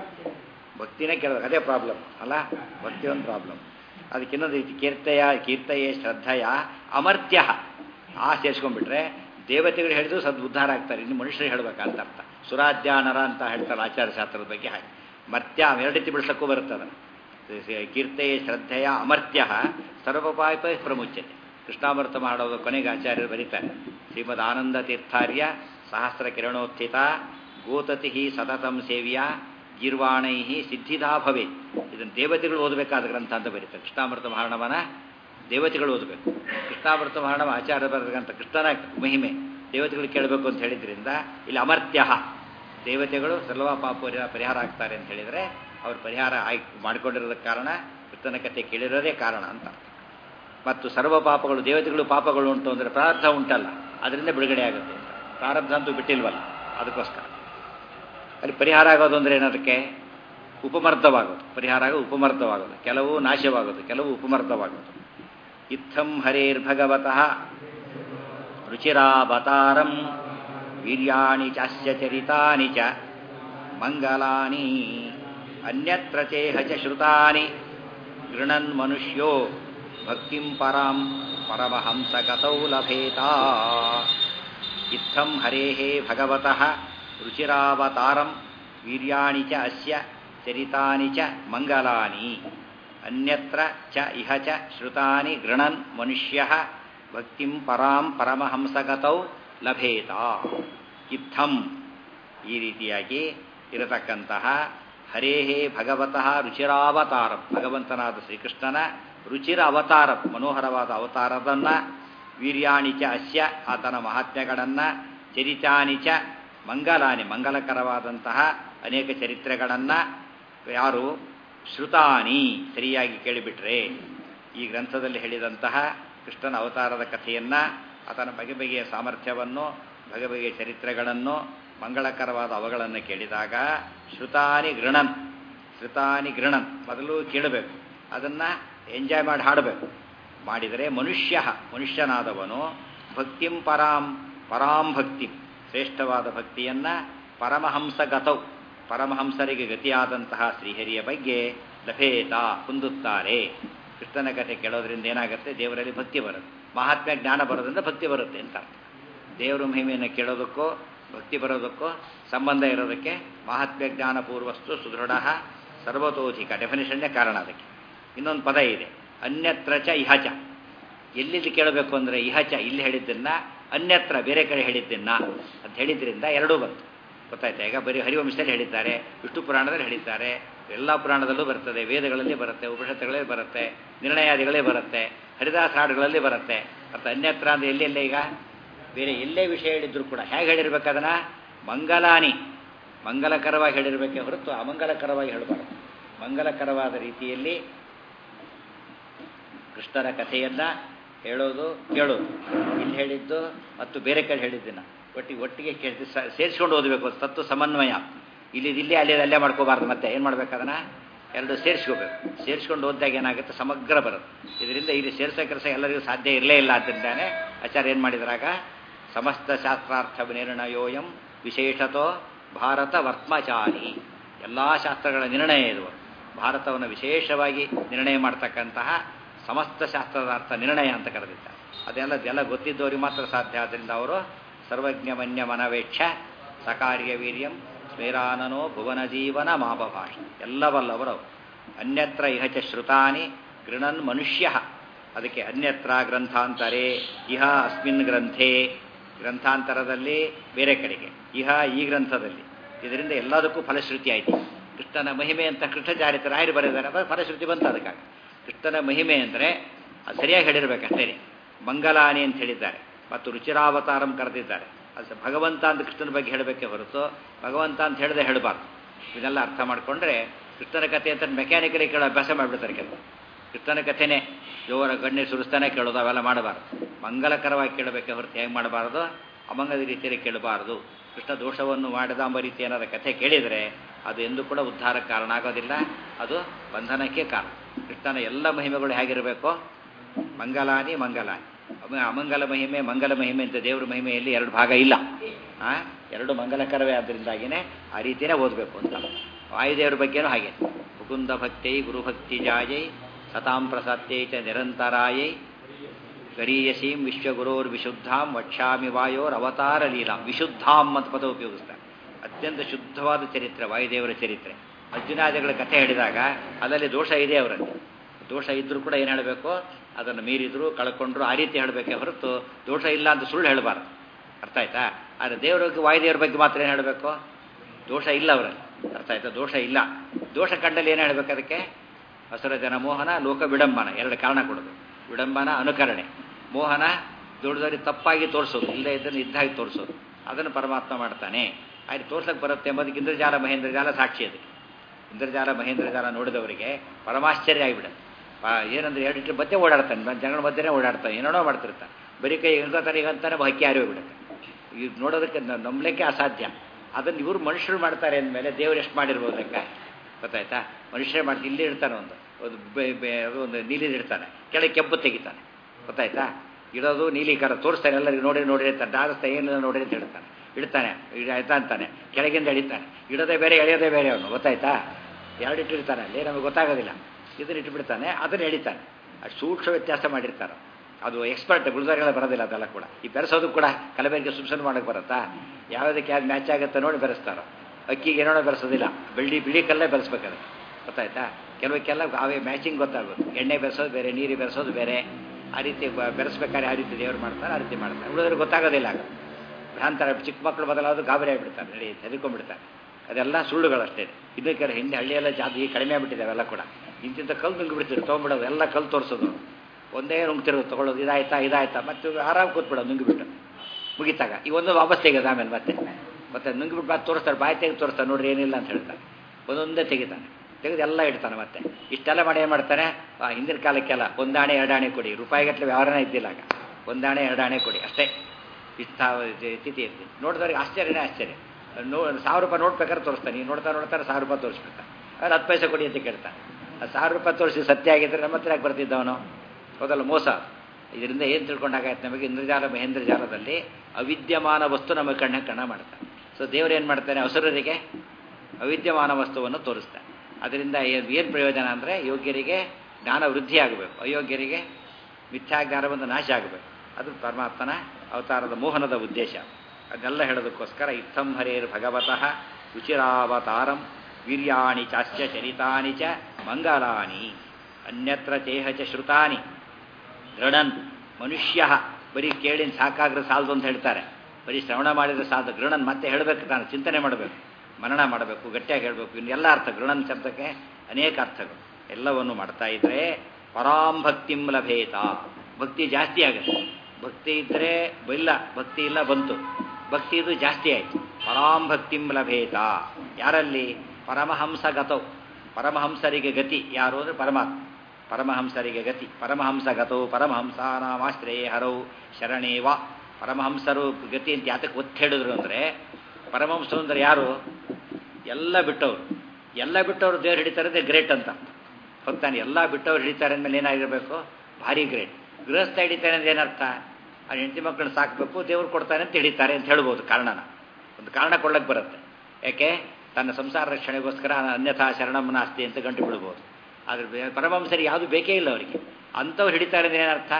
ಭಕ್ತಿನೇ ಕೇಳಬೇಕು ಅದೇ ಪ್ರಾಬ್ಲಮ್ ಅಲ್ಲ ಭಕ್ತಿ ಒಂದು ಪ್ರಾಬ್ಲಮ್ ಅದಕ್ಕೆ ಇನ್ನೊಂದು ರೀತಿ ಕೀರ್ತಯ ಕೀರ್ತಯೇ ಶ್ರದ್ಧೆಯ ಅಮರ್ತ್ಯ ಆ ಸೇರಿಸ್ಕೊಂಡ್ಬಿಟ್ರೆ ದೇವತೆಗಳು ಹೇಳಿದ್ರು ಸದ್ ಉದ್ಧಾರ ಆಗ್ತಾರೆ ಇನ್ನು ಮನುಷ್ಯರು ಹೇಳ್ಬೇಕಂತ ಅರ್ಥ ಸುರಾಧ್ಯಾನರ ಅಂತ ಹೇಳ್ತಾರೆ ಆಚಾರ್ಯ ಶಾಸ್ತ್ರದ ಬಗ್ಗೆ ಹಾಗೆ ಮರ್ತ್ಯ ಎರಡು ರೀತಿ ಬಿಡಿಸಕ್ಕೂ ಬರುತ್ತೆ ಅದನ್ನು ಕೀರ್ತಯೇ ಶ್ರದ್ಧೆಯ ಅಮರ್ತ್ಯ ಸರ್ವಪಾಪ ಪ್ರಮುಚ್ಯತೆ ಕೃಷ್ಣಾಮೃತ ಮಾಡೋದು ಕೊನೆಗೆ ಆಚಾರ್ಯರು ಬರೀತಾರೆ ಶ್ರೀಮದ್ ಆನಂದ ತೀರ್ಥಾರ್ಯ ಸಹಸ್ರ ಕಿರಣೋತ್ಥಿತ ಗೋತತಿ ಸತತಂ ಸೇವ್ಯ ಗೀರ್ವಾಣೈ ಸಿದ್ಧಿದಾ ಭವೆ ಇದನ್ನು ದೇವತೆಗಳು ಓದಬೇಕಾದ ಗ್ರಂಥ ಅಂತ ಬರೀತಾರೆ ಕೃಷ್ಣಾಮೃತ ಮಹಾರಣವನ ದೇವತೆಗಳು ಓದಬೇಕು ಕೃಷ್ಣಾಮೃತ ಮಹಾರಣವ ಆಚಾರ್ಯ ಬರೆದಂಥ ಕೃಷ್ಣನ ಮಹಿಮೆ ದೇವತೆಗಳು ಕೇಳಬೇಕು ಅಂತ ಹೇಳಿದ್ರಿಂದ ಇಲ್ಲಿ ಅಮರ್ತ್ಯ ದೇವತೆಗಳು ಸರ್ವ ಪಾಪ ಪರಿಹಾರ ಆಗ್ತಾರೆ ಅಂತ ಹೇಳಿದರೆ ಅವ್ರು ಪರಿಹಾರ ಆಯ್ಕೆ ಮಾಡಿಕೊಂಡಿರೋದಕ್ಕೆ ಕಾರಣ ಕೃಷ್ಣನ ಕಥೆ ಕೇಳಿರೋದೇ ಕಾರಣ ಅಂತ ಮತ್ತು ಸರ್ವ ಪಾಪಗಳು ದೇವತೆಗಳು ಪಾಪಗಳು ಉಂಟು ಅಂದರೆ ಪ್ರಾರಬ್ಧ ಉಂಟಲ್ಲ ಅದರಿಂದ ಬಿಡುಗಡೆ ಆಗುತ್ತೆ ಅಂತ ಪ್ರಾರಬ್ಧ ಅಂತೂ ಬಿಟ್ಟಿಲ್ವಲ್ಲ ಅದಕ್ಕೋಸ್ಕರ ಅಲ್ಲಿ ಪರಿಹಾರ ಆಗೋದು ಅಂದರೆ ಏನದಕ್ಕೆ ಉಪಮರ್ಧವಾಗೋದು ಪರಿಹಾರ ಆಗೋದು ಉಪಮರ್ಧವಾಗೋದು ಕೆಲವು ನಾಶವಾಗೋದು ಕೆಲವು ಉಪಮರ್ಧವಾಗೋದು ಇತ್ತಂ ಹರೇರ್ಭಗವತಃ ರುಚಿರಾವತಾರಂ ವೀರ್ಯಾಣಿ ಚಾಸ್ಯ ಚರಿತಾನಿ ಚ ಮಂಗಲಾನಿ ಅನ್ಯತ್ರ ಚೇಹ ಚ ಶ್ರುತಾನಿ ಗೃಣನ್ ಮನುಷ್ಯೋ ಭಕ್ತಿಂ ಪರಾಂ ಪರಮಹಂಸಗತೌ ಲಭೇತಾ ಇತ್ತಂ ಹರೇಃ ಭಗವತಃ ರುಚಿರಾವತಾರಂ ವೀರ್ಯಾಣಿ ಚ ಅಸ್ಯ ಚರಿತಾನಿ ಚ ಮಂಗಲಾನಿ ಅನ್ಯತ್ರ ಚ ಇಹ ಚ ಶ್ರುತಾನಿ ಗೃಣನ್ ಮನುಷ್ಯ ಭಕ್ತಿಂ ಪರಾಂ ಪರಮಹಂಸಗತೌ ಲಭೇತ ಇತ್ತಂ ಈ ರೀತಿಯಾಗಿ ಇರತಕ್ಕಂತಹ ಹರೇಹೇ ಭಗವತಃ ರುಚಿರಾವತಾರಂ ಭಗವಂತನಾದ ಶ್ರೀಕೃಷ್ಣನ ರುಚಿರ ಅವತಾರ ಮನೋಹರವಾದ ಅವತಾರದನ್ನ ವೀರ್ಯಾಣಿಚ ಅಸ್ಯ ಆತನ ಮಹಾತ್ಮ್ಯಗಳನ್ನು ಚರಿತಾನಿಚ ಮಂಗಲಾನಿ ಮಂಗಲಕರವಾದಂತಹ ಅನೇಕ ಚರಿತ್ರೆಗಳನ್ನು ಯಾರು ಶ್ರುತಾನಿ ಸರಿಯಾಗಿ ಕೇಳಿಬಿಟ್ರೆ ಈ ಗ್ರಂಥದಲ್ಲಿ ಹೇಳಿದಂತಹ ಕೃಷ್ಣನ ಅವತಾರದ ಕಥೆಯನ್ನು ಆತನ ಬಗೆ ಬಗೆಯ ಸಾಮರ್ಥ್ಯವನ್ನು ಬಗೆ ಬಗೆಯ ಚರಿತ್ರೆಗಳನ್ನು ಮಂಗಳಕರವಾದ ಅವುಗಳನ್ನು ಕೇಳಿದಾಗ ಶ್ರುತಾನಿ ಗೃಣನ್ ಶ್ರುತಾನಿ ಗೃಣನ್ ಮೊದಲು ಕೇಳಬೇಕು ಅದನ್ನು ಎಂಜಾಯ್ ಮಾಡಿ ಹಾಡಬೇಕು ಮಾಡಿದರೆ ಮನುಷ್ಯ ಮನುಷ್ಯನಾದವನು ಭಕ್ತಿಂ ಪರಾಂ ಪರಾಂ ಭಕ್ತಿ ಶ್ರೇಷ್ಠವಾದ ಭಕ್ತಿಯನ್ನ ಪರಮಹಂಸ ಗತೌ ಪರಮಹಂಸರಿಗೆ ಗತಿಯಾದಂತಹ ಶ್ರೀಹರಿಯ ಬಗ್ಗೆ ಲಭೇತ ಹೊಂದುತ್ತಾರೆ ಕೃಷ್ಣನ ಕಥೆ ಕೇಳೋದ್ರಿಂದ ಏನಾಗುತ್ತೆ ದೇವರಲ್ಲಿ ಭಕ್ತಿ ಬರುತ್ತೆ ಮಹಾತ್ಮ ಜ್ಞಾನ ಬರೋದ್ರಿಂದ ಭಕ್ತಿ ಬರುತ್ತೆ ಅಂತ ಅರ್ಥ ದೇವರ ಮಹಿಮೆಯನ್ನು ಕೇಳೋದಕ್ಕೂ ಭಕ್ತಿ ಬರೋದಕ್ಕೂ ಸಂಬಂಧ ಇರೋದಕ್ಕೆ ಮಹಾತ್ಮ ಜ್ಞಾನ ಪೂರ್ವಸ್ತು ಸುದೃಢ ಸರ್ವತೋಧಿಕ ಡೆಫಿನೇಷನ್ನೇ ಕಾರಣ ಅದಕ್ಕೆ ಇನ್ನೊಂದು ಪದ ಇದೆ ಅನ್ಯತ್ರ ಚ ಇಹಚ ಎಲ್ಲಿದ್ದು ಕೇಳಬೇಕು ಅಂದರೆ ಇಹಚ ಇಲ್ಲಿ ಹೇಳಿದ್ದನ್ನ ಅನ್ಯತ್ರ ಬೇರೆ ಕಡೆ ಹೇಳಿದ್ದನ್ನ ಅಂತ ಹೇಳಿದ್ರಿಂದ ಎರಡೂ ಬಂತು ಗೊತ್ತಾಯ್ತಾ ಈಗ ಬರೀ ಹರಿವಂಶದಲ್ಲಿ ಹೇಳಿದ್ದಾರೆ ವಿಷ್ಣು ಪುರಾಣದಲ್ಲಿ ಹೇಳಿದ್ದಾರೆ ಎಲ್ಲ ಪುರಾಣದಲ್ಲೂ ಬರ್ತದೆ ವೇದಗಳಲ್ಲಿ ಬರುತ್ತೆ ಉಪನಿಷತ್ತುಗಳೇ ಬರುತ್ತೆ ನಿರ್ಣಯಾದಿಗಳೇ ಬರುತ್ತೆ ಹರಿದಾಸ ಹಾಡುಗಳಲ್ಲಿ ಬರುತ್ತೆ ಮತ್ತು ಅನ್ಯತ್ರ ಅಂದರೆ ಎಲ್ಲೆಲ್ಲೇ ಈಗ ಬೇರೆ ಎಲ್ಲೇ ವಿಷಯ ಹೇಳಿದ್ರು ಕೂಡ ಹೇಗೆ ಹೇಳಿರ್ಬೇಕು ಅದನ್ನ ಮಂಗಲಾನಿ ಮಂಗಲಕರವಾಗಿ ಹೇಳಿರ್ಬೇಕೆ ಹೊರತು ಅಮಂಗಲಕರವಾಗಿ ಹೇಳಬಾರ್ದು ಮಂಗಲಕರವಾದ ರೀತಿಯಲ್ಲಿ ಕೃಷ್ಣನ ಕಥೆಯನ್ನ ಹೇಳೋದು ಕೇಳೋದು ಇಲ್ಲಿ ಹೇಳಿದ್ದು ಮತ್ತು ಬೇರೆ ಕಡೆ ಹೇಳಿದ್ದನ್ನ ಒಟ್ಟಿಗೆ ಒಟ್ಟಿಗೆ ಕೇಳಿ ಸೇರಿಸ್ಕೊಂಡು ಓದಬೇಕು ತತ್ವ ಸಮನ್ವಯ ಇಲ್ಲಿ ಇಲ್ಲಿ ಅಲ್ಲಿ ಅಲ್ಲೇ ಮಾಡ್ಕೋಬಾರ್ದು ಮತ್ತೆ ಏನು ಮಾಡ್ಬೇಕು ಅದನ್ನ ಎರಡು ಸೇರಿಸ್ಕೋಬೇಕು ಸೇರಿಸ್ಕೊಂಡು ಓದಿದಾಗ ಏನಾಗುತ್ತೆ ಸಮಗ್ರ ಬರುತ್ತೆ ಇದರಿಂದ ಇಲ್ಲಿ ಸೇರಿಸೋ ಕೆಲಸ ಎಲ್ಲರಿಗೂ ಸಾಧ್ಯ ಇರಲೇ ಇಲ್ಲ ಅಂತಿದ್ದಾನೆ ಆಚಾರ್ಯ ಏನು ಮಾಡಿದ್ರಾಗ ಸಮಸ್ತ ಶಾಸ್ತ್ರಾರ್ಥ ನಿರ್ಣಯೋಯಂ ವಿಶೇಷತೋ ಭಾರತ ವರ್ತ್ಮಚಾರಿ ಎಲ್ಲ ಶಾಸ್ತ್ರಗಳ ನಿರ್ಣಯ ಇದು ಭಾರತವನ್ನು ವಿಶೇಷವಾಗಿ ನಿರ್ಣಯ ಮಾಡ್ತಕ್ಕಂತಹ ಸಮಸ್ತ ಶಾಸ್ತ್ರದ ಅರ್ಥ ನಿರ್ಣಯ ಅಂತ ಕರೆದಿದ್ದಾರೆ ಅದೆಲ್ಲ ಎಲ್ಲ ಗೊತ್ತಿದ್ದವರಿಗೆ ಮಾತ್ರ ಸಾಧ್ಯ ಆದ್ದರಿಂದ ಅವರು ಸರ್ವಜ್ಞ ಮನ್ಯ ಮನವೇಕ್ಷ ಸಕಾರ್ಯ ವೀರ್ಯಂ ಸ್ಮೇರಾನನೋ ಭುವನ ಜೀವನ ಮಾಪಭಾಷ ಎಲ್ಲವಲ್ಲವರು ಅನ್ಯತ್ರ ಇಹಚ ಶ್ರುತಾನಿ ಗೃಣನ್ ಮನುಷ್ಯ ಅದಕ್ಕೆ ಅನ್ಯತ್ರ ಗ್ರಂಥಾಂತರೇ ಇಹ ಅಸ್ಮಿನ್ ಗ್ರಂಥೆ ಗ್ರಂಥಾಂತರದಲ್ಲಿ ಬೇರೆ ಕಡೆಗೆ ಇಹ ಈ ಗ್ರಂಥದಲ್ಲಿ ಇದರಿಂದ ಎಲ್ಲದಕ್ಕೂ ಫಲಶ್ರುತಿ ಆಯಿತು ಕೃಷ್ಣನ ಮಹಿಮೆ ಅಂತ ಕೃಷ್ಣಚಾರಿತ ರಾಯರು ಬರೆದಿದ್ದಾರೆ ಅದು ಫಲಶ್ರುತಿ ಬಂತು ಅದಕ್ಕಾಗಿ ಕೃಷ್ಣನ ಮಹಿಮೆ ಅಂದರೆ ಅದು ಸರಿಯಾಗಿ ಹೇಳಿರ್ಬೇಕಷ್ಟೇ ಮಂಗಲಾನಿ ಅಂತ ಹೇಳಿದ್ದಾರೆ ಮತ್ತು ರುಚಿರಾವತಾರಂ ಕರೆದಿದ್ದಾರೆ ಅದು ಭಗವಂತ ಅಂತ ಕೃಷ್ಣನ ಬಗ್ಗೆ ಹೇಳಬೇಕೆ ಹೊರತು ಭಗವಂತ ಅಂತ ಹೇಳದೆ ಹೇಳಬಾರ್ದು ಇದೆಲ್ಲ ಅರ್ಥ ಮಾಡಿಕೊಂಡ್ರೆ ಕೃಷ್ಣನ ಕಥೆ ಅಂತ ಮೆಕ್ಯಾನಿಕಲಿ ಕೇಳೋ ಅಭ್ಯಾಸ ಮಾಡಿಬಿಡ್ತಾರೆ ಕೆಲವು ಕೃಷ್ಣನ ಕಥೆನೇ ಜೋರ ಗಣ್ಣೆ ಸುರಿಸ್ತಾನೆ ಕೇಳೋದು ಅವೆಲ್ಲ ಮಾಡಬಾರ್ದು ಮಂಗಲಕರವಾಗಿ ಕೇಳಬೇಕೆ ಹೊರತು ಹೇಗೆ ಮಾಡಬಾರ್ದು ಅಮಂಗದ ರೀತಿಯಲ್ಲಿ ಕೇಳಬಾರದು ಕೃಷ್ಣ ದೋಷವನ್ನು ಮಾಡಿದ ಎಂಬ ರೀತಿ ಏನಾದ ಕಥೆ ಕೇಳಿದರೆ ಅದು ಎಂದೂ ಕೂಡ ಉದ್ಧಾರಕ್ಕೆ ಕಾರಣ ಆಗೋದಿಲ್ಲ ಅದು ಬಂಧನಕ್ಕೆ ಕಾರಣ ಕೃಷ್ಣನ ಎಲ್ಲ ಮಹಿಮೆಗಳು ಹೇಗಿರಬೇಕು ಮಂಗಲಾನಿ ಮಂಗಲಾನಿ ಅಮಂಗಲ ಮಹಿಮೆ ಮಂಗಲ ಮಹಿಮೆ ಅಂತ ದೇವರ ಮಹಿಮೆಯಲ್ಲಿ ಎರಡು ಭಾಗ ಇಲ್ಲ ಆ ಎರಡು ಮಂಗಲಕರವೇ ಆದ್ದರಿಂದಾಗಿನೇ ಆ ರೀತಿಯೇ ಓದಬೇಕು ಅಂತ ವಾಯುದೇವರ ಬಗ್ಗೆನೂ ಹಾಗೆ ಮುಕುಂದ ಭಕ್ತೈ ಗುರುಭಕ್ತಿ ಜಾಯೈ ಸತಾಂ ಪ್ರಸತ್ತೈ ಚ ನಿರಂತರಾಯೈ ಗರೀಯಸೀಂ ವಿಶ್ವಗುರೋರ್ ವಿಶುದ್ಧಾಂ ವಕ್ಷಾಮಿ ವಾಯೋರ್ ಅವತಾರ ಲೀಲಾಂ ವಿಶುದ್ಧಾಂ ಅಂತ ಪದ ಉಪಯೋಗಿಸ್ತಾರೆ ಅತ್ಯಂತ ಶುದ್ಧವಾದ ಚರಿತ್ರೆ ವಾಯುದೇವರ ಚರಿತ್ರೆ ಅರ್ಜುನಾದಿಗಳ ಕಥೆ ಹೇಳಿದಾಗ ಅದರಲ್ಲಿ ದೋಷ ಇದೆ ಅವರಲ್ಲಿ ದೋಷ ಇದ್ರೂ ಕೂಡ ಏನು ಹೇಳಬೇಕು ಅದನ್ನು ಮೀರಿದ್ರು ಕಳ್ಕೊಂಡ್ರು ಆ ರೀತಿ ಹೇಳಬೇಕೆ ಹೊರತು ದೋಷ ಇಲ್ಲ ಅಂತ ಸುಳ್ಳು ಹೇಳಬಾರ್ದು ಅರ್ಥ ಆಯ್ತಾ ಆದರೆ ದೇವರ ವಾಯುದೇವರ ಬಗ್ಗೆ ಮಾತ್ರ ಏನು ಹೇಳಬೇಕು ದೋಷ ಇಲ್ಲ ಅವರಲ್ಲಿ ಅರ್ಥ ಆಯ್ತಾ ದೋಷ ಇಲ್ಲ ದೋಷ ಕಂಡಲ್ಲಿ ಏನು ಹೇಳಬೇಕು ಅದಕ್ಕೆ ಹಸುರ ಜನ ಮೋಹನ ಲೋಕ ವಿಡಂಬನ ಎರಡು ಕಾರಣ ಕೊಡೋದು ವಿಡಂಬನ ಅನುಕರಣೆ ಮೋಹನ ದೊಡ್ಡದವರಿಗೆ ತಪ್ಪಾಗಿ ತೋರಿಸೋದು ಇಲ್ಲದೆ ಇದನ್ನು ಇದ್ದಾಗಿ ತೋರಿಸೋದು ಅದನ್ನು ಪರಮಾತ್ಮ ಮಾಡ್ತಾನೆ ಆಯ್ತು ತೋರ್ಸಕ್ಕೆ ಬರುತ್ತೆ ಎಂಬುದಕ್ಕೆ ಇಂದ್ರಜಾಲ ಮಹೇಂದ್ರಜಾಲ ಸಾಕ್ಷಿ ಅದಕ್ಕೆ ಇಂದ್ರಜಾಲ ಮಹೇಂದ್ರಜಾಲ ನೋಡಿದವರಿಗೆ ಪರಮಾಶ್ಚರ್ಯ ಆಗಿಬಿಡುತ್ತೆ ಏನಂದ್ರೆ ಎರಡು ಮತ್ತೆ ಓಡಾಡ್ತಾನೆ ಜನಗಳ ಮಧ್ಯೆ ಓಡಾಡ್ತಾನೆ ಏನೇನೋ ಮಾಡ್ತಿರ್ತಾನೆ ಬರೀ ಕೈ ಹಿಂಗತಾನೆ ಈಗಂತಾನೆ ಹಕ್ಕಿ ಹಾರಿ ಹೋಗ್ಬಿಡುತ್ತೆ ಈಗ ನೋಡೋದಕ್ಕೆ ನಂಬಲಿಕ್ಕೆ ಅಸಾಧ್ಯ ಅದನ್ನು ಇವರು ಮನುಷ್ಯರು ಮಾಡ್ತಾರೆ ಅಂದಮೇಲೆ ದೇವ್ರು ಎಷ್ಟು ಮಾಡಿರ್ಬೋದು ಲೆಕ್ಕ ಗೊತ್ತಾಯ್ತಾ ಮನುಷ್ಯರೇ ಮಾಡ್ತಾರೆ ಇಲ್ಲಿ ಇಡ್ತಾನೆ ಒಂದು ಒಂದು ಒಂದು ನೀಲಿದು ಇಡ್ತಾನೆ ಕೆಳಗೆ ಕೆಂಪು ತೆಗಿತಾನೆ ಗೊತ್ತಾಯ್ತಾ ಇಡೋದು ನೀಲಿ ಕರ ತೋರಿಸ್ತಾನೆ ಎಲ್ಲರಿಗೂ ನೋಡಿ ನೋಡಿ ಇರ್ತಾನೆ ಡಾರಿಸ್ತಾ ಏನು ನೋಡಿ ಅಂತ ಹೇಳ್ತಾನೆ ಇಡ್ತಾನೆ ಆಯ್ತಾ ಅಂತಾನೆ ಕೆಳಗಿಂದ ಎಳಿತಾನೆ ಇಡೋದೇ ಬೇರೆ ಎಳೆಯೋದೇ ಬೇರೆ ಅವನು ಗೊತ್ತಾಯ್ತಾ ಎರಡು ಇಟ್ಟಿರ್ತಾನೆ ಅಲ್ಲಿ ನಮಗೆ ಗೊತ್ತಾಗೋದಿಲ್ಲ ಇದನ್ನ ಇಟ್ಬಿಡ್ತಾನೆ ಅದನ್ನು ಎಳಿತಾನೆ ಅಷ್ಟು ಸೂಕ್ಷ್ಮ ವ್ಯತ್ಯಾಸ ಮಾಡಿರ್ತಾರೆ ಅದು ಎಕ್ಸ್ಪರ್ಟ್ ಗುಲ್ದಾರಿಗೆಲ್ಲ ಬರೋದಿಲ್ಲ ಅದೆಲ್ಲ ಕೂಡ ಈ ಬೆರೆಸೋದು ಕೂಡ ಕಲಬೆರಿಗೆ ಸುಮ್ಸನ್ ಮಾಡೋಕ್ಕೆ ಬರುತ್ತಾ ಯಾವುದಕ್ಕೆ ಯಾವ್ದು ಮ್ಯಾಚ್ ಆಗುತ್ತೆ ನೋಡಿ ಬೆರೆಸ್ತಾರೋ ಅಕ್ಕಿಗೆ ಏನೋ ಬೆರೆಸೋದಿಲ್ಲ ಬೆಳ್ಳಿ ಬಿಳಿ ಕಲ್ಲೇ ಬೆರೆಸ್ಬೇಕಾದ್ರೆ ಗೊತ್ತಾಯ್ತಾ ಕೆಲವಕ್ಕೆಲ್ಲ ಅವೇ ಮ್ಯಾಚಿಂಗ್ ಗೊತ್ತಾಗೋದು ಎಣ್ಣೆ ಬೆರೆಸೋದು ಬೇರೆ ನೀರು ಬೆರೆಸೋದು ಬೇರೆ ಆ ರೀತಿ ಬೆರೆಸ್ಬೇಕಾದ್ರೆ ಆ ರೀತಿ ದೇವರು ಮಾಡ್ತಾರೆ ಆ ರೀತಿ ಮಾಡ್ತಾರೆ ಉಳಿದ್ರೆ ಗೊತ್ತಾಗೋದಿಲ್ಲ ಆಗ ಭ್ರಾಂತರ ಚಿಕ್ಕ ಮಕ್ಕಳು ಬದಲಾದ್ರು ಗಾಬರಿ ಆಗಿಬಿಡ್ತಾರೆ ನಡಿ ಹೆದರ್ಕೊಂಡ್ಬಿಡ್ತಾರೆ ಅದೆಲ್ಲ ಸುಳ್ಳುಗಳಷ್ಟೇ ಇದಕ್ಕೆ ಹಿಂದೆ ಹಳ್ಳಿಯೆಲ್ಲ ಜಾತಿ ಕಡಿಮೆ ಆಗ್ಬಿಟ್ಟಿದೆ ಅವೆಲ್ಲ ಕೂಡ ಇಂತಿಂತ ಕಲ್ಲು ನುಂಗಿಬಿಡ್ತೀರಿ ತೊಗೊಂಡ್ಬಿಡೋದು ಎಲ್ಲ ಕಲ್ಲು ತೋರಿಸೋದು ಒಂದೇ ನುಂಗ್ತಿರೋದು ತೊಗೊಳ್ಳೋದು ಇದಾಯ್ತಾ ಇದಾಯ್ತಾ ಮತ್ತೆ ಆರಾಮ್ ಕೂತ್ಬಿಡೋದು ನುಂಗಿಬಿಟ್ಟು ಮುಗಿತಾಗ ಈ ಒಂದು ವಾಪಸ್ ತೆಗೆದು ಆಮೇಲೆ ಮತ್ತೆ ಮತ್ತೆ ನುಂಗಿಬಿಟ್ಟು ಮತ್ತೆ ತೋರಿಸ್ತಾರೆ ಬಾಯಿ ತೆಗೆದು ತೋರಿಸ್ತಾರೆ ನೋಡ್ರಿ ಏನಿಲ್ಲ ಅಂತ ಹೇಳ್ತಾರೆ ಒಂದೊಂದೇ ತೆಗಿತಾನೆ ತೆಗೆದು ಎಲ್ಲ ಇಡ್ತಾನೆ ಮತ್ತೆ ಇಷ್ಟೆಲ್ಲ ಮಾಡಿ ಏನು ಮಾಡ್ತಾನೆ ಹಿಂದಿನ ಕಾಲಕ್ಕೆಲ್ಲ ಒಂದಾಣೆ ಎರಡಾಣೆ ಕೊಡಿ ರೂಪಾಯಿಗಟ್ಟಲೆ ವ್ಯವಹಾರನೇ ಇದ್ದಿಲ್ಲ ಆಗ ಒಂದಾಣೆ ಎರಡಾಣೆ ಕೊಡಿ ಅಷ್ಟೇ ಇಷ್ಟ ಸ್ಥಿತಿ ಇರ್ತಿ ನೋಡಿದವ್ರಿಗೆ ಆಶ್ಚರ್ಯನೇ ಆಶ್ಚರ್ಯ ನೋ ಸಾವಿರ ರೂಪಾಯಿ ನೋಟ್ ಬೇಕಾದ್ರೆ ತೋರಿಸ್ತಾನೆ ನೀವು ನೋಡ್ತಾ ನೋಡ್ತಾರೆ ಸಾವಿರ ರೂಪಾಯಿ ತೋರಿಸ್ಬಿಡ್ತಾನೆ ಅವ್ರು ಹತ್ತು ಪೈಸೆ ಕೊಡಿ ಅಂತ ಕೇಳ್ತಾನೆ ಸಾವಿರ ರೂಪಾಯಿ ತೋರಿಸಿ ಸತ್ಯ ಆಗಿದ್ರೆ ನಮ್ಮ ಹತ್ರ ಯಾಕೆ ಬರ್ತಿದ್ದವನು ಹೌದಲ್ಲ ಮೋಸ ಇದರಿಂದ ಏನು ತಿಳ್ಕೊಂಡಾಗಾಯ್ತು ನಮಗೆ ಇಂದ್ರಜಾಲ ಮಹೇಂದ್ರಜಾಲದಲ್ಲಿ ಅವಿದ್ಯಮಾನ ವಸ್ತು ನಮಗೆ ಕಣ್ಣ ಕಣ್ಣ ಮಾಡ್ತಾನೆ ಸೊ ದೇವರು ಏನು ಮಾಡ್ತಾನೆ ಅಸುರರಿಗೆ ಅವಿದ್ಯಮಾನ ವಸ್ತುವನ್ನು ತೋರಿಸ್ತಾನೆ ಅದರಿಂದ ಏನು ಪ್ರಯೋಜನ ಅಂದರೆ ಯೋಗ್ಯರಿಗೆ ಜ್ಞಾನ ವೃದ್ಧಿ ಆಗಬೇಕು ಅಯೋಗ್ಯರಿಗೆ ಮಿಥ್ಯಾಜ್ಞಾನ ಬಂದು ನಾಶ ಆಗಬೇಕು ಅದು ಪರಮಾತ್ಮನ ಅವತಾರದ ಮೋಹನದ ಉದ್ದೇಶ ಅದನ್ನೆಲ್ಲ ಹೇಳೋದಕ್ಕೋಸ್ಕರ ಇತ್ತಂ ಹರೇರ್ ಭಗವತಃ ರುಚಿರಾವತಾರಂ ವೀರ್ಯಾಣಿ ಚಾಸ್ಯ ಚರಿತಾನಿ ಚ ಮಂಗಲಾನಿ ಅನ್ಯತ್ರ ಚೇಹ ಚ ಶ್ರುತಾನಿ ಗೃಣನ್ ಮನುಷ್ಯ ಬರೀ ಕೇಳಿನ ಸಾಕಾಗ್ರೆ ಸಾಲದು ಅಂತ ಹೇಳ್ತಾರೆ ಬರೀ ಶ್ರವಣ ಮಾಡಿದ್ರೆ ಸಾಲದು ಗೃಣನ್ ಮತ್ತೆ ಹೇಳಬೇಕು ತಾನು ಚಿಂತನೆ ಮಾಡಬೇಕು ಮನನ ಮಾಡಬೇಕು ಗಟ್ಟಿಯಾಗಿ ಹೇಳಬೇಕು ಇನ್ನೆಲ್ಲ ಅರ್ಥ ಗೃಣನ್ ಶಬ್ದಕ್ಕೆ ಅನೇಕ ಅರ್ಥಗಳು ಎಲ್ಲವನ್ನು ಮಾಡ್ತಾ ಇದ್ರೆ ಪರಾಂ ಭಕ್ತಿಂ ಲಭೇತ ಭಕ್ತಿ ಜಾಸ್ತಿ ಆಗುತ್ತೆ ಭಕ್ತಿ ಇದ್ದರೆ ಇಲ್ಲ ಭಕ್ತಿ ಇಲ್ಲ ಬಂತು ಭಕ್ತಿ ಇದು ಜಾಸ್ತಿ ಆಯಿತು ಪರಾಂ ಭಕ್ತಿಂ ಲಭೇತ ಯಾರಲ್ಲಿ ಪರಮಹಂಸ ಗತೌ ಪರಮಹಂಸರಿಗೆ ಗತಿ ಯಾರು ಅಂದರೆ ಪರಮಾತ್ಮ ಪರಮಹಂಸರಿಗೆ ಗತಿ ಪರಮಹಂಸ ಗತೌ ಪರಮಹಂಸಾನಾಮಾಶ್ರಯೇ ಹರೌ ಶರಣೇವ ಪರಮಹಂಸರು ಗತಿ ಅಂತ ಯಾತಕ್ಕೆ ಒತ್ತು ಹೇಳಿದ್ರು ಅಂದರೆ ಪರಮಹಂಸರು ಅಂದರೆ ಯಾರು ಎಲ್ಲ ಬಿಟ್ಟವರು ಎಲ್ಲ ಬಿಟ್ಟವರು ದೇವ್ರು ಹಿಡಿತಾರೆ ಅಂದರೆ ಗ್ರೇಟ್ ಅಂತ ಹೊತ್ತಾನೆ ಎಲ್ಲ ಬಿಟ್ಟವ್ರು ಹಿಡಿತಾರೆ ಅಂದಮೇಲೆ ಏನಾಗಿರಬೇಕು ಭಾರಿ ಗ್ರೇಟ್ ಗೃಹಸ್ಥ ಹಿಡಿತಾರೆ ಅಂದ್ರೆ ಏನರ್ಥ ಆ ಹೆಂಡತಿ ಮಕ್ಕಳನ್ನ ಸಾಕಬೇಕು ದೇವ್ರು ಕೊಡ್ತಾನೆ ಅಂತ ಹಿಡಿತಾರೆ ಅಂತ ಹೇಳ್ಬೋದು ಕಾರಣನ ಒಂದು ಕಾರಣ ಕೊಳ್ಳಕ್ಕೆ ಬರುತ್ತೆ ಯಾಕೆ ತನ್ನ ಸಂಸಾರ ರಕ್ಷಣೆಗೋಸ್ಕರ ಅನ್ಯಥಾ ಶರಣಂ ನಾಸ್ತಿ ಅಂತ ಗಂಟು ಬಿಡ್ಬೋದು ಆದರೆ ಪರಮಹಂಸರಿಗೆ ಯಾವುದು ಬೇಕೇ ಇಲ್ಲ ಅವರಿಗೆ ಅಂಥವ್ರು ಹಿಡಿತಾರೆ ಅಂದ್ರೆ ಏನರ್ಥ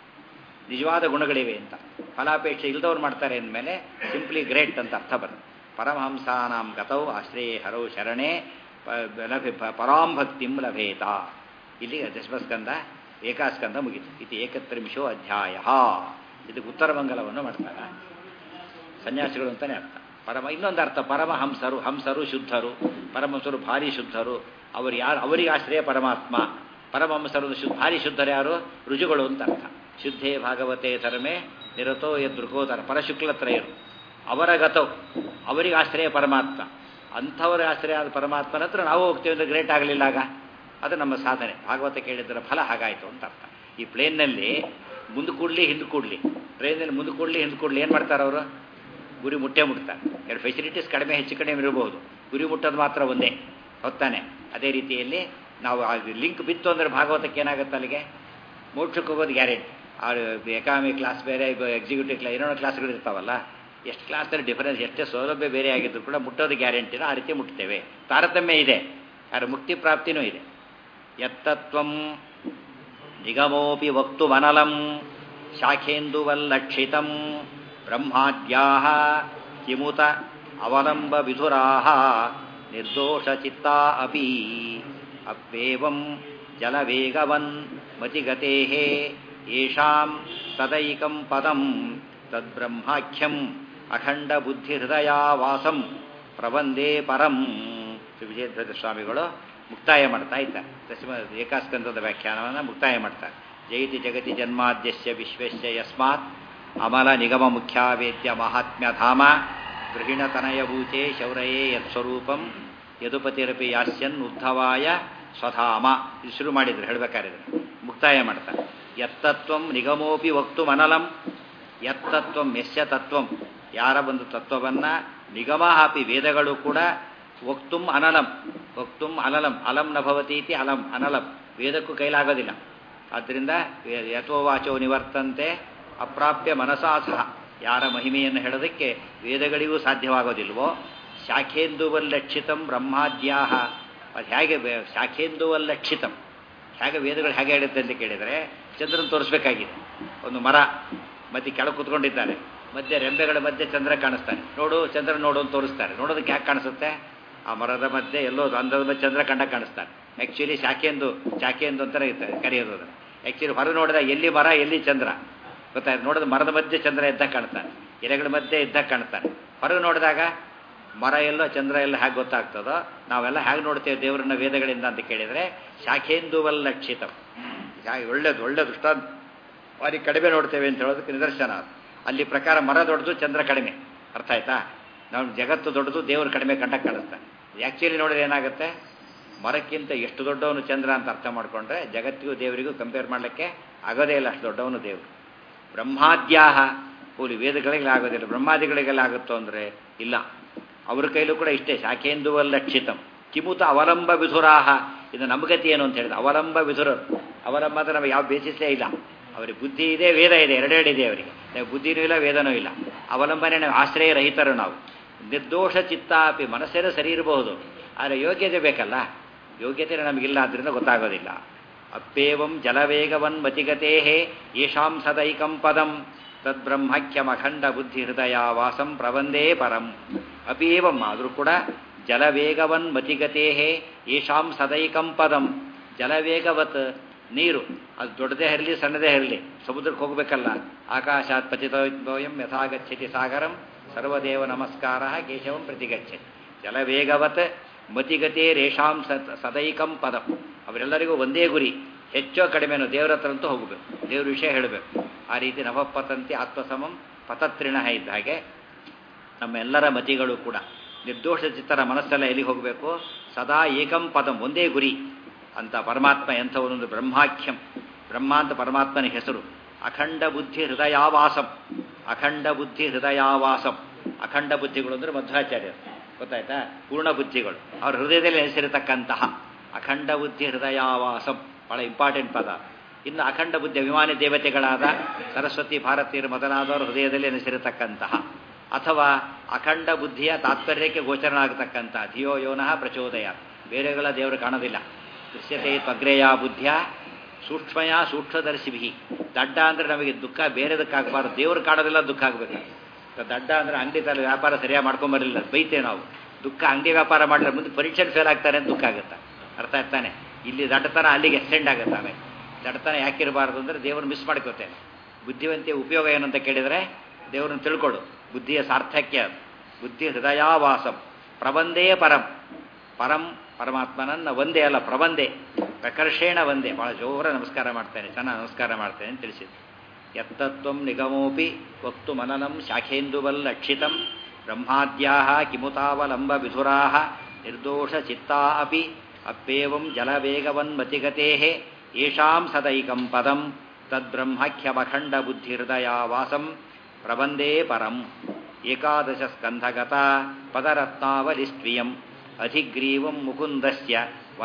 ನಿಜವಾದ ಗುಣಗಳಿವೆ ಅಂತ ಫಲಾಪೇಕ್ಷೆ ಇಲ್ದವ್ರು ಮಾಡ್ತಾರೆ ಅಂದಮೇಲೆ ಸಿಂಪ್ಲಿ ಗ್ರೇಟ್ ಅಂತ ಅರ್ಥ ಬರುತ್ತೆ ಪರಮಹಂಸಾನಾಂ ಗತೌ ಆಶ್ರಯೇ ಹರೌ ಶರಣೆ ಲಭೆ ಪರಾಂ ಭಕ್ತಿಂ ಲಭೇತ ಇಲ್ಲಿ ದಶಮಸ್ಕಂದ ಏಕಾಸ್ಕಂದ ಮುಗಿತು ಇದು ಏಕತ್ರಿಂಶೋ ಅಧ್ಯಾಯ ಇದಕ್ಕೆ ಉತ್ತರ ಮಂಗಲವನ್ನು ಮಾಡ್ತಾರೆ ಸನ್ಯಾಸಿಗಳು ಅಂತಲೇ ಅರ್ಥ ಪರಮ ಇನ್ನೊಂದು ಅರ್ಥ ಪರಮಹಂಸರು ಹಂಸರು ಶುದ್ಧರು ಪರಮಹಂಸರು ಭಾರಿ ಶುದ್ಧರು ಅವರು ಯಾರು ಅವರಿಗೆ ಆಶ್ರಯ ಪರಮಾತ್ಮ ಪರಮಹಂಸರು ಶುದ್ಧ ಭಾರಿ ಶುದ್ಧರು ಯಾರು ರುಜುಗಳು ಅಂತ ಅರ್ಥ ಶುದ್ಧೇ ಭಾಗವತೆ ಧರ್ಮೇ ನಿರತೋ ಯದೃಕೋತರ ಪರಶುಕ್ಲತ್ರಯರು ಅವರ ಗತವು ಅವರಿಗೆ ಆಶ್ರಯ ಪರಮಾತ್ಮ ಅಂಥವರ ಆಶ್ರಯ ಆದ ಪರಮಾತ್ಮನ ಹತ್ರ ನಾವು ಹೋಗ್ತೇವೆ ಅಂದರೆ ಗ್ರೇಟ್ ಆಗಲಿಲ್ಲ ಆಗ ಅದು ನಮ್ಮ ಸಾಧನೆ ಭಾಗವತ ಕೇಳಿದ್ದರ ಫಲ ಹಾಗಾಯಿತು ಅಂತ ಅರ್ಥ ಈ ಪ್ಲೇನ್ನಲ್ಲಿ ಮುಂದೆ ಕೂಡಲಿ ಹಿಂದೆ ಕೂಡಲಿ ಟ್ರೈನಲ್ಲಿ ಮುಂದೆ ಕೂಡಲಿ ಹಿಂದೆ ಕೂಡಲಿ ಏನು ಮಾಡ್ತಾರೆ ಅವರು ಗುರಿ ಮುಟ್ಟೆ ಮುಟ್ತಾರೆ ಎರಡು ಫೆಸಿಲಿಟೀಸ್ ಕಡಿಮೆ ಹೆಚ್ಚು ಕಡಿಮೆ ಇರಬಹುದು ಗುರಿ ಮುಟ್ಟೋದು ಮಾತ್ರ ಒಂದೇ ಹೊತ್ತಾನೆ ಅದೇ ರೀತಿಯಲ್ಲಿ ನಾವು ಲಿಂಕ್ ಬಿತ್ತು ಅಂದರೆ ಭಾಗವತಕ್ಕೆ ಏನಾಗುತ್ತೆ ಅಲ್ಲಿಗೆ ಮೋಕ್ಷಕ್ಕೆ ಹೋಗೋದು ಗ್ಯಾರಂಟಿ ಆ ಎಕಾನಮಿ ಕ್ಲಾಸ್ ಬೇರೆ ಎಕ್ಸಿಕ್ಯೂಟಿವ್ ಕ್ಲಾಸ್ ಏನೋ ಕ್ಲಾಸ್ಗಳು ಇರ್ತಾವಲ್ಲ ಎಷ್ಟು ಕ್ಲಾಸಲ್ಲಿ ಡಿಫರೆನ್ಸ್ ಎಷ್ಟೇ ಸೌಲಭ್ಯ ಬೇರೆ ಆಗಿದ್ರು ಕೂಡ ಮುಟ್ಟೋದು ಗ್ಯಾರಂಟಿನ ಆ ರೀತಿ ಮುಟ್ತೇವೆ ತಾರತಮ್ಯ ಇದೆ ಆದರೆ ಮುಕ್ತಿ ಪ್ರಾಪ್ತಿನೂ ಇದೆ ಯತ್ತತ್ವಂ ನಿಗಮೋಪಿ ವಕ್ತು ಮನಲಂ ಶಾಖೇಂದುವಲ್ಲಕ್ಷಿತಂ ಬ್ರಹ್ಮಾದ್ಯಾ ಕಿಮುತ ಅವಲಂಬ ವಿಧುರಾಹ ನಿರ್ದೋಷಚಿತ್ತಾ ಅಪಿ ಅಪ್ಯೇವಂ ಜಲವೇಗವನ್ ಮತಿಗತೆ ಯೇಷಾಂ ತದೈಕಂ ಪದಂ ತದ್ಬ್ರಹ್ಮಾಖ್ಯಂ ಅಖಂಡ ಬುದ್ಧಿಹೃದಯಾವಾಸಂ ಪ್ರವಂದೇ ಪರಂ ವಿಜಯಧ್ವಜ ಸ್ವಾಮಿಗಳು ಮುಕ್ತಾಯ ಮಾಡ್ತಾ ಇದ್ದಾರೆ ದಶಮ ಏಕಾಸ್ಕಂದದ ವ್ಯಾಖ್ಯಾನವನ್ನು ಮುಕ್ತಾಯ ಮಾಡ್ತಾರೆ ಜೈತಿ ಜಗತಿ ಜನ್ಮಾದ್ಯಸ್ಯ ವಿಶ್ವಸ್ಯ ಯಸ್ಮಾತ್ ಅಮಲ ನಿಗಮ ಮುಖ್ಯಾವೇದ್ಯ ಮಹಾತ್ಮ್ಯ ಧಾಮ ಗೃಹಿಣತನಯಭೂತೆ ಶೌರಯೇ ಯತ್ಸ್ವರೂಪಂ ಯದುಪತಿರಪಿ ಯಾಸ್ಯನ್ ಉದ್ಧವಾಯ ಸ್ವಧಾಮ ಇದು ಶುರು ಮಾಡಿದ್ರು ಹೇಳಬೇಕಾದ್ರೆ ಮುಕ್ತಾಯ ಮಾಡ್ತಾರೆ ಯತ್ತತ್ವಂ ನಿಗಮೋಪಿ ವಕ್ತು ಮನಲಂ ಯತ್ತತ್ವಂ ಯಸ್ಯ ತತ್ವಂ ಯಾರ ಒಂದು ತತ್ವವನ್ನು ನಿಗಮ ಹಾಪಿ ವೇದಗಳು ಕೂಡ ವಕ್ತುಂ ಅನಲಂ ವಕ್ತುಂ ಅನಲಂ ಅಲಂ ನ ಭವತಿ ಇತಿ ಅಲಂ ಅನಲಂ ವೇದಕ್ಕೂ ಕೈಲಾಗೋದಿಲ್ಲ ಆದ್ದರಿಂದ ಯಥೋವಾಚೋ ನಿವರ್ತಂತೆ ಅಪ್ರಾಪ್ಯ ಮನಸಾ ಸಹ ಯಾರ ಮಹಿಮೆಯನ್ನು ಹೇಳೋದಕ್ಕೆ ವೇದಗಳಿಗೂ ಸಾಧ್ಯವಾಗೋದಿಲ್ವೋ ಶಾಖೇಂದುವಲ್ಲಕ್ಷಿತಂ ಬ್ರಹ್ಮಾದ್ಯಾಹ ಅದು ಹೇಗೆ ಶಾಖೇಂದುವಲ್ಲಕ್ಷಿತಂ ಹೇಗೆ ವೇದಗಳು ಹೇಗೆ ಹೇಳುತ್ತೆ ಅಂತ ಕೇಳಿದರೆ ಚಂದ್ರನ ತೋರಿಸ್ಬೇಕಾಗಿದೆ ಒಂದು ಮರ ಮತ್ತೆ ಕೆಳಗೆ ಕೂತ್ಕೊಂಡಿದ್ದಾರೆ ಮಧ್ಯೆ ರೆಂಬೆಗಳ ಮಧ್ಯೆ ಚಂದ್ರ ಕಾಣಿಸ್ತಾನೆ ನೋಡು ಚಂದ್ರ ನೋಡು ಅಂತ ತೋರಿಸ್ತಾರೆ ನೋಡೋದಕ್ಕೆ ಯಾಕೆ ಕಾಣಿಸುತ್ತೆ ಆ ಮರದ ಮಧ್ಯೆ ಎಲ್ಲೋ ಅಂದದ ಮಧ್ಯೆ ಚಂದ್ರ ಕಂಡ ಕಾಣಿಸ್ತಾನೆ ಆ್ಯಕ್ಚುಲಿ ಶಾಖೆಂದು ಶಾಖೆಂದು ಅಂತಾನೆ ಇರ್ತಾರೆ ಕರೆಯೋದು ಅದನ್ನು ಆ್ಯಕ್ಚುಲಿ ಹೊರ ನೋಡಿದಾಗ ಎಲ್ಲಿ ಮರ ಎಲ್ಲಿ ಚಂದ್ರ ಗೊತ್ತಾಯ್ತು ನೋಡಿದ ಮರದ ಮಧ್ಯೆ ಚಂದ್ರ ಇದ್ದಾಗ ಕಾಣ್ತಾನೆ ಎಲೆಗಳ ಮಧ್ಯೆ ಇದ್ದಾಗ ಕಾಣ್ತಾನೆ ಹೊರಗೆ ನೋಡಿದಾಗ ಮರ ಎಲ್ಲೋ ಚಂದ್ರ ಎಲ್ಲ ಹೇಗೆ ಗೊತ್ತಾಗ್ತದೋ ನಾವೆಲ್ಲ ಹೇಗೆ ನೋಡ್ತೇವೆ ದೇವರನ್ನ ವೇದಗಳಿಂದ ಅಂತ ಕೇಳಿದರೆ ಶಾಖೇಂದುವಲ್ಲಕ್ಷಿತಂ ಹಾಗೆ ಒಳ್ಳೇದು ಒಳ್ಳೆ ದೃಷ್ಟ ಭಾರಿ ಕಡಿಮೆ ನೋಡ್ತೇವೆ ಅಂತ ಹೇಳೋದಕ್ಕೆ ನಿದರ್ಶನ ಅದು ಅಲ್ಲಿ ಪ್ರಕಾರ ಮರ ದೊಡ್ಡದು ಚಂದ್ರ ಕಡಿಮೆ ಅರ್ಥ ಆಯ್ತಾ ನಾವು ಜಗತ್ತು ದೊಡ್ಡದು ದೇವರು ಕಡಿಮೆ ಕಂಡಕ್ಕೆ ಕಾಣಿಸ್ತಾನೆ ಆ್ಯಕ್ಚುಲಿ ನೋಡಿದ್ರೆ ಏನಾಗುತ್ತೆ ಮರಕ್ಕಿಂತ ಎಷ್ಟು ದೊಡ್ಡವನು ಚಂದ್ರ ಅಂತ ಅರ್ಥ ಮಾಡಿಕೊಂಡ್ರೆ ಜಗತ್ತಿಗೂ ದೇವರಿಗೂ ಕಂಪೇರ್ ಮಾಡಲಿಕ್ಕೆ ಆಗೋದೇ ಇಲ್ಲ ಅಷ್ಟು ದೊಡ್ಡವನು ದೇವರು ಬ್ರಹ್ಮಾದ್ಯಾಹ ಕೂಲಿ ವೇದಗಳಿಗೆ ಆಗೋದಿಲ್ಲ ಬ್ರಹ್ಮಾದಿಗಳಿಗೆಲ್ಲ ಆಗುತ್ತೋ ಅಂದರೆ ಇಲ್ಲ ಅವ್ರ ಕೈಲೂ ಕೂಡ ಇಷ್ಟೇ ಶಾಖೇಂದುವಲ್ಲಕ್ಷಿತಂ ಕಿಮುತ ಅವಲಂಬ ವಿಧುರಾಹ ಇದು ನಮಗತಿ ಏನು ಅಂತ ಹೇಳಿದ ಅವಲಂಬ ವಿಧುರರು ಅವಲಂಬ ಅಂದರೆ ನಮಗೆ ಯಾವ ಬೇಸಿಸೇ ಇಲ್ಲ ಅವರಿಗೆ ಬುದ್ಧಿ ಇದೆ ವೇದ ಇದೆ ಎರಡೆರಡಿದೆ ಅವರಿಗೆ ನಾವು ಬುದ್ಧಿನೂ ಇಲ್ಲ ವೇದನೂ ಇಲ್ಲ ಅವಲಂಬನೆ ನಾವು ಆಶ್ರಯ ರಹಿತರು ನಾವು ನಿರ್ದೋಷ ಚಿತ್ತಾಪಿ ಮನಸ್ಸೇನೂ ಸರಿ ಇರಬಹುದು ಆದರೆ ಯೋಗ್ಯತೆ ಬೇಕಲ್ಲ ಯೋಗ್ಯತೆ ನಮಗಿಲ್ಲ ಆದ್ದರಿಂದ ಗೊತ್ತಾಗೋದಿಲ್ಲ ಅಪ್ಪೇವಂ ಜಲವೇಗವನ್ ಮತಿಗತೇ ಯಶಾಂ ಸದೈಕಂ ಪದಂ ತದ್ಬ್ರಹ್ಮಖ್ಯಮಖಂಡ ಬುದ್ಧಿ ಹೃದಯ ವಾಸಂ ಪ್ರವಂದೇ ಪರಂ ಅಪೇವಂ ಆದರೂ ಕೂಡ ಜಲವೇಗವನ್ ಮತಿಗತೇ ಯಶಾಂ ಸದೈಕಂ ಪದಂ ಜಲವೇಗವತ್ ನೀರು ಅದು ದೊಡ್ಡದೇ ಇರಲಿ ಸಣ್ಣದೇ ಇರಲಿ ಸಮುದ್ರಕ್ಕೆ ಹೋಗಬೇಕಲ್ಲ ಆಕಾಶಾತ್ ಪತಿತೋಯಂ ಯಥಾಗಚ್ಚತಿ ಸಾಗರಂ ಸರ್ವದೇವ ನಮಸ್ಕಾರ ಕೇಶವಂ ಪ್ರತಿಗಚ್ಚತಿ ಜಲವೇಗವತ್ ಮತಿಗತೆ ರೇಷಾಂ ಸತ್ ಸದೈಕಂ ಪದಂ ಅವರೆಲ್ಲರಿಗೂ ಒಂದೇ ಗುರಿ ಹೆಚ್ಚೋ ಕಡಿಮೆನೋ ದೇವರ ಹತ್ರ ಅಂತೂ ಹೋಗಬೇಕು ದೇವ್ರ ವಿಷಯ ಹೇಳಬೇಕು ಆ ರೀತಿ ನವಪತಂತಿ ಆತ್ಮಸಮಂ ಪತತ್ರಿಣ ಇದ್ದ ಹಾಗೆ ನಮ್ಮ ಎಲ್ಲರ ಮತಿಗಳು ಕೂಡ ನಿರ್ದೋಷ ಚಿತ್ತರ ಮನಸ್ಸೆಲ್ಲ ಎಲ್ಲಿಗೆ ಹೋಗಬೇಕು ಸದಾ ಏಕಂ ಪದಂ ಒಂದೇ ಗುರಿ ಅಂತ ಪರಮಾತ್ಮ ಎಂಥವನೊಂದು ಬ್ರಹ್ಮಾಖ್ಯಂ ಬ್ರಹ್ಮ ಅಂತ ಪರಮಾತ್ಮನ ಹೆಸರು ಅಖಂಡ ಬುದ್ಧಿ ಹೃದಯಾವಾಸಂ ಅಖಂಡ ಬುದ್ಧಿ ಹೃದಯಾವಾಸಂ ಅಖಂಡ ಬುದ್ಧಿಗಳು ಅಂದರೆ ಮಧ್ವಾಚಾರ್ಯರು ಗೊತ್ತಾಯ್ತಾ ಪೂರ್ಣ ಬುದ್ಧಿಗಳು ಅವ್ರ ಹೃದಯದಲ್ಲಿ ನೆಲೆಸಿರತಕ್ಕಂತಹ ಅಖಂಡ ಬುದ್ಧಿ ಹೃದಯಾವಾಸಂ ಬಹಳ ಇಂಪಾರ್ಟೆಂಟ್ ಪದ ಇನ್ನು ಅಖಂಡ ಬುದ್ಧಿ ಅಭಿಮಾನಿ ದೇವತೆಗಳಾದ ಸರಸ್ವತಿ ಭಾರತೀಯರು ಮೊದಲಾದವರು ಹೃದಯದಲ್ಲಿ ನೆಲೆಸಿರತಕ್ಕಂತಹ ಅಥವಾ ಅಖಂಡ ಬುದ್ಧಿಯ ತಾತ್ಪರ್ಯಕ್ಕೆ ಗೋಚರನಾಗತಕ್ಕಂತಹ ಧಿಯೋ ಯೋನಃ ಪ್ರಚೋದಯ ಬೇರೆಗಳ ದೇವರು ಕಾಣೋದಿಲ್ಲ ದೃಶ್ಯತೆ ತ್ವಗ್ರೇಯ ಬುದ್ಧಿಯ ಸೂಕ್ಷ್ಮಯ ಸೂಕ್ಷ್ಮದರ್ಶಿಭಿ ದಡ್ಡ ಅಂದರೆ ನಮಗೆ ದುಃಖ ಬೇರೆದಕ್ಕಾಗಬಾರ್ದು ದೇವರು ಕಾಣೋದಿಲ್ಲ ದುಃಖ ಆಗಬೇಕು ದಡ್ಡ ಅಂದರೆ ಅಂಗಡಿ ತಲೆ ವ್ಯಾಪಾರ ಸರಿಯಾಗಿ ಮಾಡ್ಕೊಂಬರಲಿಲ್ಲ ಬೈತೇವೆ ನಾವು ದುಃಖ ಅಂಗಡಿ ವ್ಯಾಪಾರ ಮಾಡಿದ್ರೆ ಮುಂದೆ ಪರೀಕ್ಷೆ ಫೇಲ್ ಆಗ್ತಾರೆ ಅಂತ ದುಃಖ ಆಗುತ್ತೆ ಅರ್ಥ ಆಗ್ತಾನೆ ಇಲ್ಲಿ ದಡ್ಡತನ ಅಲ್ಲಿಗೆ ಎಕ್ಸ್ಟೆಂಡ್ ಆಗುತ್ತೆ ಆಮೇಲೆ ದಡ್ಡತನ ಯಾಕಿರಬಾರ್ದು ಅಂದರೆ ದೇವ್ರನ್ನ ಮಿಸ್ ಮಾಡ್ಕೋತೇನೆ ಬುದ್ಧಿವಂತಿಯ ಉಪಯೋಗ ಏನು ಅಂತ ಕೇಳಿದರೆ ದೇವ್ರನ್ನ ತಿಳ್ಕೊಡು ಬುದ್ಧಿಯ ಸಾರ್ಥಕ್ಯ ಅದು ಬುದ್ಧಿ ಹೃದಯಾವಾಸಂ ಪ್ರಬಂದೇ ಪರಂ ಪರಂ ಪರಮಾತ್ಮನನ್ನ ಒಂದೇ ಅಲ್ಲ ಪ್ರಬಂದೆ ಪ್ರಕರ್ಷೇಣ ಒಂದೇ ಭಾಳ ಜೋರ ನಮಸ್ಕಾರ ಮಾಡ್ತೇನೆ ಚೆನ್ನಾಗಿ ನಮಸ್ಕಾರ ಮಾಡ್ತೇನೆ ಅಂತ ತಿಳಿಸಿದ್ದು ಯತ್ತತ್ವಂ ನಿಗಮೋಪಿ ವಕ್ತು ಮನನಂ ಶಾಖೇಂದುವಲ್ಲಕ್ಷಿತಂ ಬ್ರಹ್ಮಾದ್ಯಾ ಕಿಮುತಾವಲಂಬ ವಿಧುರಾ ನಿರ್ದೋಷ ಚಿತ್ತಾ ಅಪಿ ಅಪ್ಪೇವಂ ಜಲವೇಗವನ್ಮತಿಗತೆ ಯೇಷಾಂ ಸದೈಕಂ ಪದಂ ತದ್ಬ್ರಹ್ಮಖ್ಯಮಖಂಡ ಬುದ್ಧಿಹೃದಯಾವಾಸಂ ಪ್ರಬಂದೇ ಪರಂ ಏಕಾದಶ ಸ್ಕಂಧಗತ ಪದರತ್ನಾವಲಿಸ್ತ್ವಿಯಂ ಅಧಿಗ್ರೀವಂ ಮುಕುಂದಸ್ಯ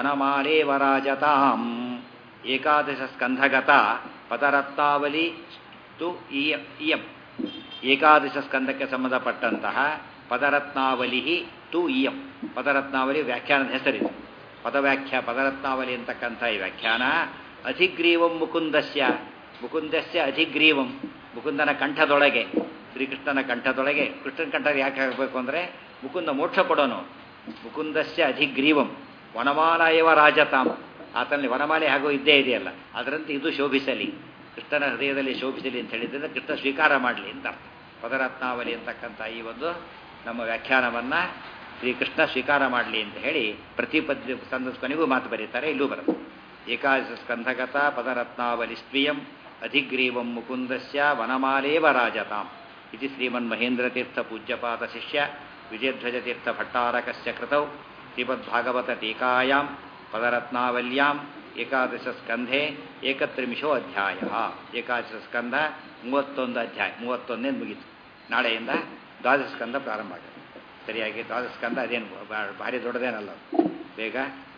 ವನಮಾಲೇವರಾಜತಾಂ ಏಕಾದಶ ಸ್ಕಂಧಗತ ಪದರತ್ನಾವಲಿ ತು ಇಯ ಇಯಂ ಏಕಾದಶ ಸ್ಕಂದಕ್ಕೆ ಸಂಬಂಧಪಟ್ಟಂತಹ ಪದರತ್ನಾವಲಿ ತು ಇಯಂ ಪದರತ್ನಾವಲಿ ವ್ಯಾಖ್ಯಾನದ ಹೆಸರಿದೆ ಪದವ್ಯಾಖ್ಯ ಪದರತ್ನಾವಲಿ ಅಂತಕ್ಕಂಥ ಈ ವ್ಯಾಖ್ಯಾನ ಅಧಿಗ್ರೀವಂ ಮುಕುಂದಸ್ಯ ಮುಕುಂದಸ್ಯ ಅಧಿಗ್ರೀವಂ ಮುಕುಂದನ ಕಂಠದೊಳಗೆ ಶ್ರೀಕೃಷ್ಣನ ಕಂಠದೊಳಗೆ ಕೃಷ್ಣನ ಕಂಠ ಯಾಕೆ ಆಗಬೇಕು ಅಂದರೆ ಮುಕುಂದ ಮೋಕ್ಷ ಕೊಡೋನು ಮುಕುಂದಸ್ಯ ಅಧಿಗ್ರೀವಂ ವನಮಾಲ ಇವ ರಾಜತಾಂ ಆತನಲ್ಲಿ ವನಮಾಲೆ ಹಾಗೂ ಇದ್ದೇ ಇದೆಯಲ್ಲ ಅದರಂತೆ ಇದು ಶೋಭಿಸಲಿ ಕೃಷ್ಣನ ಹೃದಯದಲ್ಲಿ ಶೋಭಿಸಲಿ ಅಂತ ಹೇಳಿದ್ರೆ ಕೃಷ್ಣ ಸ್ವೀಕಾರ ಮಾಡಲಿ ಅಂತ ಅರ್ಥ ಪದರತ್ನಾವಲಿ ಅಂತಕ್ಕಂಥ ಈ ಒಂದು ನಮ್ಮ ವ್ಯಾಖ್ಯಾನವನ್ನು ಶ್ರೀಕೃಷ್ಣ ಸ್ವೀಕಾರ ಮಾಡಲಿ ಅಂತ ಹೇಳಿ ಪ್ರತಿ ಪದ್ಯ ಸಂದ ಕೊನೆಗೂ ಮಾತು ಬರೀತಾರೆ ಇಲ್ಲೂ ಬರುತ್ತೆ ಏಕಾದಶ ಸ್ಕಂಧಗತ ಪದರತ್ನಾವಲಿ ಸ್ತ್ರೀಯಂ ಅಧಿಗ್ರೀವಂ ಮುಕುಂದಸ್ಯ ವನಮಾಲೇವ ರಾಜತಾಂ ಇದು ಶ್ರೀಮನ್ ಮಹೇಂದ್ರತೀರ್ಥ ಪೂಜ್ಯಪಾದ ಶಿಷ್ಯ ವಿಜಯಧ್ವಜತೀರ್ಥ ಭಟ್ಟಾರಕಸ್ಯ ಕೃತೌ ಶ್ರೀಮದ್ಭಾಗವತ ಟೀಕಾಯಾಂ ಪದರತ್ನಾವಲ್ಯಾಂ ಏಕಾದಶ ಸ್ಕಂಧೆ ಏಕತ್ರಿಮಿಷೋ ಅಧ್ಯಾಯ ಏಕಾದಶ ಸ್ಕಂಧ ಮೂವತ್ತೊಂದು ಅಧ್ಯಾಯ ಮೂವತ್ತೊಂದೇ ಮುಗೀತು ನಾಳೆಯಿಂದ ದ್ವಾದಶ ಸ್ಕಂಧ ಪ್ರಾರಂಭ ಆಗುತ್ತೆ ಸರಿಯಾಗಿ ದ್ವಾದಶ ಸ್ಕಂಧ ಅದೇನು ಭಾರಿ ದೊಡ್ಡದೇನಲ್ಲ ಬೇಗ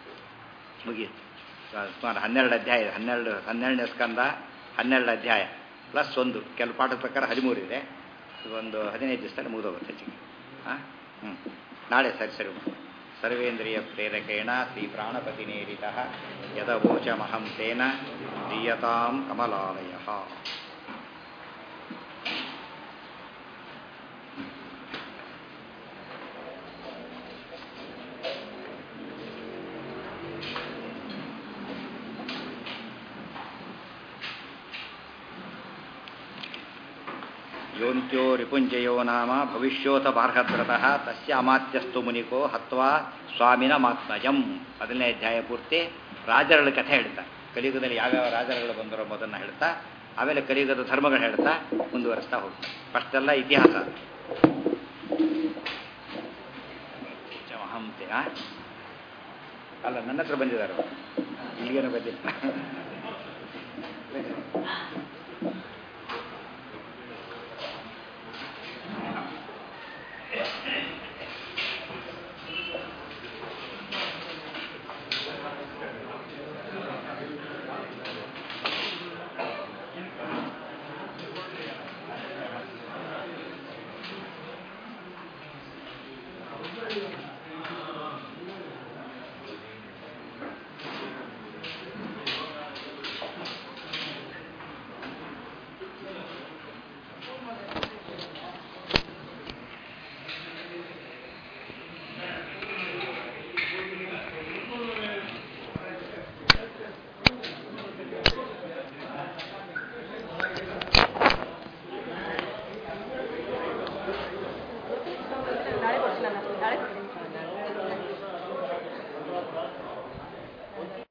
ಮುಗೀತು ಸುಮಾರು ಹನ್ನೆರಡು ಅಧ್ಯಾಯ ಹನ್ನೆರಡು ಹನ್ನೆರಡನೇ ಸ್ಕಂದ ಹನ್ನೆರಡು ಅಧ್ಯಾಯ ಪ್ಲಸ್ ಒಂದು ಕೆಲವು ಪಾಠದ ಪ್ರಕಾರ ಹದಿಮೂರು ಇದೆ ಒಂದು ಹದಿನೈದು ದಿವಸದಲ್ಲಿ ಮುಗಿದೋಗುತ್ತೆ ಹೆಚ್ಚಿಗೆ ಹಾಂ ಹ್ಞೂ ನಾಳೆ ಸರಿ ಸರಿ ಸರ್ವೇಂದ್ರಿಯ ಪ್ರೇರಕೇಣ ಶ್ರೀ ಪ್ರಾಣಪತಿನೇರಿತ ಯದವೋಚಮಹಂ ತೇನ ದೀಯತಾಂ ಕಮಲಾಲಯ ಯೋಂತ್ಯೋ ರಿಪುಂಜಯೋ ನಾಮ ಭವಿಷ್ಯೋತ ಬಾರ್ಹದ್ರತಃ ತಸ್ಯ ಅಮಾತ್ಯಸ್ತು ಮುನಿಕೋ ಹತ್ವಾ ಸ್ವಾಮಿನ ಮಾತ್ಮಜಂ ಮೊದಲನೇ ಅಧ್ಯಾಯ ಪೂರ್ತಿ ರಾಜರುಗಳ ಕಥೆ ಹೇಳ್ತಾ ಕಲಿಯುಗದಲ್ಲಿ ಯಾವ್ಯಾವ ರಾಜರುಗಳು ಬಂದರೋ ಮೊದಲನ್ನ ಹೇಳ್ತಾ ಆಮೇಲೆ ಕಲಿಯುಗದ ಧರ್ಮಗಳು ಹೇಳ್ತಾ ಮುಂದುವರಿಸ್ತಾ ಹೋಗ್ತಾರೆ ಫಸ್ಟೆಲ್ಲ ಇತಿಹಾಸ ಮಹಂತೆ ಅಲ್ಲ ನನ್ನ ಹತ್ರ ಬಂದಿದ್ದಾರೆ ಇಲ್ಲಿಗೇನು ಬಂದಿಲ್ಲ ನಮೋದಯ